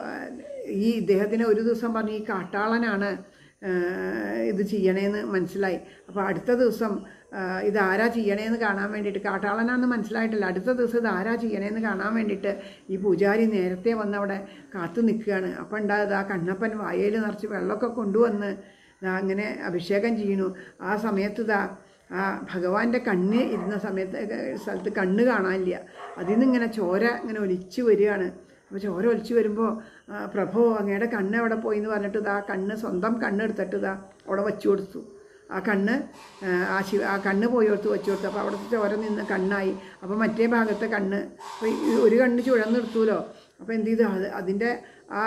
ഈ ഇദ്ദേഹത്തിന് ഒരു ദിവസം പറഞ്ഞു ഈ കാട്ടാളനാണ് ആ, ഇത് ചെയ്യണേന്ന് മനസ്സിലായി അപ്പോൾ അടുത്ത ദിവസം ആ, ഇതാരാ ചെയ്യണേന്ന് കാണാൻ വേണ്ടിയിട്ട് കാട്ടാളനാന്ന് മനസ്സിലായിട്ടില്ല അടുത്ത ദിവസം ഇത് ആരാ ചെയ്യണേന്ന് കാണാൻ വേണ്ടിയിട്ട് ഈ പൂജാരി നേരത്തെ വന്ന് അവിടെ കാത്തു നിൽക്കുകയാണ് അപ്പം ഉണ്ടായത് ആ കണ്ണപ്പൻ വായയിൽ നിറച്ച് വെള്ളമൊക്കെ കൊണ്ടുവന്ന് ദാ അങ്ങനെ അഭിഷേകം ചെയ്യണു ആ സമയത്ത് ഇതാ ആ ഭഗവാന്റെ കണ്ണ് ഇരുന്ന സമയത്ത് ഏ, സ്ഥലത്ത് കണ്ണ് കാണാനില്ല അതിൽ നിന്ന് ഇങ്ങനെ ചോര ഇങ്ങനെ ഒലിച്ചു വരികയാണ് അപ്പോൾ ചോര ഒലിച്ചു വരുമ്പോൾ പ്രഭു അങ്ങയുടെ കണ്ണ് എവിടെ പോയി എന്ന് പറഞ്ഞിട്ട് ഇതാ കണ്ണ് സ്വന്തം കണ്ണ് എടുത്തിട്ട് ഇതാ അവിടെ വച്ചു കൊടുത്തു ആ കണ്ണ് ആ, ആ ശിവ ആ കണ്ണ് പോയി കൊടുത്ത് വെച്ചു കൊടുത്തു അപ്പോൾ അവിടുത്തെ ചോര നിന്ന് കണ്ണായി അപ്പോൾ മറ്റേ ഭാഗത്തെ കണ്ണ് അപ്പോൾ ഈ ഒരു കണ്ണ് ചുഴന്നെടുത്തുല്ലോ അപ്പോൾ എന്ത് ചെയ്തു അത് അതിൻ്റെ ആ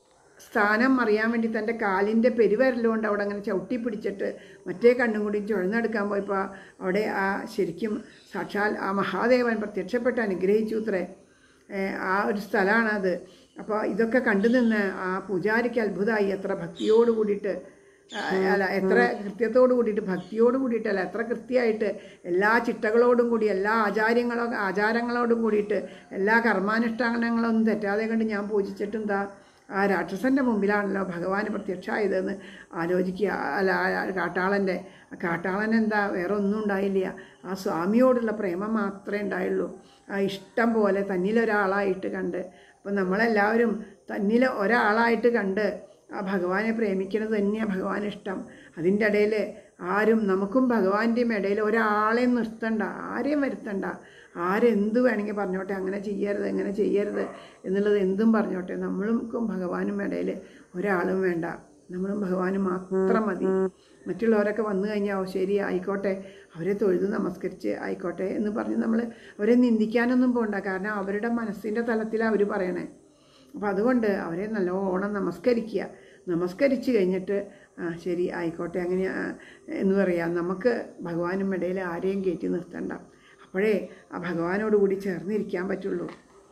സ്ഥാനം അറിയാൻ വേണ്ടി തൻ്റെ കാലിൻ്റെ പെരുവിരലുകൊണ്ട് അവിടെ അങ്ങനെ ചവിട്ടി പിടിച്ചിട്ട് മറ്റേ കണ്ണും കൂടി ചുഴന്നെടുക്കാൻ പോയപ്പോൾ അവിടെ ആ ശരിക്കും സാക്ഷാൽ ആ മഹാദേവൻ പ്രത്യക്ഷപ്പെട്ട് അനുഗ്രഹിച്ചു അത്രേ ഏ, ആ ഒരു സ്ഥലമാണത് അപ്പോൾ ഇതൊക്കെ കണ്ടു നിന്ന് ആ പൂജാരിക്ക് അത്ഭുതമായി എത്ര ഭക്തിയോട് കൂടിയിട്ട് ആ, അല്ല എത്ര കൃത്യത്തോട് കൂടിയിട്ട് ഭക്തിയോട് കൂടിയിട്ടല്ല എത്ര കൃത്യമായിട്ട് എല്ലാ ചിട്ടകളോടും കൂടി എല്ലാ ആചാര്യങ്ങളോ ആചാരങ്ങളോടും കൂടിയിട്ട് എല്ലാ കർമാനുഷ്ഠാനങ്ങളൊന്നും തെറ്റാതെ കണ്ട് ഞാൻ പൂജിച്ചിട്ടും എന്താ ആ രാക്ഷസൻ്റെ മുമ്പിലാണല്ലോ ഭഗവാന് പ്രത്യക്ഷമായതെന്ന് ആലോചിക്കുക അല്ല ആ കാട്ടാളൻ്റെ ആ കാട്ടാളൻ എന്താ വേറെ ഒന്നും ഉണ്ടായില്ല ആ സ്വാമിയോടുള്ള പ്രേമം മാത്രമേ ഉണ്ടായുള്ളൂ ആ ഇഷ്ടം പോലെ തന്നിലൊരാളായിട്ട് കണ്ട് അപ്പം നമ്മളെല്ലാവരും തന്നിൽ ഒരാളായിട്ട് കണ്ട് ആ ഭഗവാനെ പ്രേമിക്കുന്നത് തന്നെയാണ് ഭഗവാൻ ഇഷ്ടം അതിൻ്റെ ഇടയിൽ ആരും നമുക്കും ഭഗവാന്റെയും ഇടയിൽ ഒരാളെ നിർത്തണ്ട ആരെയും വരുത്തണ്ട ആരെന്ത് വേണമെങ്കിൽ പറഞ്ഞോട്ടെ അങ്ങനെ ചെയ്യരുത് എങ്ങനെ ചെയ്യരുത് എന്നുള്ളത് എന്തും പറഞ്ഞോട്ടെ നമ്മൾക്കും ഭഗവാനും ഇടയിൽ ഒരാളും വേണ്ട നമ്മളും ഭഗവാനും മാത്രം മതി മറ്റുള്ളവരൊക്കെ വന്നു കഴിഞ്ഞാൽ ഓ ശരി ആയിക്കോട്ടെ അവരെ തൊഴുത് നമസ്കരിച്ച് ആയിക്കോട്ടെ എന്ന് പറഞ്ഞ് നമ്മൾ അവരെ നിന്ദിക്കാനൊന്നും പോകണ്ട കാരണം അവരുടെ മനസ്സിൻ്റെ തലത്തിലാണ് അവർ പറയണേ അപ്പോൾ അതുകൊണ്ട് അവരെ നല്ലോണം നമസ്കരിക്കുക നമസ്കരിച്ച് കഴിഞ്ഞിട്ട് ആ ശരി ആയിക്കോട്ടെ അങ്ങനെ ആ, എന്ന് പറയാം നമുക്ക് ഭഗവാനും ഇടയിൽ ആരെയും കയറ്റി നിർത്തണ്ട അപ്പോഴേ ആ ഭഗവാനോട് കൂടി ചേർന്നിരിക്കാൻ പറ്റുള്ളൂ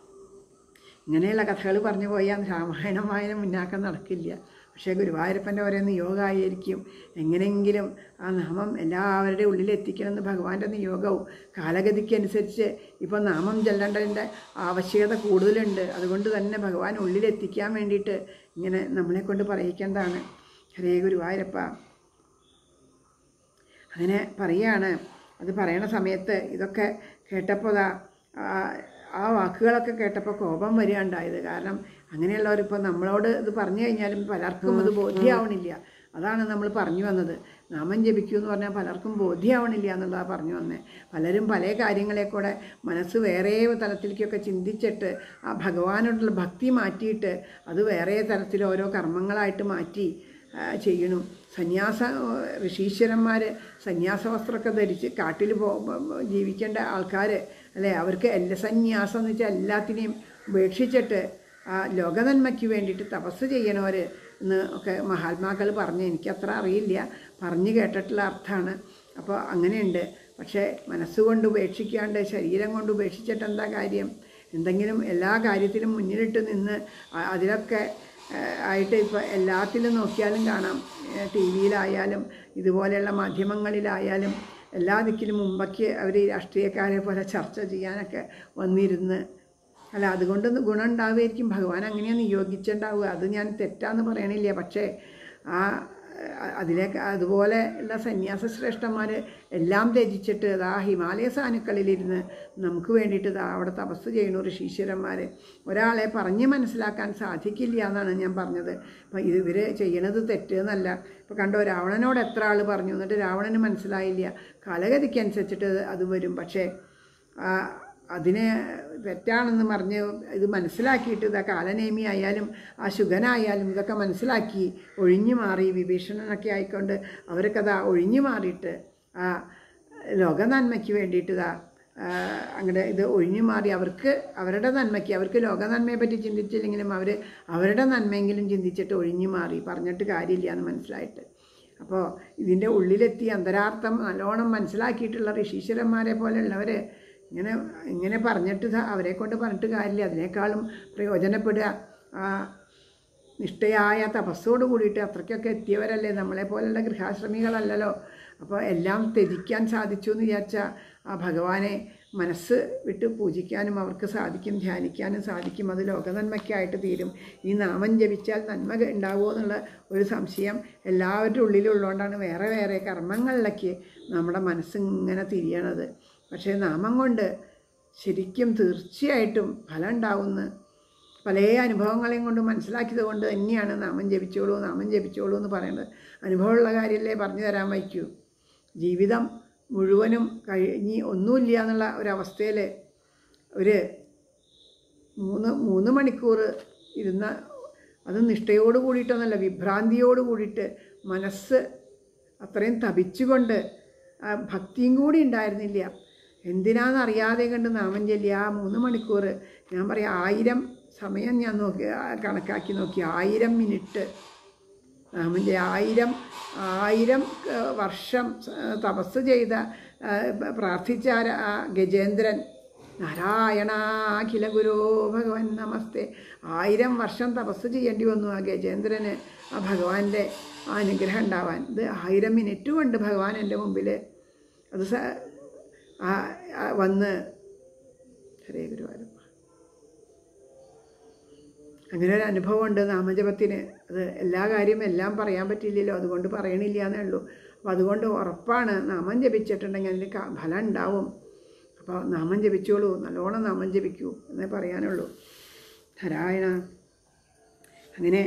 ഇങ്ങനെയുള്ള കഥകൾ പറഞ്ഞു പോയാൽ രാമായണം വായന മുന്നാക്കം നടക്കില്ല പക്ഷേ ഗുരുവായൂരപ്പൻ്റെ ഓരോ നിയോഗമായിരിക്കും എങ്ങനെയെങ്കിലും ആ നാമം എല്ലാവരുടെ ഉള്ളിൽ എത്തിക്കണമെന്ന് ഭഗവാന്റെ നിയോഗവും കാലഗതിക്കനുസരിച്ച് ഇപ്പോൾ നാമം ചെല്ലേണ്ടതിൻ്റെ ആവശ്യകത കൂടുതലുണ്ട് അതുകൊണ്ട് തന്നെ ഭഗവാൻ ഉള്ളിൽ എത്തിക്കാൻ വേണ്ടിയിട്ട് ഇങ്ങനെ നമ്മളെ കൊണ്ട് പറയിക്കേണ്ടതാണ് ഹരേ ഗുരുവായൂരപ്പ അങ്ങനെ പറയാണ് അത് പറയണ സമയത്ത് ഇതൊക്കെ കേട്ടപ്പോൾ ദാ ആ- ആ വാക്കുകളൊക്കെ കേട്ടപ്പോൾ കോപം വരികയുണ്ടായത് കാരണം അങ്ങനെയുള്ളവരിപ്പോൾ നമ്മളോട് ഇത് പറഞ്ഞു കഴിഞ്ഞാലും പലർക്കും അത് ബോധ്യമാവണില്ല അതാണ് നമ്മൾ പറഞ്ഞു വന്നത് നാമം ജപിക്കൂ എന്ന് പറഞ്ഞാൽ പലർക്കും ബോധ്യമാവണില്ല എന്നുള്ളതാണ് പറഞ്ഞു വന്നത് പലരും പല കാര്യങ്ങളെ കൂടെ മനസ്സ് വേറെ തലത്തിലേക്കൊക്കെ ചിന്തിച്ചിട്ട് ആ ഭഗവാനോടുള്ള ഭക്തി മാറ്റിയിട്ട് അത് വേറെ തരത്തിൽ ഓരോ കർമ്മങ്ങളായിട്ട് മാറ്റി ആ, ചെയ്യണു സന്യാസ ഋഷീശ്വരന്മാർ സന്യാസ വസ്ത്രമൊക്കെ ധരിച്ച് കാട്ടിൽ പോ ജീവിക്കേണ്ട ആൾക്കാർ അല്ലേ അവർക്ക് എല്ലാ സന്യാസം എന്ന് വെച്ചാൽ എല്ലാത്തിനെയും ഉപേക്ഷിച്ചിട്ട് ആ ലോകനന്മയ്ക്ക് വേണ്ടിയിട്ട് തപസ് ചെയ്യണവർ എന്ന് ഒക്കെ മഹാത്മാക്കൾ പറഞ്ഞ് എനിക്കത്ര അറിയില്ല പറഞ്ഞു കേട്ടിട്ടുള്ള അർത്ഥമാണ് അപ്പോൾ അങ്ങനെയുണ്ട് പക്ഷേ മനസ്സുകൊണ്ട് ഉപേക്ഷിക്കാണ്ട് ശരീരം കൊണ്ട് ഉപേക്ഷിച്ചിട്ട് എന്താ കാര്യം എന്തെങ്കിലും എല്ലാ കാര്യത്തിലും മുന്നിലിട്ട് നിന്ന് അ- അതിലൊക്കെ ഏഹ്, ആയിട്ട് ഇപ്പോൾ എല്ലാത്തിലും നോക്കിയാലും കാണാം ടി വിയിലായാലും ഇതുപോലെയുള്ള മാധ്യമങ്ങളിലായാലും എല്ലാ ദിക്കിലും മുമ്പൊക്കെ അവർ രാഷ്ട്രീയക്കാരെ പോലെ ചർച്ച ചെയ്യാനൊക്കെ വന്നിരുന്ന് അല്ല അതുകൊണ്ടൊന്നും ഗുണം ഉണ്ടാവുമായിരിക്കും ഭഗവാൻ അങ്ങനെയാണ് നിയോഗിച്ചിട്ടുണ്ടാവുക അത് ഞാൻ തെറ്റാന്ന് പറയണില്ല പക്ഷേ ആ അഹ് അതിലേക്ക് അതുപോലെ ഉള്ള സന്യാസ ശ്രേഷ്ഠന്മാർ എല്ലാം ത്യജിച്ചിട്ട് ഇതാ ഹിമാലയ സാനുക്കളിലിരുന്ന് നമുക്ക് വേണ്ടിയിട്ട് ഇതാ അവിടെ തപസ് ചെയ്യുന്നു ഋഷീശ്വരന്മാർ ഒരാളെ പറഞ്ഞ് മനസ്സിലാക്കാൻ സാധിക്കില്ല എന്നാണ് ഞാൻ പറഞ്ഞത് അപ്പോൾ ഇവർ ചെയ്യണത് തെറ്റ് എന്നല്ല ഇപ്പോൾ കണ്ടോ രാവണനോട് എത്ര ആൾ പറഞ്ഞു എന്നിട്ട് രാവണന് മനസ്സിലായില്ല കാലഗതിക്കനുസരിച്ചിട്ട് അത് വരും പക്ഷേ ആ, അതിനെ തെറ്റാണെന്ന് പറഞ്ഞ് ഇത് മനസ്സിലാക്കിയിട്ട് ഇതാ കാലനേമി ആയാലും ആ ശുഗനായാലും ഇതൊക്കെ മനസ്സിലാക്കി ഒഴിഞ്ഞു മാറി വിഭീഷണനൊക്കെ ആയിക്കൊണ്ട് അവരൊക്കെ അതാ ഒഴിഞ്ഞു മാറിയിട്ട് ആ ലോക നന്മയ്ക്ക് വേണ്ടിയിട്ട് ഇതാ അങ്ങനെ ഇത് ഒഴിഞ്ഞു മാറി അവർക്ക് അവരുടെ നന്മയ്ക്ക് അവർക്ക് ലോക നന്മയെ പറ്റി ചിന്തിച്ചില്ലെങ്കിലും അവർ അവരുടെ നന്മയെങ്കിലും ചിന്തിച്ചിട്ട് ഒഴിഞ്ഞു മാറി പറഞ്ഞിട്ട് കാര്യമില്ല എന്ന് മനസ്സിലായിട്ട് അപ്പോൾ ഇതിൻ്റെ ഉള്ളിലെത്തി അന്തരാർത്ഥം നല്ലോണം മനസ്സിലാക്കിയിട്ടുള്ള ഋഷീശ്വരന്മാരെ പോലെയുള്ളവർ ഇങ്ങനെ ഇങ്ങനെ പറഞ്ഞിട്ട് ദാ അവരെ കൊണ്ട് പറഞ്ഞിട്ട് കാര്യമില്ല അതിനേക്കാളും പ്രയോജനപ്പെടുക ആ നിഷ്ഠയായ തപസ്സോട് കൂടിയിട്ട് അത്രയ്ക്കൊക്കെ എത്തിയവരല്ലേ നമ്മളെ പോലുള്ള ഗൃഹാശ്രമികളല്ലല്ലോ അപ്പോൾ എല്ലാം ത്യജിക്കാൻ സാധിച്ചു എന്ന് വിചാരിച്ച ആ ഭഗവാനെ മനസ്സ് വിട്ട് പൂജിക്കാനും അവർക്ക് സാധിക്കും ധ്യാനിക്കാനും സാധിക്കും അത് ലോകനന്മയ്ക്കായിട്ട് തീരും ഈ നാമം ജപിച്ചാൽ നന്മ ഉണ്ടാവുമോ എന്നുള്ള ഒരു സംശയം എല്ലാവരുടെ ഉള്ളിലുള്ളതുകൊണ്ടാണ് വേറെ വേറെ കർമ്മങ്ങളിലേക്ക് നമ്മുടെ മനസ്സ് ഇങ്ങനെ തിരിയണത് പക്ഷേ നാമം കൊണ്ട് ശരിക്കും തീർച്ചയായിട്ടും ഫലം ഉണ്ടാവുമെന്ന് പല അനുഭവങ്ങളെയും കൊണ്ട് മനസ്സിലാക്കിയത് കൊണ്ട് തന്നെയാണ് നാമം ജപിച്ചോളൂ നാമം ജപിച്ചോളൂ എന്ന് പറയുന്നത് അനുഭവമുള്ള കാര്യമല്ലേ പറഞ്ഞു തരാൻ വയ്ക്കൂ ജീവിതം മുഴുവനും കഴിഞ്ഞ് ഒന്നുമില്ല എന്നുള്ള ഒരവസ്ഥയിൽ ഒരു മൂന്ന് മൂന്ന് മണിക്കൂർ ഇരുന്ന അത് നിഷ്ഠയോട് കൂടിയിട്ടൊന്നല്ല വിഭ്രാന്തിയോട് കൂടിയിട്ട് മനസ്സ് അത്രയും തപിച്ചുകൊണ്ട് ആ ഭക്തിയും കൂടി ഉണ്ടായിരുന്നില്ല എന്തിനാണെന്നറിയാതെ കണ്ട് നാമം ചൊല്ലി ആ മൂന്ന് മണിക്കൂർ ഞാൻ പറയാം ആയിരം സമയം ഞാൻ നോക്കി ആ, കണക്കാക്കി നോക്കി ആയിരം മിനിറ്റ് നാമം ചൊല്ലി ആയിരം ആയിരം ആ, വർഷം ആ, തപസ് ചെയ്ത ആ, പ്രാർത്ഥിച്ച ആ ര- ആ ഗജേന്ദ്രൻ നാരായണ അഖില ഗുരോ ഭഗവാൻ നമസ്തേ ആയിരം വർഷം തപസ് ചെയ്യേണ്ടി വന്നു ആ ഗജേന്ദ്രന് ആ ഭഗവാന്റെ ആ അനുഗ്രഹം ഉണ്ടാവാൻ ഇത് ആയിരം മിനിറ്റ് കൊണ്ട് ഭഗവാൻ എൻ്റെ മുമ്പിൽ അത് സ ആ ആ വന്ന് ഹരേ ഗുരുവായൂരപ്പ അങ്ങനെ ഒരു അനുഭവമുണ്ട് നാമജപത്തിന് അത് എല്ലാ കാര്യവും എല്ലാം പറയാൻ പറ്റില്ലല്ലോ അതുകൊണ്ട് പറയണില്ല എന്നേ ഉള്ളൂ അപ്പോൾ അതുകൊണ്ട് ഉറപ്പാണ് നാമം ജപിച്ചിട്ടുണ്ടെങ്കിൽ അതിന് ക- ഫലം ഉണ്ടാവും അപ്പോൾ നാമം ജപിച്ചോളൂ നല്ലോണം നാമം ജപിക്കൂ എന്നേ പറയാനുള്ളൂ നാരായണ അങ്ങനെ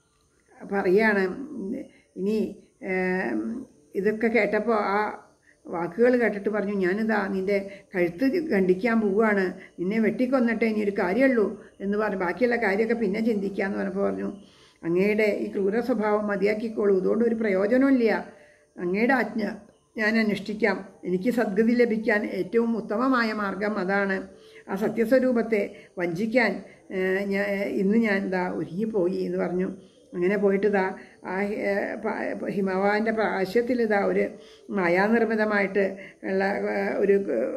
പറയാണ് ഇനി ഏം, ഇതൊക്കെ കേട്ടപ്പോൾ ആ വാക്കുകൾ കേട്ടിട്ട് പറഞ്ഞു ഞാനിതാ നിൻ്റെ കഴുത്ത് ഖണ്ഡിക്കാൻ പോവുകയാണ് നിന്നെ വെട്ടിക്കൊന്നിട്ടേ ഇനി ഒരു കാര്യമുള്ളൂ എന്ന് പറഞ്ഞു ബാക്കിയുള്ള കാര്യമൊക്കെ പിന്നെ ചിന്തിക്കാമെന്ന് പറഞ്ഞപ്പോൾ പറഞ്ഞു അങ്ങയുടെ ഈ ക്രൂര സ്വഭാവം മതിയാക്കിക്കോളൂ ഇതുകൊണ്ട് ഒരു പ്രയോജനമില്ല അങ്ങയുടെ ആജ്ഞ ഞാൻ അനുഷ്ഠിക്കാം എനിക്ക് സദ്ഗതി ലഭിക്കാൻ ഏറ്റവും ഉത്തമമായ മാർഗം അതാണ് ആ സത്യസ്വരൂപത്തെ വഞ്ചിക്കാൻ ഏഹ്, ഞാൻ ഇന്ന് ഞാൻ ഇതാ ഒരുങ്ങിപ്പോയി എന്ന് പറഞ്ഞു അങ്ങനെ പോയിട്ട് ഇതാ ആ ഏഹ്, പ- ഹിമവാന്റെ പ്രാശ്യത്തിൽ ഇതാ ഒരു മായാനിർമ്മിതമായിട്ട് ഉള്ള ഏഹ്, ഒരു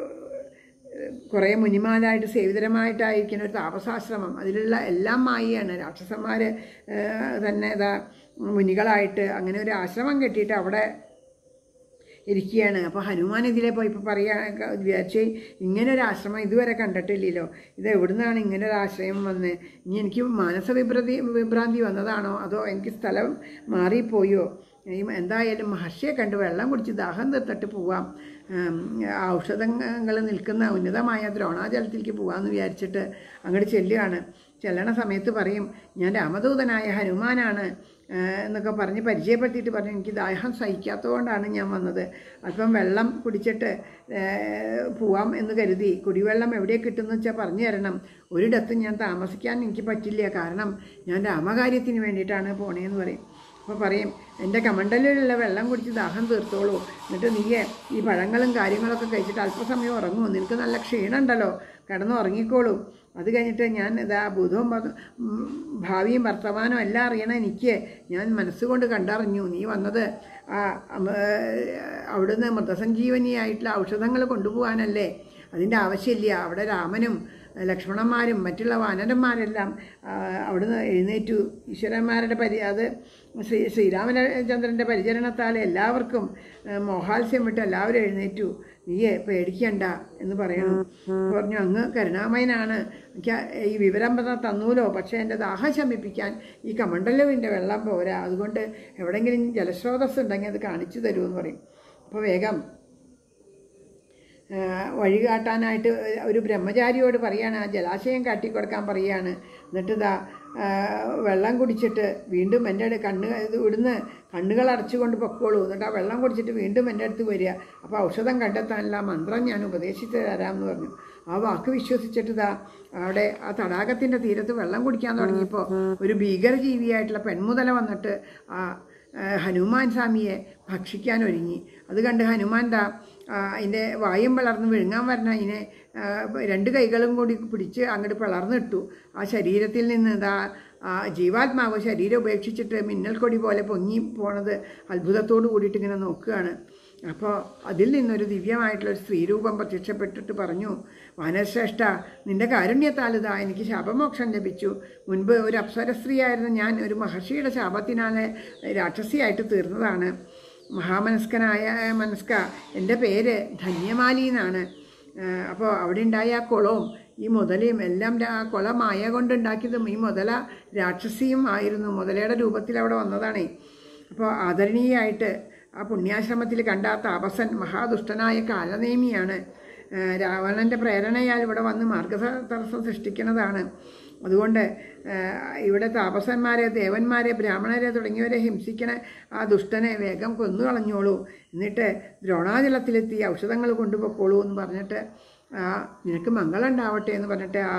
ഏഹ്, കുറേ മുനിമാരായിട്ട് സേവിതരമായിട്ടായിരിക്കുന്ന ഒരു താപസാശ്രമം അതിലുള്ള എല്ലാം മായയാണ് രാക്ഷസന്മാർ തന്നെ ഇതാ മുനികളായിട്ട് അങ്ങനെ ഒരു ആശ്രമം കെട്ടിയിട്ട് അവിടെ ഇരിക്കുകയാണ് അപ്പോൾ ഹനുമാൻ ഇതിലെ പോയി ഇപ്പോൾ പറയാ വിചാരിച്ച് ഇങ്ങനെ ഒരു ആശ്രമം ഇതുവരെ കണ്ടിട്ടില്ലല്ലോ ഇത് എവിടുന്നാണ് ഇങ്ങനെ ഒരു ആശ്രയം വന്ന് ഇനി എനിക്ക് മാനസ വിഭ്രതി വിഭ്രാന്തി വന്നതാണോ അതോ എനിക്ക് സ്ഥലം മാറിപ്പോയോ ഈ എന്തായാലും മഹർഷിയെ കണ്ട് വെള്ളം കുടിച്ച് ദാഹം തീർത്തിട്ട് പോവാം ഉം, ഔഷധങ്ങൾ നിൽക്കുന്ന ഉന്നതമായ ദ്രോണാചലത്തിലേക്ക് പോകാമെന്ന് വിചാരിച്ചിട്ട് അങ്ങോട്ട് ചെല്ലുകയാണ് ചെല്ലണ സമയത്ത് പറയും ഞാൻ രാമദൂതനായ ഹനുമാനാണ് ആ, എന്നൊക്കെ പറഞ്ഞ് പരിചയപ്പെടുത്തിയിട്ട് പറഞ്ഞു എനിക്ക് ദാഹം സഹിക്കാത്തതുകൊണ്ടാണ് ഞാൻ വന്നത് അല്പം വെള്ളം കുടിച്ചിട്ട് ഏ, പോവാം എന്ന് കരുതി കുടിവെള്ളം എവിടെ കിട്ടുമെന്ന് വെച്ചാൽ പറഞ്ഞു തരണം ഒരിടത്തും ഞാൻ താമസിക്കാൻ എനിക്ക് പറ്റില്ല കാരണം ഞാൻ രാമകാര്യത്തിന് വേണ്ടിയിട്ടാണ് പോണേന്ന് പറയും അപ്പോൾ പറയും എൻ്റെ കമണ്ടലിലുള്ള വെള്ളം കുടിച്ച് ദാഹം തീർത്തോളൂ എന്നിട്ട് നീ ഈ പഴങ്ങളും കാര്യങ്ങളൊക്കെ കഴിച്ചിട്ട് അല്പസമയം ഉറങ്ങുമോ നിനക്ക് നല്ല ക്ഷീണം ഉണ്ടല്ലോ കിടന്ന് ഉറങ്ങിക്കോളൂ അത് കഴിഞ്ഞിട്ട് ഞാൻ ഇതാ ഭൂതവും ഭ- ഉം, ഭാവിയും വർത്തമാനവും എല്ലാം അറിയണം എനിക്ക് ഞാൻ മനസ്സുകൊണ്ട് കണ്ടറിഞ്ഞു നീ വന്നത് ആ അമ- അവിടുന്ന് മൃതസഞ്ജീവനിയായിട്ടുള്ള ഔഷധങ്ങൾ കൊണ്ടുപോകാനല്ലേ അതിൻ്റെ ആവശ്യമില്ല അവിടെ രാമനും ലക്ഷ്മണന്മാരും മറ്റുള്ള വാനരന്മാരെല്ലാം ആ, അവിടുന്ന് എഴുന്നേറ്റു ഈശ്വരന്മാരുടെ പരി അത് ശ്രീ ശ്രീരാമചന്ദ്രൻ്റെ പരിചരണത്താൽ എല്ലാവർക്കും ആ, മോഹാത്സ്യം വിട്ട് എല്ലാവരും എഴുന്നേറ്റു നീയെ പേടിക്കണ്ട എന്ന് പറയണു പറഞ്ഞു അങ്ങ് കരുണാമയനാണ് എനിക്ക് ഈ വിവരം പറഞ്ഞാൽ തന്നൂലോ പക്ഷേ എൻ്റെ ദാഹം ശമിപ്പിക്കാൻ ഈ കമണ്ടലുവിൻ്റെ വെള്ളം പോരാ അതുകൊണ്ട് എവിടെയെങ്കിലും ജലസ്രോതസ് ഉണ്ടെങ്കിൽ അത് കാണിച്ചു തരുമെന്ന് പറയും അപ്പോൾ വേഗം ആ, വഴി കാട്ടാനായിട്ട് ഒരു ബ്രഹ്മചാരിയോട് പറയാണ് ആ ജലാശയം കാട്ടിക്കൊടുക്കാൻ പറയാണ് എന്നിട്ട് ഇതാ ആ, വെള്ളം കുടിച്ചിട്ട് വീണ്ടും എൻ്റെ അടുത്ത് കണ്ണ് ഇത് ഇവിടുന്ന് കണ്ണുകൾ അടച്ചുകൊണ്ട് പൊക്കോളൂ എന്നിട്ട് ആ വെള്ളം കുടിച്ചിട്ട് വീണ്ടും എൻ്റെ അടുത്ത് വരിക അപ്പോൾ ഔഷധം കണ്ടെത്താനുള്ള ആ മന്ത്രം ഞാൻ ഉപദേശിച്ച് തരാമെന്ന് പറഞ്ഞു ആ വാക്ക് വിശ്വസിച്ചിട്ട് ഇതാ അവിടെ ആ തടാകത്തിൻ്റെ തീരത്ത് വെള്ളം കുടിക്കാൻ തുടങ്ങിയപ്പോൾ ഒരു ഭീകരജീവിയായിട്ടുള്ള പെൺമുതല വന്നിട്ട് ആ ആ, ഹനുമാൻ സ്വാമിയെ ഭക്ഷിക്കാൻ ഒരുങ്ങി അത് കണ്ട് ഹനുമാൻ ദാ ആ, അതിൻ്റെ വായും പിളർന്ന് വിഴുങ്ങാൻ വരണ അതിനെ ആ, രണ്ട് കൈകളും കൂടി പിടിച്ച് അങ്ങോട്ട് പിളർന്നിട്ടു ആ ശരീരത്തിൽ നിന്ന് ദാ ആ ജീവാത്മാവ് ശരീരം ഉപേക്ഷിച്ചിട്ട് മിന്നൽ കൊടി പോലെ പൊങ്ങി പോണത് അത്ഭുതത്തോട് കൂടിയിട്ട് ഇങ്ങനെ നോക്കുകയാണ് അപ്പോൾ അതിൽ നിന്നൊരു ദിവ്യമായിട്ടുള്ളൊരു സ്ത്രീരൂപം പ്രത്യക്ഷപ്പെട്ടിട്ട് പറഞ്ഞു വാനശ്രേഷ്ഠ നിന്റെ കാരുണ്യത്താൽ ഇതാ എനിക്ക് ശാപമോക്ഷം ലഭിച്ചു മുൻപ് ഒരു അപ്സര സ്ത്രീയായിരുന്ന ഞാൻ ഒരു മഹർഷിയുടെ ശാപത്തിനാൽ രാക്ഷസിയായിട്ട് തീർന്നതാണ് മഹാമനസ്കനായ മനസ്ക എൻ്റെ പേര് ധന്യമാലി എന്നാണ് അപ്പോൾ അവിടെ ഉണ്ടായ ആ കുളവും ഈ മുതലയും എല്ലാം ആ കുള മായ കൊണ്ടുണ്ടാക്കിയതും ഈ മുതല രാക്ഷസിയും ആയിരുന്നു മുതലയുടെ രൂപത്തിൽ അവിടെ വന്നതാണേ അപ്പോൾ ആദരണീയായിട്ട് ആ പുണ്യാശ്രമത്തിൽ കണ്ട ആ താപസൻ മഹാദുഷ്ടനായ കാലനേമിയാണ് ആ, രാവണൻ്റെ പ്രേരണയാൽ ഇവിടെ വന്ന് മാർഗതടസ്സം സൃഷ്ടിക്കുന്നതാണ് അതുകൊണ്ട് ആ, ഇവിടെ താപസന്മാരെ ദേവന്മാരെ ബ്രാഹ്മണരെ തുടങ്ങിയവരെ ഹിംസിക്കണ ആ ദുഷ്ടനെ വേഗം കൊന്നു കളഞ്ഞോളൂ എന്നിട്ട് ദ്രോണാജലത്തിലെത്തി ഔഷധങ്ങൾ കൊണ്ടുപോയിക്കോളൂ എന്ന് പറഞ്ഞിട്ട് ആ, നിനക്ക് മംഗളം ഉണ്ടാവട്ടെ എന്ന് പറഞ്ഞിട്ട് ആ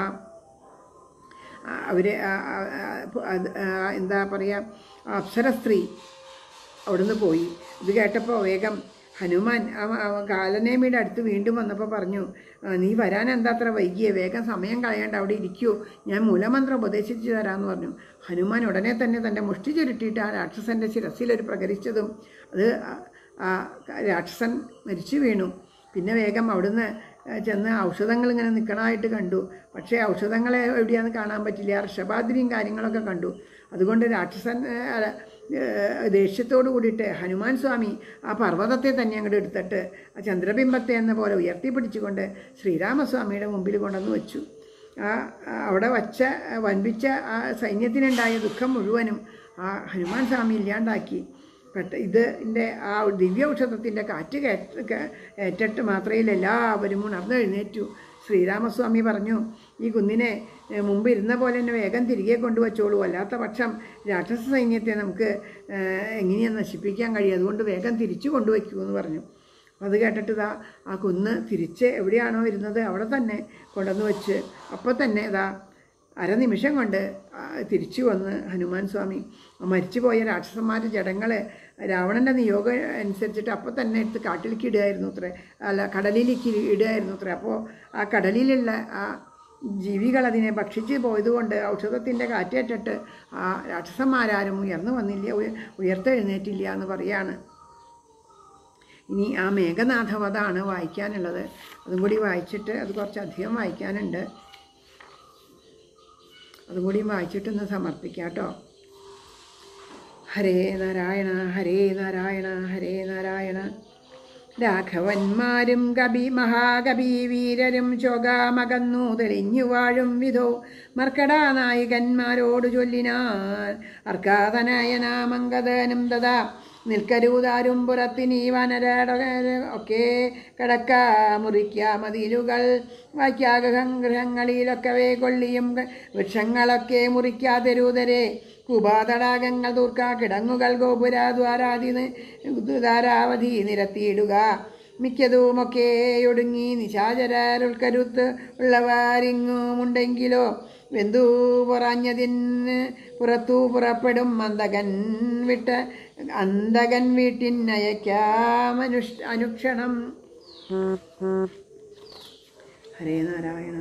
അവർ എന്താ പറയുക അപ്സര സ്ത്രീ അവിടുന്ന് പോയി ഇത് കേട്ടപ്പോൾ വേഗം ഹനുമാൻ അവ- അവ കാലനേമിയുടെ അടുത്ത് വീണ്ടും വന്നപ്പോൾ പറഞ്ഞു "ആ, നീ വരാൻ എന്താ അത്ര വൈകിയേ വേഗം സമയം കളയാണ്ട് അവിടെ ഇരിക്കൂ ഞാൻ മൂലമന്ത്രം ഉപദേശിച്ചു തരാമെന്ന് പറഞ്ഞു ഹനുമാൻ ഉടനെ തന്നെ തൻ്റെ മുഷ്ടി ചുരുട്ടിയിട്ട് ആ രാക്ഷസൻ്റെ ശിരസിലൊരു പ്രകരിച്ചതും അത് ആ- ആ രാക്ഷസൻ മരിച്ചു വീണു പിന്നെ വേഗം അവിടുന്ന് ഏഹ്, ചെന്ന് ഔഷധങ്ങൾ ഇങ്ങനെ നിൽക്കണമായിട്ട് കണ്ടു പക്ഷേ ഔഷധങ്ങളെ എവിടെയാന്ന് കാണാൻ പറ്റില്ല ഋഷഭാദ്രിയും കാര്യങ്ങളൊക്കെ കണ്ടു അതുകൊണ്ട് രാക്ഷസൻ ഏഹ്, അല്ല, ഏഹ്, ദേഷ്യത്തോട് കൂടിയിട്ട് ഹനുമാൻ സ്വാമി ആ പർവ്വതത്തെ തന്നെ അങ്ങോട്ട് എടുത്തിട്ട് ആ ചന്ദ്രബിംബത്തെ എന്ന പോലെ ഉയർത്തിപ്പിടിച്ചുകൊണ്ട് ശ്രീരാമസ്വാമിയുടെ മുമ്പിൽ കൊണ്ടുവന്ന് വെച്ചു ആ ആ അവിടെ വച്ച ആ വൻപിച്ച ആ സൈന്യത്തിനുണ്ടായ ദുഃഖം മുഴുവനും ആ ഹനുമാൻ സ്വാമി ഇല്ലാണ്ടാക്കി പെട്ട ഇതിൻ്റെ ആ ദിവ്യ ഔഷധത്തിൻ്റെ കാറ്റ് കേട്ട് കേ- ഏറ്റിട്ട് മാത്രയിൽ എല്ലാവരും ഉണർന്ന് എഴുന്നേറ്റു ശ്രീരാമസ്വാമി പറഞ്ഞു ഈ കുന്നിനെ ഏ, മുമ്പ് ഇരുന്ന പോലെ തന്നെ വേഗം തിരികെ കൊണ്ടുവച്ചോളൂ അല്ലാത്ത പക്ഷം രാക്ഷസ സൈന്യത്തെ നമുക്ക് ഏ, എങ്ങനെയാണ് നശിപ്പിക്കാൻ കഴിയും അതുകൊണ്ട് വേഗം തിരിച്ചു കൊണ്ടുവയ്ക്കൂ എന്ന് പറഞ്ഞു അപ്പോൾ അത് കേട്ടിട്ട് ഇതാ ആ കുന്ന് തിരിച്ച് എവിടെയാണോ ഇരുന്നത് അവിടെ തന്നെ കൊണ്ടുവന്ന് വെച്ച് അപ്പോൾ തന്നെ ഇതാ അരനിമിഷം കൊണ്ട് ആ, തിരിച്ചു വന്ന് ഹനുമാൻ സ്വാമി ആ മരിച്ചുപോയ രാക്ഷസന്മാരുടെ ജഡങ്ങളെ രാവണൻ്റെ നിയോഗം അനുസരിച്ചിട്ട് അപ്പോൾ തന്നെ എടുത്ത് കാട്ടിലേക്ക് ഇടുകയായിരുന്നു അത്രേ അല്ല കടലിലേക്ക് ഇടുകയായിരുന്നു അത്രേ അപ്പോൾ ആ കടലിലുള്ള ആ ജീവികൾ അതിനെ ഭക്ഷിച്ച് പോയതുകൊണ്ട് ഔഷധത്തിൻ്റെ കാറ്റേറ്റിട്ട് ആ രാക്ഷസന്മാരാരും ഉയർന്നു വന്നില്ല ഉയ- ഉയർത്തെഴുന്നേറ്റില്ല എന്ന് പറയാണ് ഇനി ആ മേഘനാഥവധാണ് വായിക്കാനുള്ളത് അതും കൂടി വായിച്ചിട്ട് അത് കുറച്ചധികം വായിക്കാനുണ്ട് അതും കൂടി വായിച്ചിട്ടൊന്ന് സമർപ്പിക്കാം കേട്ടോ ഹരേ നാരായണ ഹരേ നാരായണ ഹരേ നാരായണ രാഘവന്മാരും കവി മഹാകവി വീരരും ശോകാമകന്നു തെളിഞ്ഞു വാഴും വിധോ മർക്കടാ നായകന്മാരോട് ചൊല്ലിനാൻ അർക്കാതനയനാമങ്കതനും തഥാ നിൽക്കരൂതാരും പുറത്തിനീ വനരട ഒക്കെ കിടക്ക മുറിക്ക മതിലുകൾ വാക്യാഗ്രഹങ്ങളിലൊക്കവേ കൊള്ളിയും വൃക്ഷങ്ങളൊക്കെ മുറിക്കാതെരൂതരെ കുപാതടാകങ്ങൾ തൂർക്ക കിടങ്ങുകൾ ഗോപുരാദ്വാരാതി ധാരാവധി നിരത്തിയിടുക മിക്കതുമൊക്കെ ഒടുങ്ങി നിശാചരരുൾക്കരുത്ത് ഉള്ളവരിങ്ങുമുണ്ടെങ്കിലോ വെന്തു പുറഞ്ഞതിന് പുറത്തു പുറപ്പെടും അന്തകൻ വിട്ട് അന്തകൻ വീട്ടിനയക്കാമനുഷ് അനുക്ഷണം ഹരേ നാരായണ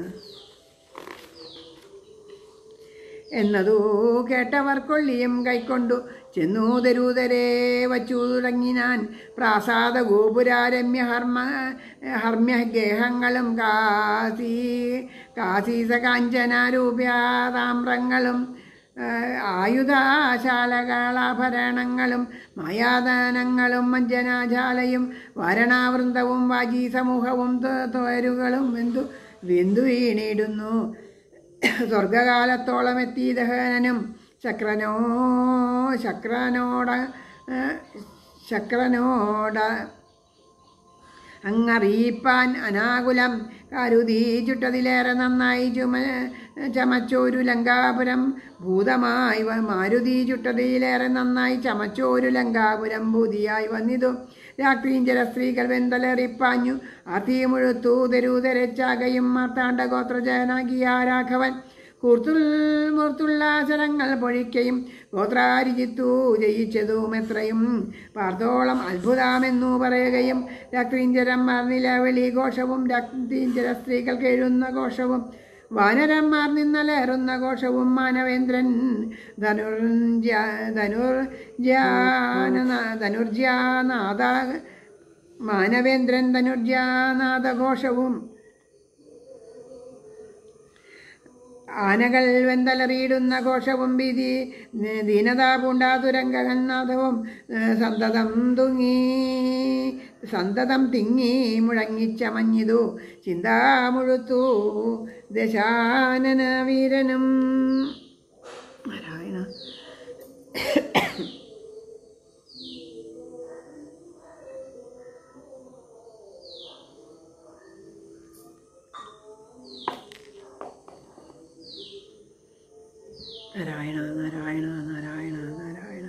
എന്നതു കേട്ടവർക്കൊള്ളിയും കൈക്കൊണ്ടു ചെന്നു തരൂതരെ വച്ചു തുടങ്ങിനാൻ പ്രാസാദ ഗോപുരാരമ്യ ഹർമ്മ ഹർമ്യഗേഹങ്ങളും കാസി കാസീസ കാഞ്ചനാരൂപ്യാതാമ്രങ്ങളും ആയുധാശാലകളാഭരണങ്ങളും മായാദാനങ്ങളും മഞ്ജനാശാലയും വരണാവൃന്ദവും വാജി സമൂഹവും തോരുകളും വെന്തു വെന്തു വീണിടുന്നു സ്വർഗകാലത്തോളം എത്തി ദഹനനും ശക്രനോ ശക്രനോട ശക്രനോട അങ്ങറിയിപ്പാൻ അനാകുലം കരുതി ചുട്ടതിലേറെ നന്നായി ചുമ ചമച്ചോരു ലങ്കാപുരം ഭൂതമായി വ- മാരുതി ചുട്ടതിലേറെ നന്നായി ചമച്ചോരു ലങ്കാപുരം ഭൂതിയായി വന്നിതു രാത്രീഞ്ചര സ്ത്രീകൾ വെന്തലറിപ്പാഞ്ഞു ആർത്തി മുഴുത്തു തെരുതരച്ചാകയും മാർത്താണ്ഡ ഗോത്രജനാകിയ രാഘവൻ കൂർത്തുൽ മൂർത്തുള്ളാസരങ്ങൾ പൊഴിക്കയും ഗോത്രാരിജിത്തു ജയിച്ചതും എത്രയും പാർത്തോളം അത്ഭുതമെന്നു പറയുകയും രക്തീഞ്ചരന്മാർ നിലവിളി ഘോഷവും രക്തീഞ്ചര സ്ത്രീകൾക്ക് എഴുന്ന ഘോഷവും വാനരന്മാർ നിന്നലേറുന്ന ഘോഷവും മാനവേന്ദ്രൻ ധനുർജ ധനുർജാന ധനുർജാനാഥ മാനവേന്ദ്രൻ ധനുർജാനാഥഘോഷവും ആനകൾ വെന്തലറിയിടുന്ന ഘോഷവും ഭീതി ദീനത പൂണ്ടാതുരംഗനാഥവും സന്തതം തുങ്ങി സന്തതം തിങ്ങി മുഴങ്ങിച്ചമഞ്ഞിതു ചിന്താമുഴുത്തു ദശാനന വീരനും നാരായണ നാരായണ നാരായണ നാരായണ നാരായണ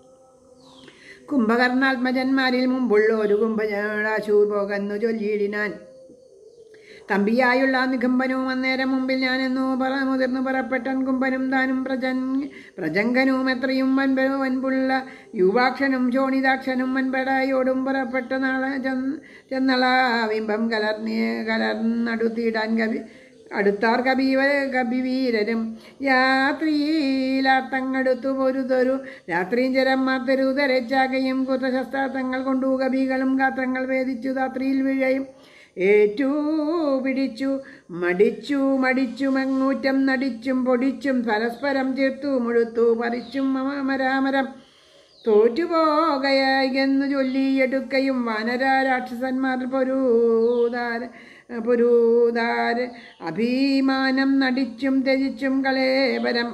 കുംഭകർണാത്മജന്മാരിൽ മുമ്പുള്ള ഒരു കുംഭജാശു പോകുന്നു ചൊല്ലിയിടിനാൻ തമ്പിയായുള്ള നിഗംബനവും അന്നേരം മുമ്പിൽ ഞാനെന്നു പറ മുതിർന്നു പറപ്പെട്ടൻ കുംഭനും താനും പ്രജൻ പ്രജങ്കനും എത്രയും വൻപ വൻപുള്ള യുവാക്ഷനും ശോണിതാക്ഷനും വൻപടയോടും പുറപ്പെട്ട നാളെ ചെന്ന് ചെന്നള ബിംബം കലർന്നി കലർന്നടുത്തിടാൻ കവി അടുത്താർ കബീവ കബിവീരരും യാത്രിയിലാത്തങ്ങടുത്തു പൊരുതൊരു രാത്രിയും ജരന്മാർ തെരുതരച്ചാകയും കുതശസ്ത്രാർത്ഥങ്ങൾ കൊണ്ടു കബികളും ഗാത്രങ്ങൾ വേദിച്ചു രാത്രിയിൽ വീഴയും ഏറ്റു പിടിച്ചു മടിച്ചു മടിച്ചു മങ്ങൂറ്റം നടിച്ചും പൊടിച്ചും പരസ്പരം ചേർത്തു മുഴുത്തു പറിച്ചും മമ- മരാമരം തോറ്റുപോകയെന്നു ചൊല്ലിയെടുക്കയും വാനര രാക്ഷസന്മാർ പൊരൂതാര പൊരൂതാര അഭിമാനം നടിച്ചും ത്യജിച്ചും കളേപരം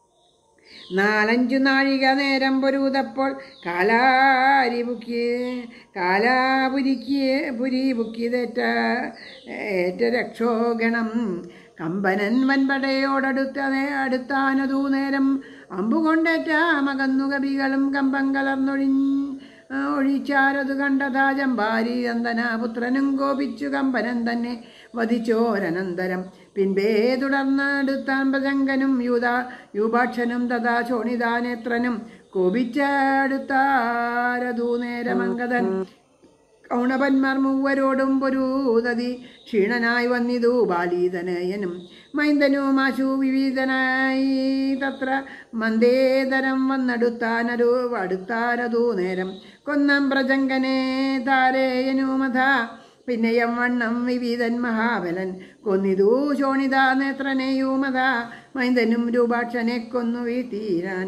നാലഞ്ചു നാഴിക നേരം പൊരുതപ്പോൾ കാലാരി ബുക്കി കാലാപുരിക്ക് പുരി ബുക്കിതേറ്റ ഏറ്റ രക്ഷോഗണം കമ്പനൻ വൻപടയോടടുത്തതേ അടുത്താനതൂ നേരം അമ്പുകൊണ്ടേറ്റ മകന്നു കവികളും കമ്പം കലർന്നൊഴിഞ്ഞ് ഒഴിച്ചാരതു കണ്ടതാ ചമ്പാരി ചന്ദന പുത്രനും കോപിച്ചു കമ്പനൻ തന്നെ വധിച്ചോരനന്തരം പിൻപേ തുടർന്നടുത്താൻ പ്രജങ്കനും യൂത യൂപാക്ഷനും തഥാ ശോണിതാനേത്രനും കോപിച്ചടുത്താരതൂ നേരമംഗതൻ കൗണപന്മാർ മൂവരോടും പൊരൂതതി ക്ഷീണനായി വന്നിതു ബാലീതനയനും മൈന്ദനും ആശു വിവീതനായി തത്ര മന്ദേതരം വന്നടുത്താനരു അടുത്താരതൂ നേരം കൊന്നം പ്രജങ്കനെ താരേയനുമഥ പിന്നെയം വണ്ണം വിവീതൻ മഹാബലൻ കൊന്നിതു ശോണിതാ നേത്രനെയുമത മൈന്ദനും രൂപാക്ഷനെ കൊന്നു വീഴ്ത്തീരാൻ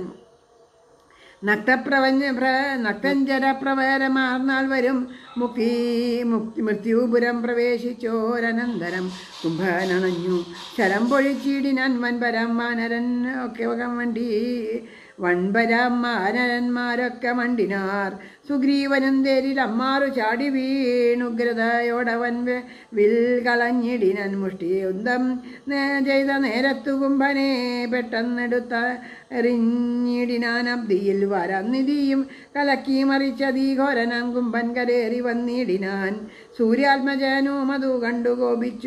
നക്തപ്രവഞ്ഞ പ്ര നക്തഞ്ചര പ്രവരമാർന്നാൽ വരും മുക്തി മുക്തി മൃത്യുപുരം പ്രവേശിച്ചോരനന്തരം കുംഭനണഞ്ഞു ശരം പൊഴിച്ചിടിനാൻ വൻപരം വാനരൻ ഒക്കെ വണ്ടി വൻപരം വാനരന്മാരൊക്കെ മണ്ടിനാർ സുഗ്രീവനും തേരിലമ്മാറു ചാടി വീണുഗ്രതയോടവൻ വെ- വിൽ കളഞ്ഞിടിനൻ മുഷ്ടി ഉന്തം നേ- ചെയ്ത നേരത്തു കുംഭനെ പെട്ടെന്നെടുത്ത എറിഞ്ഞിടിനാൻ അബ്ദിയിൽ വരന്നിധിയും കലക്കി മറിച്ചതീ ഘോരനം കുംഭൻ കരേറി വന്നിടിനാൻ സൂര്യാത്മജനോ മധു കണ്ടു കോപിച്ചു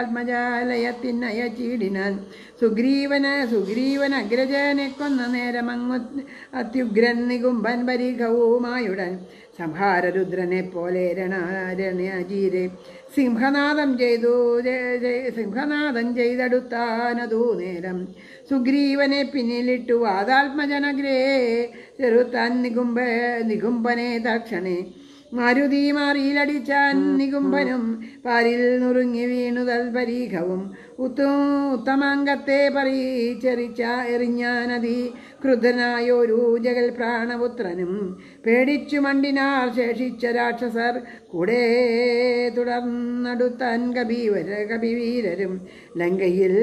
സൂര്യാത്മജാലയത്തിനയച്ചിടിനാൻ സുഗ്രീവന് സുഗ്രീവൻ അഗ്രജനെ കൊന്ന നേരമങ്ങു അത്യുഗ്രൻ നികുംഭൻ പരീഘവുമായുടൻ സംഹാരരുദ്രനെ പോലെ രണാരണീരെ സിംഹനാദം ചെയ്തു ജയ- ജയ- സിംഹനാദം ചെയ്തെടുത്താനതു നേരം സുഗ്രീവനെ പിന്നിലിട്ടു വാതാത്മജനഗ്രേ ചെറുത്താൻ നികുംബ നികുംബനെ തക്ഷണേ മാരുതി മാറിയിലടിച്ചാൻ നികുംബനും പാരിൽ നുറുങ്ങി വീണു തൽപരീഖവും ഉത്തു ഉത്തമാംഗത്തെ പറിച്ചെറിച്ച എറിഞ്ഞാനതി ക്രുദ്ധനായൊരു ജഗൽ പ്രാണപുത്രനും പേടിച്ചു മണ്ടിനാർ ശേഷിച്ച രാക്ഷസർ കൂടെ തുടർന്നടുത്താൻ കബീവര കബിവീരരും ലങ്കയിൽ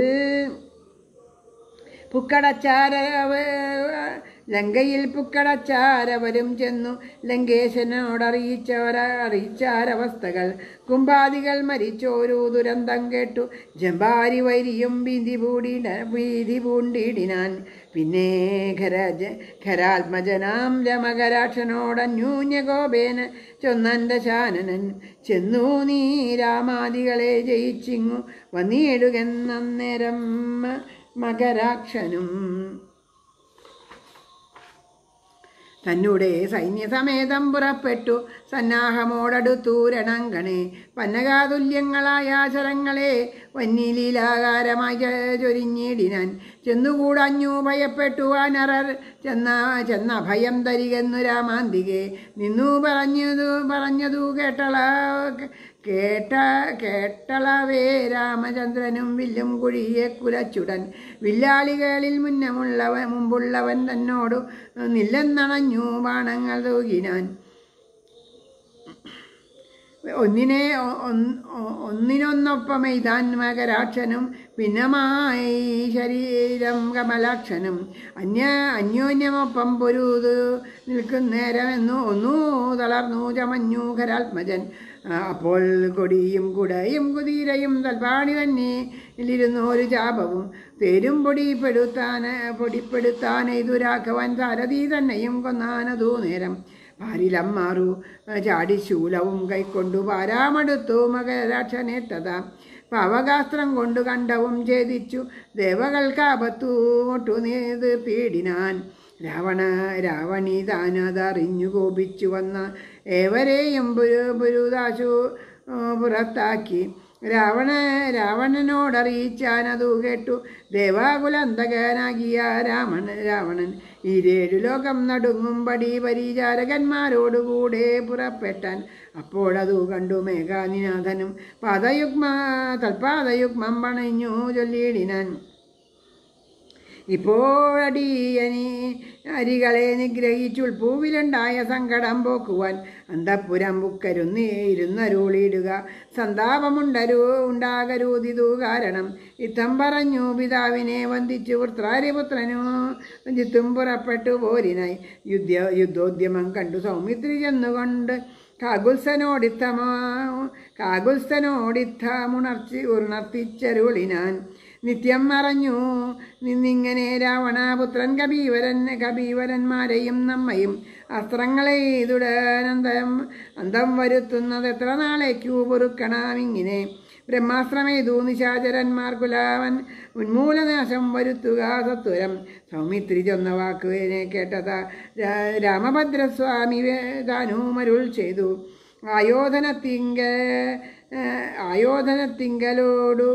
പുക്കടച്ചാര ലങ്കയിൽ പുക്കടച്ചാരവരും ചെന്നു ലങ്കേശനോടറിയിച്ചവര അറിയിച്ചാരവസ്ഥകൾ കുംഭാദികൾ മരിച്ചോരു ദുരന്തം കേട്ടു ജമ്പാരി വൈരിയും ഭീതി പൂടിട ഭീതി പൂണ്ടിടിനാൻ പിന്നെ ഖരജ ഖരാത്മജനാം രമകരാക്ഷനോടന്യൂന്യകോപേന ചൊന്നന്റെ ശാനനൻ ചെന്നു നീ രാമാദികളെ ജയിച്ചിങ്ങു വന്നിടുകെന്നേരം മകരാക്ഷനും തന്നൂടെ സൈന്യസമേതം പുറപ്പെട്ടു സന്നാഹമോടടുത്തു രണങ്കണേ പന്നകാതുല്യങ്ങളായ ശരങ്ങളെ വന്യലീലാകാരമായി ചൊരിഞ്ഞിടിനാൻ ചെന്നുകൂടഞ്ഞു ഭയപ്പെട്ടു വാനറർ ചെന്ന ചെന്ന ഭയം തരികെന്നു രാമാന്തികെ നിന്നു പറഞ്ഞതു പറഞ്ഞതു കേട്ടള കേട്ട കേട്ടളവേ രാമചന്ദ്രനും വില്ലും കുഴിയെ കുലച്ചുടൻ വില്ലാളികളിൽ മുന്നമുള്ളവൻ മുമ്പുള്ളവൻ തന്നോടു നില്ലെന്നണഞ്ഞു ബാണങ്ങൾ തൂകിനാൻ ഒന്നിനെ ഒ- ഒന്ന് ഒ- ഒന്നിനൊന്നൊപ്പം എയ്താൻ മകരാക്ഷനും ഭിന്നമായി ശരീരം കമലാക്ഷനും അന്യ അന്യോന്യമൊപ്പം പൊരുത് നിൽക്കുന്നേരമെന്നു ഒന്നു തളർന്നു ചമഞ്ഞു ഖരാത്മജൻ ആ, അപ്പോൾ കൊടിയും കുടയും കുതിരയും തൽപ്പാണി തന്നെ ഇരുന്നു ഒരു ചാപവും തേരും പൊടിപ്പെടുത്താൻ പൊടിപ്പെടുത്താൻ ഇതുരാഘവൻ സാരഥി തന്നെയും കൊന്നാനതു നേരം പാരിലമ്മാറു ചാടി ശൂലവും കൈക്കൊണ്ടു പാരാമടുത്തു മകരാക്ഷനെ തഥാ പാവകാസ്ത്രം കൊണ്ടു കണ്ടവും ഛേദിച്ചു ദേവകൾക്കാപത്തു ഒട്ടു നീർത്തിയിടിനാൻ രാവണ രാവണി താനതറിഞ്ഞു കോപിച്ചു വന്ന ഏവരെയും പുരു പുരുദാശു ആ, പുറത്താക്കി രാവണ രാവണനോടറിയിച്ചാനതു കേട്ടു ദേവാകുലന്തകനാകിയ രാമൻ രാവണൻ ഈരേഴു ലോകം നടുങ്ങും പടി പരിചാരകന്മാരോടുകൂടെ പുറപ്പെട്ടാൻ അപ്പോഴതു കണ്ടു മേഘാനിനാഥനും പാദയുഗ്മ തൽപാദയുഗ്മം പണഞ്ഞു ചൊല്ലിയിടിനാൻ ഇപ്പോഴടിയനി അരികളെ നിഗ്രഹിച്ചുൾപൂവിലുണ്ടായ സങ്കടം പോക്കുവാൻ അന്തപ്പുരം ബുക്കരുന്ന് ഇരുന്നരുളിയിടുക സന്താപമുണ്ടരു ഉണ്ടാകരുതിതു കാരണം ഇത്തം പറഞ്ഞു പിതാവിനെ വന്ദിച്ചു പുത്രാരിപുത്രനു ജിത്തും പുറപ്പെട്ടു പോരിനായി യുദ്ധ യുദ്ധോദ്യമം കണ്ടു സൗമിത്രി ചെന്നുകൊണ്ട് കാകുത്സനോടിത്തമാ കാകുത്സനോടിത്തമുണർച്ചി ഉണർത്തിച്ചരുളിനാൻ നിത്യം മറഞ്ഞു നിന്നിങ്ങനെ രാവണപുത്രൻ കബീവരൻ കബീവരന്മാരെയും നമ്മയും അസ്ത്രങ്ങളെ ഇതുടനന്തം അന്തം വരുത്തുന്നത് എത്ര നാളേക്കു പൊറുക്കണമിങ്ങനെ ബ്രഹ്മാസ്ത്രമേതു നിശാചരന്മാർ കുലാവൻ ഉന്മൂലനാശം വരുത്തുക സത്വരം സൗമിത്രി ചൊന്ന വാക്കുവിനെ കേട്ടത രാ- രാമഭദ്രസ്വാമി താനുമരുൾ ചെയ്തു ആയോധനത്തിങ്ക ആയോധനത്തിങ്കലോടു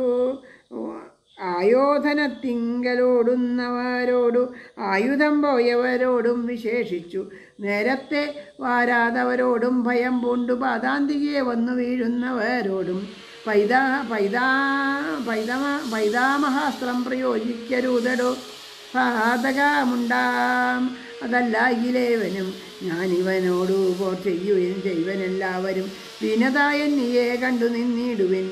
ആയോധനത്തിങ്കലോടുന്നവരോടു ആയുധം പോയവരോടും വിശേഷിച്ചു നേരത്തെ വാരാതവരോടും ഭയം പൂണ്ടു പാതാന്തികെ വന്നു വീഴുന്നവരോടും പൈതാ പൈതാ പൈതമ പൈതാമഹാസ്ത്രം പ്രയോഗിക്കരുതടോ പാതകമുണ്ടാം അതല്ല ഇലേവനും ഞാനിവനോടു പോർ ചെയ്യുവിൻ ചെയ്വനെല്ലാവരും ദീനതായെന്നിയെ കണ്ടു നിന്നിടുവിൻ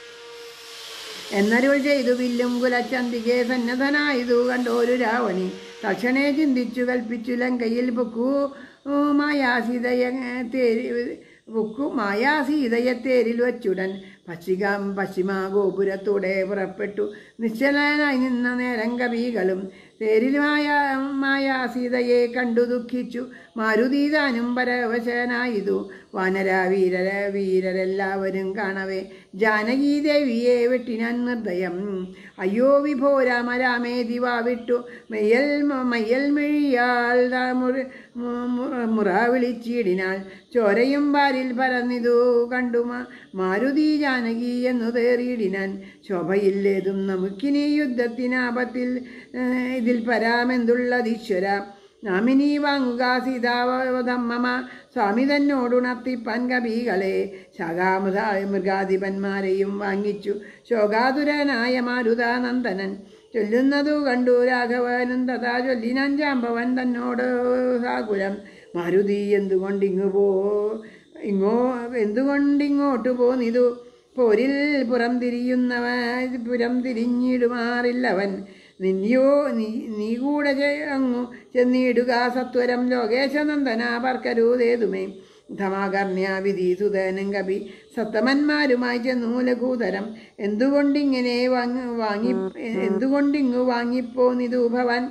എന്നരുൾ ചെയ്തു വില്ലും കുലച്ചന്തികെ സന്നദ്ധനായതു കണ്ടോരു രാവണി തക്ഷണേ ചിന്തിച്ചു കൽപ്പിച്ചു ലങ്കയിൽ പൊക്കു മായാസീതയെ തേരി പൊക്കു മായാസീതയെ തേരിൽ വച്ചുടൻ പശ്ചിക പശ്ചിമ ഗോപുരത്തൂടെ പുറപ്പെട്ടു നിശ്ചലനായി നിന്ന നേരം കവികളും തേരിൽ മായ മായാസീതയെ കണ്ടു ദുഃഖിച്ചു മാരുതീതാനും പരവശനായതു വാനര വീരര വീരരെല്ലാവരും കാണവേ ജാനകീദേവിയെ വെട്ടിനാൻ നിർദ്ദയം അയ്യോ വിഭോ രാമ രാമേ ദിവാ വിട്ടു മെയ്യൽ മയ്യൽ മെഴിയാൾ താ മുറ- മു- മു- മുറ വിളിച്ചിടിനാൾ ചോരയും പാരിൽ പരന്നിതു കണ്ടു മ- മാരുതി ജാനകി എന്നു തേറിയിടിനാൻ ശോഭയില്ലേതും നമുക്കിനി യുദ്ധത്തിനാപത്തിൽ ഏഹ്, ഇതിൽ പരാമെന്തുള്ളതീശ്വര നാമിനി വാങ്ങുക സീതാവതമ്മ സ്വാമി തന്നോടുണർത്തിപ്പാൻ കവികളെ ശാഖാമൃത മൃഗാധിപന്മാരെയും വാങ്ങിച്ചു ശോകാതുരനായ മാരുതാനന്ദനൻ ചൊല്ലുന്നതു കണ്ടു രാഘവനും തഥാ ചൊല്ലിനാൻ ജാമ്പവൻ തന്നോട് സാകുലം മാരുതി എന്തുകൊണ്ടിങ്ങു പോ ഇങ്ങോ എന്തുകൊണ്ടിങ്ങോട്ട് പോന്നിതു പോരിൽ പുറം തിരിയുന്നവ പുറം തിരിഞ്ഞിടുമാറില്ലവൻ നിന്നെയോ നീ നീ കൂടെ ചെ- അങ്ങു ചെന്നിടുക സത്വരം ലോകേശനന്ദന പർക്കരൂതേതുമേ ധമാകർണ്യ വിധീസുതനും കവി സത്തമന്മാരുമായി ചെന്നു ലഘൂതരം എന്തുകൊണ്ടിങ്ങനെ വാങ്ങി വാങ്ങി എന്തുകൊണ്ടിങ്ങു വാങ്ങിപ്പോന്നിതു ഭവൻ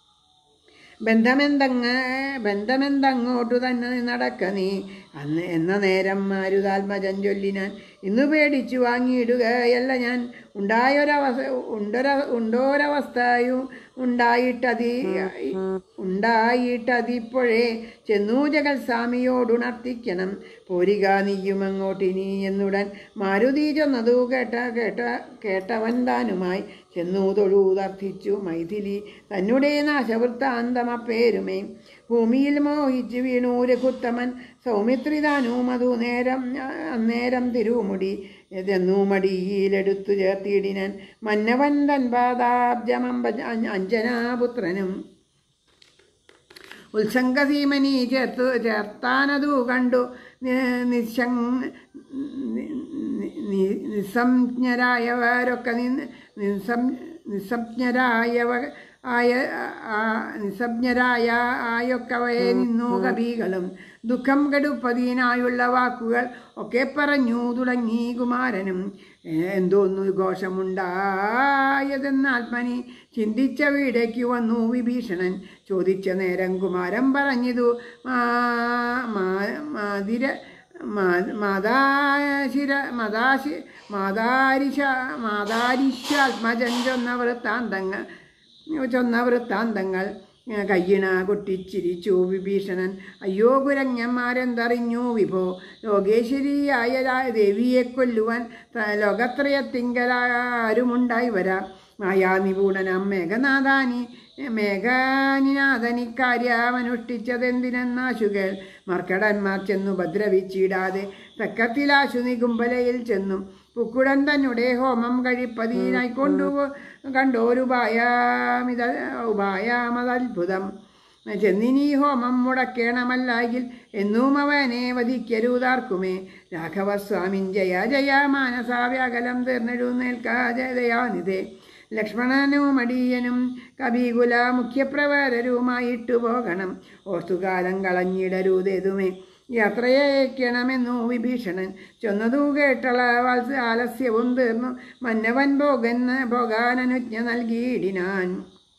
ബന്ധമെന്തങ്ങ് ബന്ധമെന്തങ്ങോട്ടു തന്നെ നടക്ക നീ അന്ന് എന്ന നേരം മാരുതാത്മജൻ ചൊല്ലിനാൻ ഇന്നു പേടിച്ചു വാങ്ങിയിടുകയല്ല ഞാൻ ഉണ്ടായൊരവസ്ഥ ഉണ്ടൊര ഉണ്ടോരവസ്ഥയും ഉണ്ടായിട്ടതി ഉണ്ടായിട്ടതിപ്പോഴേ ചെന്നു ജഗത്സ്വാമിയോടുണർത്തിക്കണം പോരിക നീയും അങ്ങോട്ടിനി എന്നുടൻ മാരുതി ചെന്നതു കേട്ട കേട്ട കേട്ടവൻ താനുമായി ചെന്നു തൊഴുതർത്ഥിച്ചു മൈഥിലി തന്നെ നാശവൃത്താന്തമപ്പേരുമേ ഭൂമിയിൽ മോഹിച്ച് വീണു രഘുത്തമൻ സൗമിത്രിതാനു മധു നേരം അന്നേരം തിരുമുടി ഇതെന്നു മടിയിലെടുത്തു ചേർത്തിയിടിനാൻ മന്നവൻ തൻ പാദാബ്ജമമ്പ അഞ്ജനാപുത്രനും ഉത്സംഗസീമനി ചേർത്തു ചേർത്താനതു കണ്ടു നി- നിശം നി- നി- നിസ്സംജ്ഞരായവരൊക്കെ നി- നിസ്സം നിസ്സംജ്ഞരായവ ആയ ആ- നിസ്സംജ്ഞരായ ആയൊക്കവയെ നിന്നു കവികളും ദുഃഖം കെടുപ്പതിനായുള്ള വാക്കുകൾ ഒക്കെ പറഞ്ഞു തുടങ്ങി കുമാരനും എന്തോന്നു ഘോഷമുണ്ടായതെന്നാത്മനി ചിന്തിച്ച വീടേക്ക് വന്നു വിഭീഷണൻ ചോദിച്ച നേരം കുമാരൻ പറഞ്ഞതു മാ- മാ- മാതിര മാ- മാതാശിര മാതാശി മാതാരിശ മാതാരിശാത്മജൻ ചൊന്ന വൃത്താന്തങ്ങൾ ചൊന്ന വൃത്താന്തങ്ങൾ കയ്യിണ കൊട്ടിച്ചിരിച്ചു വിഭീഷണൻ അയ്യോ കുരങ്ങന്മാരെന്തറിഞ്ഞു വിഭോ ലോകേശ്വരിയായ രാ- ദേവിയെ കൊല്ലുവാൻ ത- ലോകത്രയത്തിങ്കലാരുമുണ്ടായി വരാം മായാനിപൂടനം മേഘനാഥാനി മേഘാനിനാഥനിക്കാര്യമനുഷ്ഠിച്ചതെന്തിനെന്നാശുകൾ മർക്കടന്മാർ ചെന്നു ഉപദ്രവിച്ചിടാതെ തക്കത്തിലാശു നികുംബലയിൽ ചെന്നു പുക്കുടൻ തന്നെ ഹോമം കഴിപ്പതിനായി കൊണ്ടു കണ്ടോരുപായാമിത ഉപായാമതത്ഭുതം ചെന്നിനീ ഹോമം മുടക്കേണമല്ലെങ്കിൽ എന്നും അവനെ വധിക്കരുതാർക്കുമേ രാഘവസ്വാമിൻ ജയ ജയ മാനസാവ്യാകലം തീർന്നെഴുന്നേൽക്കാ ജയദയാനിതേ ലക്ഷ്മണനും മടിയനും കവികുല മുഖ്യപ്രവരരുമായിട്ടു പോകണം ഓസ്തുകാലം കളഞ്ഞിടരുതേതുമേ യാത്രയേക്കണമെന്നു വിഭീഷണൻ ചൊന്നതു കേട്ടള വാത്സ ആലസ്യവും തീർന്നു മന്നവൻ പോകന്ന് പോകാനനുജ്ഞ നൽകിയിടിനാൻ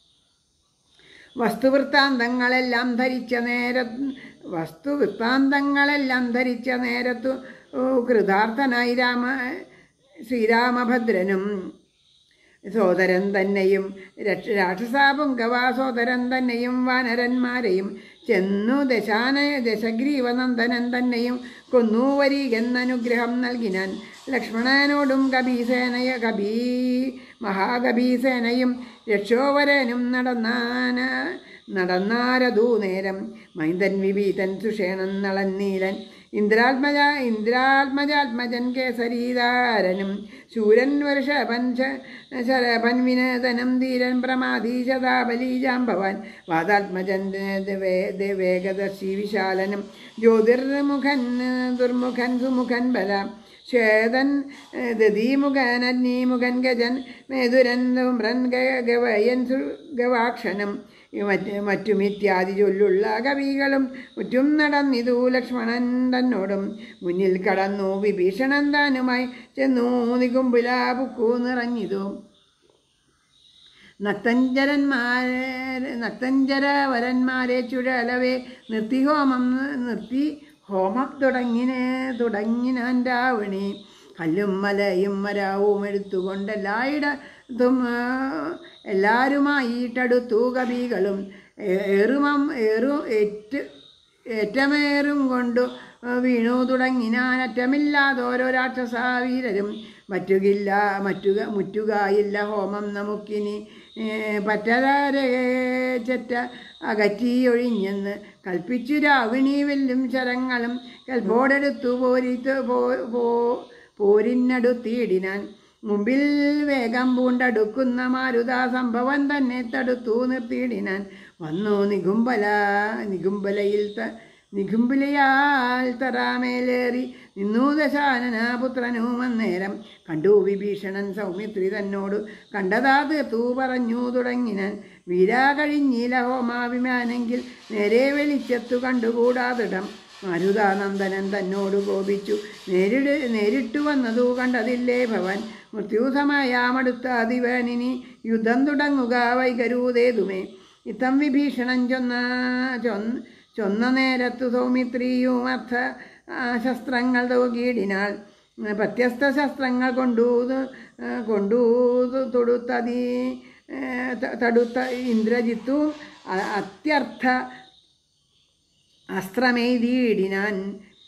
വസ്തുവൃത്താന്തങ്ങളെല്ലാം ധരിച്ച നേര വസ്തുവൃത്താന്തങ്ങളെല്ലാം ധരിച്ച നേരത്തു കൃതാർത്ഥനായി രാമ ശ്രീരാമഭദ്രനും സോദരൻ തന്നെയും രക്ഷ രാക്ഷസാപുങ്കവാ സോദരൻ തന്നെയും വാനരന്മാരെയും ചെന്നു ദശാന ദശഗ്രീവനന്ദനൻ തന്നെയും കൊന്നു വരികെന്നനുഗ്രഹം നൽകിനാൻ ലക്ഷ്മണനോടും കബീസേനയ കബീ മഹാകബീസേനയും രക്ഷോവരനും നടന്നാന നടന്നാരതൂ നേരം മൈന്ദൻ വിഭീതൻ സുഷേണൻ നളന്നീലൻ ഇന്ദ്രാത്മജ ഇന്ദ്രാത്മജാത്മജൻ കേസരീധാരനും ശൂരൻ വർഷഭൻ ശ- ശരഭൻ വിനതനം ധീരൻ പ്രമാധീ ശതാബലീജാംബവാൻ വാതാത്മജൻ ദേ- വേഗദർശി വിശാലനും ജ്യോതിർമുഖൻ ദുർമുഖൻ സുമുഖൻ ബല ശ്വേതൻ ദധീമുഖൻ അഗ്നിമുഖൻ ഗജൻ മേതുരൻ ധൂമ്രൻ ഗ- ഗവയൻ സു- ഗവാക്ഷനും മറ്റ് മറ്റും ഇത്യാദി ചൊല്ലുള്ള കവികളും മുറ്റും നടന്നിതു ലക്ഷ്മണൻ തന്നോടും മുന്നിൽ കടന്നു വിഭീഷണൻ താനുമായി ചെന്നു നികുമ്പില പുക്കു നിറഞ്ഞിതു നക്തഞ്ചരന്മാരെ നക്തഞ്ചരവരന്മാരെ ചുഴലവേ നിർത്തി ഹോമം നിർത്തി ഹോമം തുടങ്ങിന് തുടങ്ങിനാൻ രാവണി കല്ലും മലയും മരവും എടുത്തുകൊണ്ട് എല്ലായിടത്തും ആ, എല്ലാരുമായിട്ടടുത്തു കവികളും ഏ- ഏറുമം ഏറു ഏറ്റ് ഏറ്റമേറും കൊണ്ടു വീണു തുടങ്ങിനാൻ അറ്റമില്ലാതോരോ രാക്ഷസാവീരരും മറ്റുകില്ല മറ്റുക മുറ്റുകയില്ല ഹോമം നമുക്കിനി ഏ, പറ്റരാരെ ചെറ്റ അകറ്റിയൊഴിഞ്ഞെന്ന് കൽപ്പിച്ചു രാവിണി വെല്ലും ശരങ്ങളും കൽപ്പോടെടുത്തു പോരിത്ത് പോ പോ- പോരിനടുത്തിയിടിനാൻ മുമ്പിൽ വേഗം പൂണ്ടടുക്കുന്ന മാരുതാ സംഭവം തന്നെ തടുത്തു നിർത്തിയിടിനാൻ വന്നു നികുംബല നികുംബലയിൽ ത നികുംബിലയാൽ തറാമേലേറി നിന്നു ദശാനന പുത്രനും അന്നേരം കണ്ടു വിഭീഷണൻ സൗമിത്രി തന്നോട് കണ്ടതാ തീർത്തു പറഞ്ഞു തുടങ്ങിനാൻ വീരാ കഴിഞ്ഞില ഹോമാഭിമാനെങ്കിൽ നേരെ വെളിച്ചത്തു കണ്ടുകൂടാതിടം മാരുതാനന്ദനൻ തന്നോട് കോപിച്ചു നേരിട് നേരിട്ടു വന്നതു കണ്ടതില്ലേ ഭവൻ മൃത്യുസമയാമടുത്ത ദിവനിനി യുദ്ധം തുടങ്ങുക വൈകരൂതേതുമേ ഇത്തം വിഭീഷണൻ ചൊന്ന ചൊന്ന ചൊന്ന നേരത്തു സൗമിത്രിയും അർത്ഥ ആ, ശസ്ത്രങ്ങൾ തോകിയിടിനാൾ പ്രത്യസ്ത ശസ്ത്രങ്ങൾ കൊണ്ടു കൊണ്ടു തൊടുത്തതി തടുത്ത ഇന്ദ്രജിത്തു അ- അത്യർത്ഥ അസ്ത്രമെയ്തിയിടിനാൻ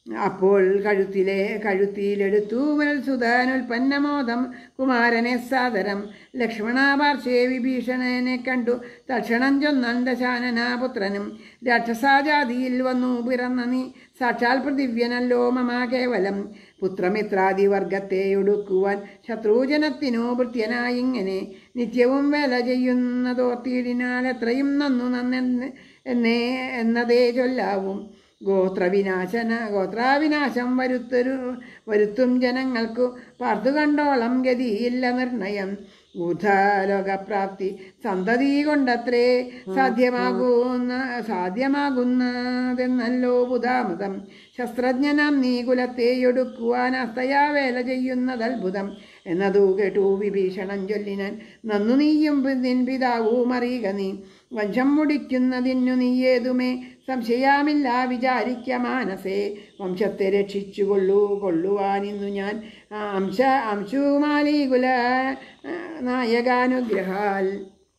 അപ്പോൾ കഴുത്തിലെ കഴുത്തിയിലെടുത്തു സുധാനുൽപ്പന്നമോദം കുമാരനെ സാദരം ലക്ഷ്മണ പാർശ്വേ വിഭീഷണനെ കണ്ടു തക്ഷണം ചൊന്നാൻ ദശാനനാപുത്രനും രാക്ഷസാജാതിയിൽ വന്നു പിറന്ന നീ സാക്ഷാൽ പൃഥിവ്യനല്ലോ മമ കേവലം പുത്രമിത്രാദി വർഗത്തെ ഒടുക്കുവാൻ ശത്രുജനത്തിനു ഭൃത്യനായിങ്ങനെ നിത്യവും വേല ചെയ്യുന്നതോർത്തിയിടിനാൽ എത്രയും നന്നു നന്നെന്ന് എന്നേ എന്നതേ ചൊല്ലാവും ഗോത്രവിനാശന ഗോത്രാവിനാശം വരുത്തൊരു വരുത്തും ജനങ്ങൾക്കു പാർത്തു കണ്ടോളം ഗതിയില്ല നിർണയം ഊർധാലോകപ്രാപ്തി സന്തതി കൊണ്ടത്രേ സാധ്യമാകുന്ന സാധ്യമാകുന്നതെന്നല്ലോ ബുധാമതം ശസ്ത്രജ്ഞനാം നീ കുലത്തെയൊടുക്കുവാൻ അസ്തയാ വേല ചെയ്യുന്നതത്ഭുതം എന്നതു കേട്ടു വിഭീഷണൻ ചൊല്ലിനാൻ നന്നു നീയും നിൻ പിതാവും അറിയുക നീ വംശം മുടിക്കുന്നതിനു നീ ഏതുമേ സംശയാമില്ല വിചാരിക്ക മാനസേ വംശത്തെ രക്ഷിച്ചു കൊള്ളൂ കൊള്ളുവാനിന്നു ഞാൻ അംശ അംശുമാലി കുല നായകാനുഗ്രഹാൽ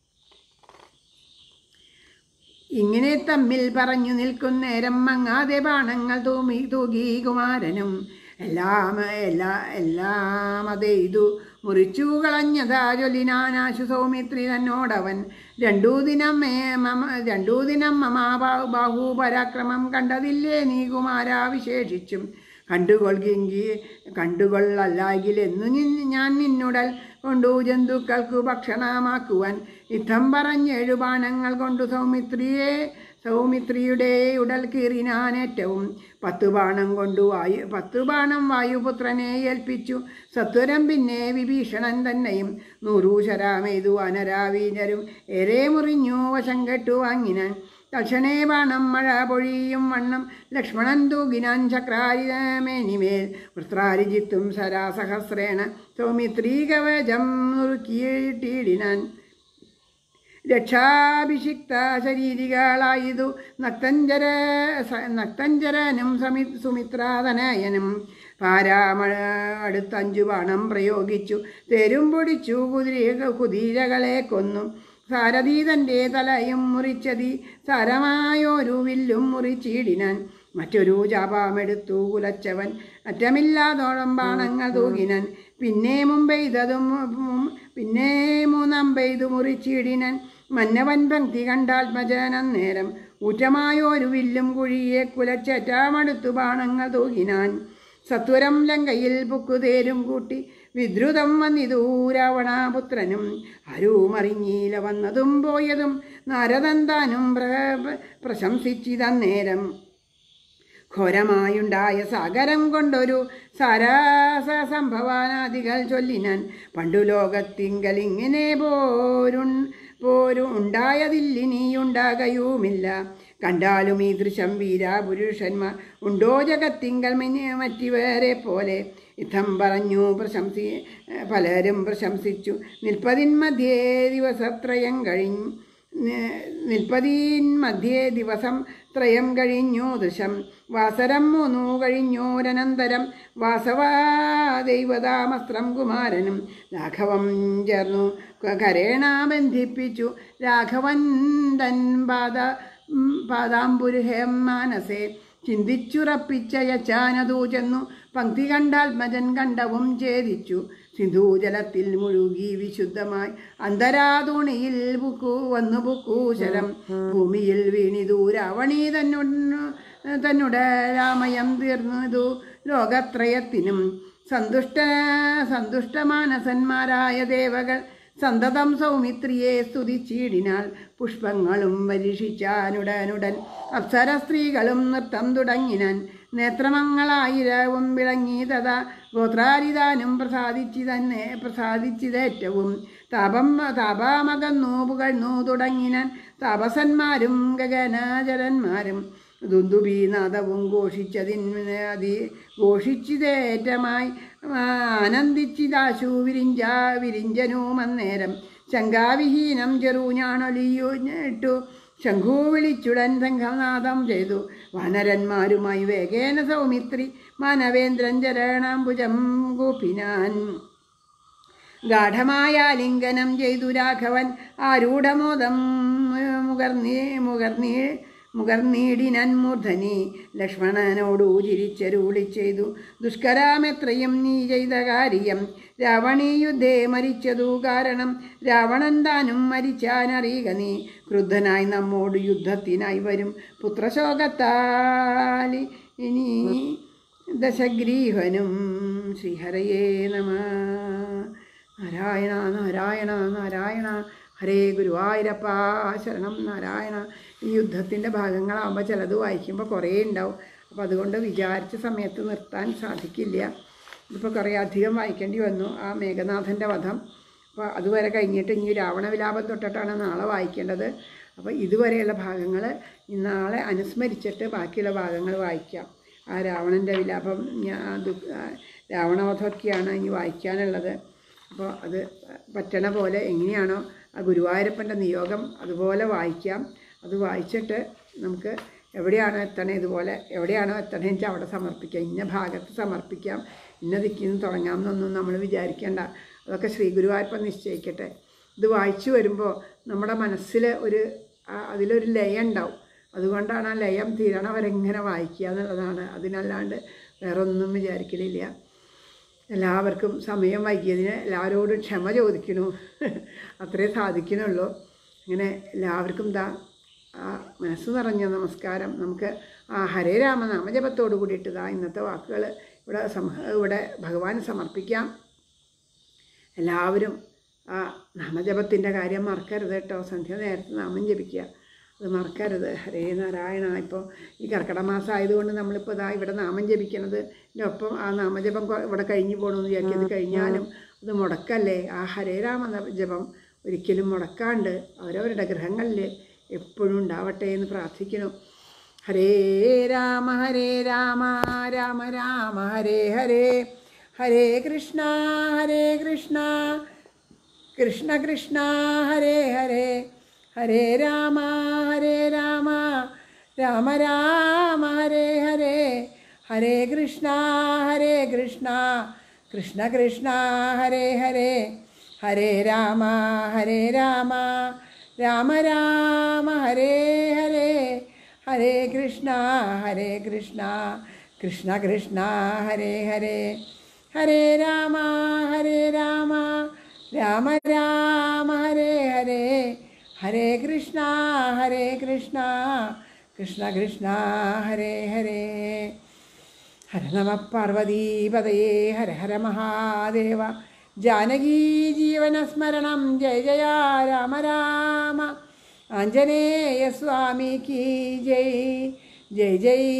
ഇങ്ങനെ തമ്മിൽ പറഞ്ഞു നിൽക്കുന്നേരം മങ്ങാതെ ബാണങ്ങൾ തൂമി തൂകി കുമാരനും എല്ലാം എല്ലാ എല്ലാം അതെയ്തു മുറിച്ചു കളഞ്ഞതാ ചൊല്ലിനാനാശു സൗമിത്രി തന്നോടവൻ രണ്ടു ദിനം മേ മമ രണ്ടു ദിനം മമാ ബാഹു ബാഹുപരാക്രമം കണ്ടതില്ലേ നീ കുമാര വിശേഷിച്ചും കണ്ടുകൊള്ളുകി കണ്ടുകൊള്ളല്ലാകിൽ എന്നു നിൻ- ഞാൻ നിന്നുടൽ കൊണ്ടു ജന്തുക്കൾക്കു ഭക്ഷണമാക്കുവാൻ യുദ്ധം പറഞ്ഞേഴു ബാണങ്ങൾ കൊണ്ടു സൗമിത്രിയെ സൗമിത്രിയുടെ ഉടൽ കീറിനാൻ ഏറ്റവും പത്തു ബാണം കൊണ്ടു വായു പത്തു ബാണം വായുപുത്രനെ ഏൽപ്പിച്ചു സത്വരം പിന്നെ വിഭീഷണൻ തന്നെയും നൂറു ശരാമെയ്തു അനരാവീനരും ഏറെ മുറിഞ്ഞു വശം കെട്ടു വാങ്ങിനാൻ തക്ഷണേ ബാണം മഴ പൊഴിയും വണ്ണം ലക്ഷ്മണൻ തൂകിനാൻ ചക്രാരിമേനിമേൽ വൃത്രാരിജിത്തും സരാസഹസ്രേണ സൗമിത്രീ കവചം നുറുക്കിയിട്ടിടിനാൻ രക്ഷാഭിഷിക്ത ശരീരികളായതു നക്തഞ്ചര സ- നക്തഞ്ചരനും സമി സുമിത്രാതനയനും പാരാമഴ അടുത്തഞ്ചു ബാണം പ്രയോഗിച്ചു തേരും പൊടിച്ചു കുതിര കുതിരകളെ കൊന്നു സാരഥി തൻ്റെ തലയും മുറിച്ചതി സാരമായൊരു വില്ലും മുറിച്ചിടിനാൻ മറ്റൊരു ചാപാമെടുത്തു കുലച്ചവൻ അറ്റമില്ലാതോളം ബാണങ്ങൾ തൂകിനാൻ പിന്നെ മുമ്പെയ്തതും ഉം, പിന്നെ മൂന്നാം പെയ്തു മുറിച്ചിടിനാൻ മന്നവൻ പങ്ക്തി കണ്ടാത്മജനം നേരം ഊറ്റമായൊരു വില്ലും കുഴിയെ കുലച്ചേറ്റാമടുത്തു ബാണങ്ങൾ തൂകിനാൻ സത്വരം ലങ്കയിൽ പുക്കുതേരും കൂട്ടി വിദ്രുതം വന്നിതു രാവണാപുത്രനും ആരുമറിഞ്ഞീല വന്നതും പോയതും നാരദൻ താനും പ്ര പ്രശംസിച്ചിതന്നേരം ഘോരമായുണ്ടായ സാഗരം കൊണ്ടൊരു സാരാസ സംഭവാനാദികൾ ചൊല്ലിനാൻ പണ്ടു ലോകത്തിങ്കൽ ഇങ്ങനെ പോരുൺ പോരും ഉണ്ടായതില്ലിനിയുണ്ടാകയുമില്ല കണ്ടാലും ഈ ദൃശം വീരാപുരുഷന്മാർ ഉണ്ടോ ജഗത്തിങ്കൽ മിനി- മറ്റിവേറെ പോലെ യുദ്ധം പറഞ്ഞു പ്രശംസി പലരും പ്രശംസിച്ചു നിൽപ്പതിൻ മധ്യേ ദിവസത്രയം കഴിഞ്ഞു നിൽപ്പതീൻ മധ്യേ ദിവസം ത്രയം കഴിഞ്ഞു ദൃശം വാസരം മൂന്നു കഴിഞ്ഞോരനന്തരം വാസവാ ദൈവതാമസ്ത്രം കുമാരനും രാഘവം ചേർന്നു കരേണ ബന്ധിപ്പിച്ചു രാഘവൻ തൻ പാദ ഉം, പാദാംബുരുഹേം മാനസേ ചിന്തിച്ചുറപ്പിച്ച യച്ചാനതു ചെന്നു പങ്ക്തി കണ്ടാത്മജൻ കണ്ടവും ഛേദിച്ചു സിന്ധൂജലത്തിൽ മുഴുകി വിശുദ്ധമായി അന്തരാതുണിയിൽ പുക്കു വന്നു പുക്കൂശരം ഭൂമിയിൽ വീണിതു രാവണി തന്നു തന്നുടെ രാമയം തീർന്നതു ലോകത്രയത്തിനും സന്തുഷ്ട സന്തുഷ്ടമാനസന്മാരായ ദേവകൾ സന്തതം സൗമിത്രിയെ സ്തുതിച്ചിടിനാൽ പുഷ്പങ്ങളും വരിഷിച്ചാനുടനുടൻ അപ്സര സ്ത്രീകളും നൃത്തം തുടങ്ങിനാൻ നേത്രമങ്ങളായിരവും വിളങ്ങി തഥാ ഗോത്രാരിതാനും പ്രസാദിച്ചു തന്നെ പ്രസാദിച്ചതേറ്റവും താപം താപാമകന്നു പുകഴ്ന്നു തുടങ്ങിനാൻ താപസന്മാരും ഗഗനാചരന്മാരും ദുന്ദുബീനാദവും ഘോഷിച്ചതിന് അതി ഘോഷിച്ചിതേറ്റമായി ആനന്ദിച്ചിതാശു വിരിഞ്ച വിരിഞ്ചനുമന്നേരം ശങ്കാവിഹീനം ചെറുഞാണൊലിയിട്ടു ശംഖു വിളിച്ചുടൻ സംഘനാദം ചെയ്തു വാനരന്മാരുമായി വേഗേന സൗമിത്രി മാനവേന്ദ്രൻ ചരണാംബുജം കൂപ്പിനാൻ ഗാഠമായ ലിംഗനം ചെയ്തു രാഘവൻ ആരൂഢമോദം മുകർന്നീ മുകർന്നീ മുകർന്നീടിനൻ മൂർധനി ലക്ഷ്മണനോടു ചിരിച്ചരുളി ചെയ്തു ദുഷ്കരാമെത്രയും നീ ചെയ്ത കാര്യം രാവണീ യുദ്ധേ മരിച്ചതു കാരണം രാവണൻ താനും മരിച്ചാനറിയുക നീ ക്രുദ്ധനായി നമ്മോട് യുദ്ധത്തിനായി വരും പുത്രശോകത്താൽ ഇനി ദശഗ്രീഹനും ശ്രീഹരയേ നമ നാരായണ നാരായണ നാരായണ ഹരേ ഗുരുവായൂരപ്പ ശരണം നാരായണ ഈ യുദ്ധത്തിൻ്റെ ഭാഗങ്ങളാകുമ്പോൾ ചിലത് വായിക്കുമ്പോൾ കുറേ ഉണ്ടാവും അപ്പോൾ അതുകൊണ്ട് വിചാരിച്ച സമയത്ത് നിർത്താൻ സാധിക്കില്ല ഇതിപ്പോൾ കുറേ അധികം വായിക്കേണ്ടി വന്നു ആ മേഘനാഥൻ്റെ വധം അപ്പോൾ അതുവരെ കഴിഞ്ഞിട്ട് ഇനി രാവണ വിലാപം തൊട്ടിട്ടാണ് നാളെ വായിക്കേണ്ടത് അപ്പോൾ ഇതുവരെയുള്ള ഭാഗങ്ങൾ നാളെ അനുസ്മരിച്ചിട്ട് ബാക്കിയുള്ള ഭാഗങ്ങൾ വായിക്കാം ആ രാവണൻ്റെ വിലാപം ഞാൻ ദുഃഖ രാവണവധമൊക്കെയാണ് ഇനി വായിക്കാനുള്ളത് അപ്പോൾ അത് പറ്റണ പോലെ എങ്ങനെയാണോ ആ ഗുരുവായൂരപ്പൻ്റെ നിയോഗം അതുപോലെ വായിക്കാം അത് വായിച്ചിട്ട് നമുക്ക് എവിടെയാണോ എത്തണേ ഇതുപോലെ എവിടെയാണോ എത്തണേ വെച്ചാൽ അവിടെ സമർപ്പിക്കാം ഇന്ന ഭാഗത്ത് സമർപ്പിക്കാം ഇന്ന ദിക്കിൽ നിന്ന് തുടങ്ങാമെന്നൊന്നും നമ്മൾ വിചാരിക്കേണ്ട അതൊക്കെ ശ്രീ ഗുരുവായൂരപ്പൻ നിശ്ചയിക്കട്ടെ ഇത് വായിച്ചു വരുമ്പോൾ നമ്മുടെ മനസ്സിൽ ഒരു ആ- അതിലൊരു ലയം ഉണ്ടാവും അതുകൊണ്ടാണ് ആ ലയം തീരണ വരെ ഇങ്ങനെ വായിക്കുക എന്നുള്ളതാണ് അതിനല്ലാണ്ട് വേറെ ഒന്നും വിചാരിക്കലില്ല എല്ലാവർക്കും സമയം വൈകിയതിന് എല്ലാവരോടും ക്ഷമ ചോദിക്കണു അത്രേ സാധിക്കണുള്ളൂ അങ്ങനെ എല്ലാവർക്കും ദാ ആ മനസ്സ് നിറഞ്ഞ നമസ്കാരം നമുക്ക് ആ ഹരേ രാമ നാമജപത്തോടു കൂടിയിട്ട് ദാ ഇന്നത്തെ വാക്കുകൾ ഇവിടെ സമ ഇവിടെ ഭഗവാന് സമർപ്പിക്കാം എല്ലാവരും ആ നാമജപത്തിൻ്റെ കാര്യം മറക്കരുത് കേട്ടോ സന്ധ്യ നേരത്തെ നാമം ജപിക്കുക അത് മറക്കരുത് ഹരേ നാരായണ ഇപ്പോൾ ഈ കർക്കിടക മാസം ആയതുകൊണ്ട് നമ്മളിപ്പോൾ ഇതാ ഇവിടെ നാമം ജപിക്കണത് ഇതിൻ്റെ ഒപ്പം ആ നാമജപം കൊ- ഇവിടെ കഴിഞ്ഞു പോകണമെന്ന് വിചാരിക്കും ഇത് കഴിഞ്ഞാലും അത് മുടക്കല്ലേ ആ ഹരേ രാമ ന- ജപം ഒരിക്കലും മുടക്കാണ്ട് അവരവരുടെ ഗൃഹങ്ങളിൽ എപ്പോഴും ഉണ്ടാവട്ടെ എന്ന് പ്രാർത്ഥിക്കുന്നു ഹരേ രാമ ഹരേ രാമ രാമ രാമ ഹരേ ഹരേ ഹരേ കൃഷ്ണ ഹരേ കൃഷ്ണ കൃഷ്ണ കൃഷ്ണ ഹരേ ഹരേ ഹരേ രാമ ഹരേ രാമ രാമ രാമ ഹരേ ഹരേ ഹരേ കൃഷ്ണ ഹരേ കൃഷ്ണ കൃഷ്ണ കൃഷ്ണ ഹരേ ഹരേ ഹരേ രാമ ഹരേ രാമ രാമ രാമ ഹരേ ഹരേ ഹരേ കൃഷ്ണ ഹരേ കൃഷ്ണ കൃഷ്ണ കൃഷ്ണ ഹരേ ഹരേ ഹരേ രാമ ഹരേ രാമ രാമ രാമ ഹരേ ഹരേ ഹരേ കൃഷ്ണ ഹരേ കൃഷ്ണ കൃഷ്ണ കൃഷ്ണ ഹരേ ഹരേ ഹര നമ പാർവതീപതയേ ഹര ഹര മഹാദേവ ജാനകീ ജീവനസ്മരണം ജയ ജയ രാമ രാമ ആഞ്ജനേയ സ്വാമി കീ ജയ് ജയ് ജയ്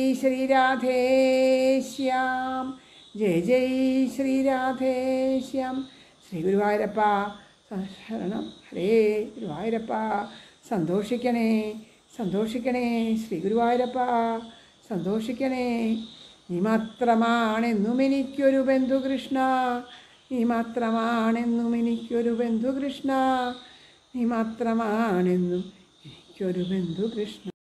ശ്രീരാധേശ്യാം ജയ് ജയ് ശ്രീരാധേശ്യാം ശ്രീ ഗുരുവായൂരപ്പ ശരണം ഹരേ ഗുരുവായൂരപ്പ സന്തോഷിക്കണേ സന്തോഷിക്കണേ ശ്രീ ഗുരുവായൂരപ്പ സന്തോഷിക്കണേ നീ മാത്രമാണെന്നും എനിക്കൊരു ബന്ധു കൃഷ്ണ നീ മാത്രമാണെന്നും എനിക്കൊരു ബന്ധു കൃഷ്ണ നീ മാത്രമാണെന്നും എനിക്കൊരു ബന്ധു കൃഷ്ണ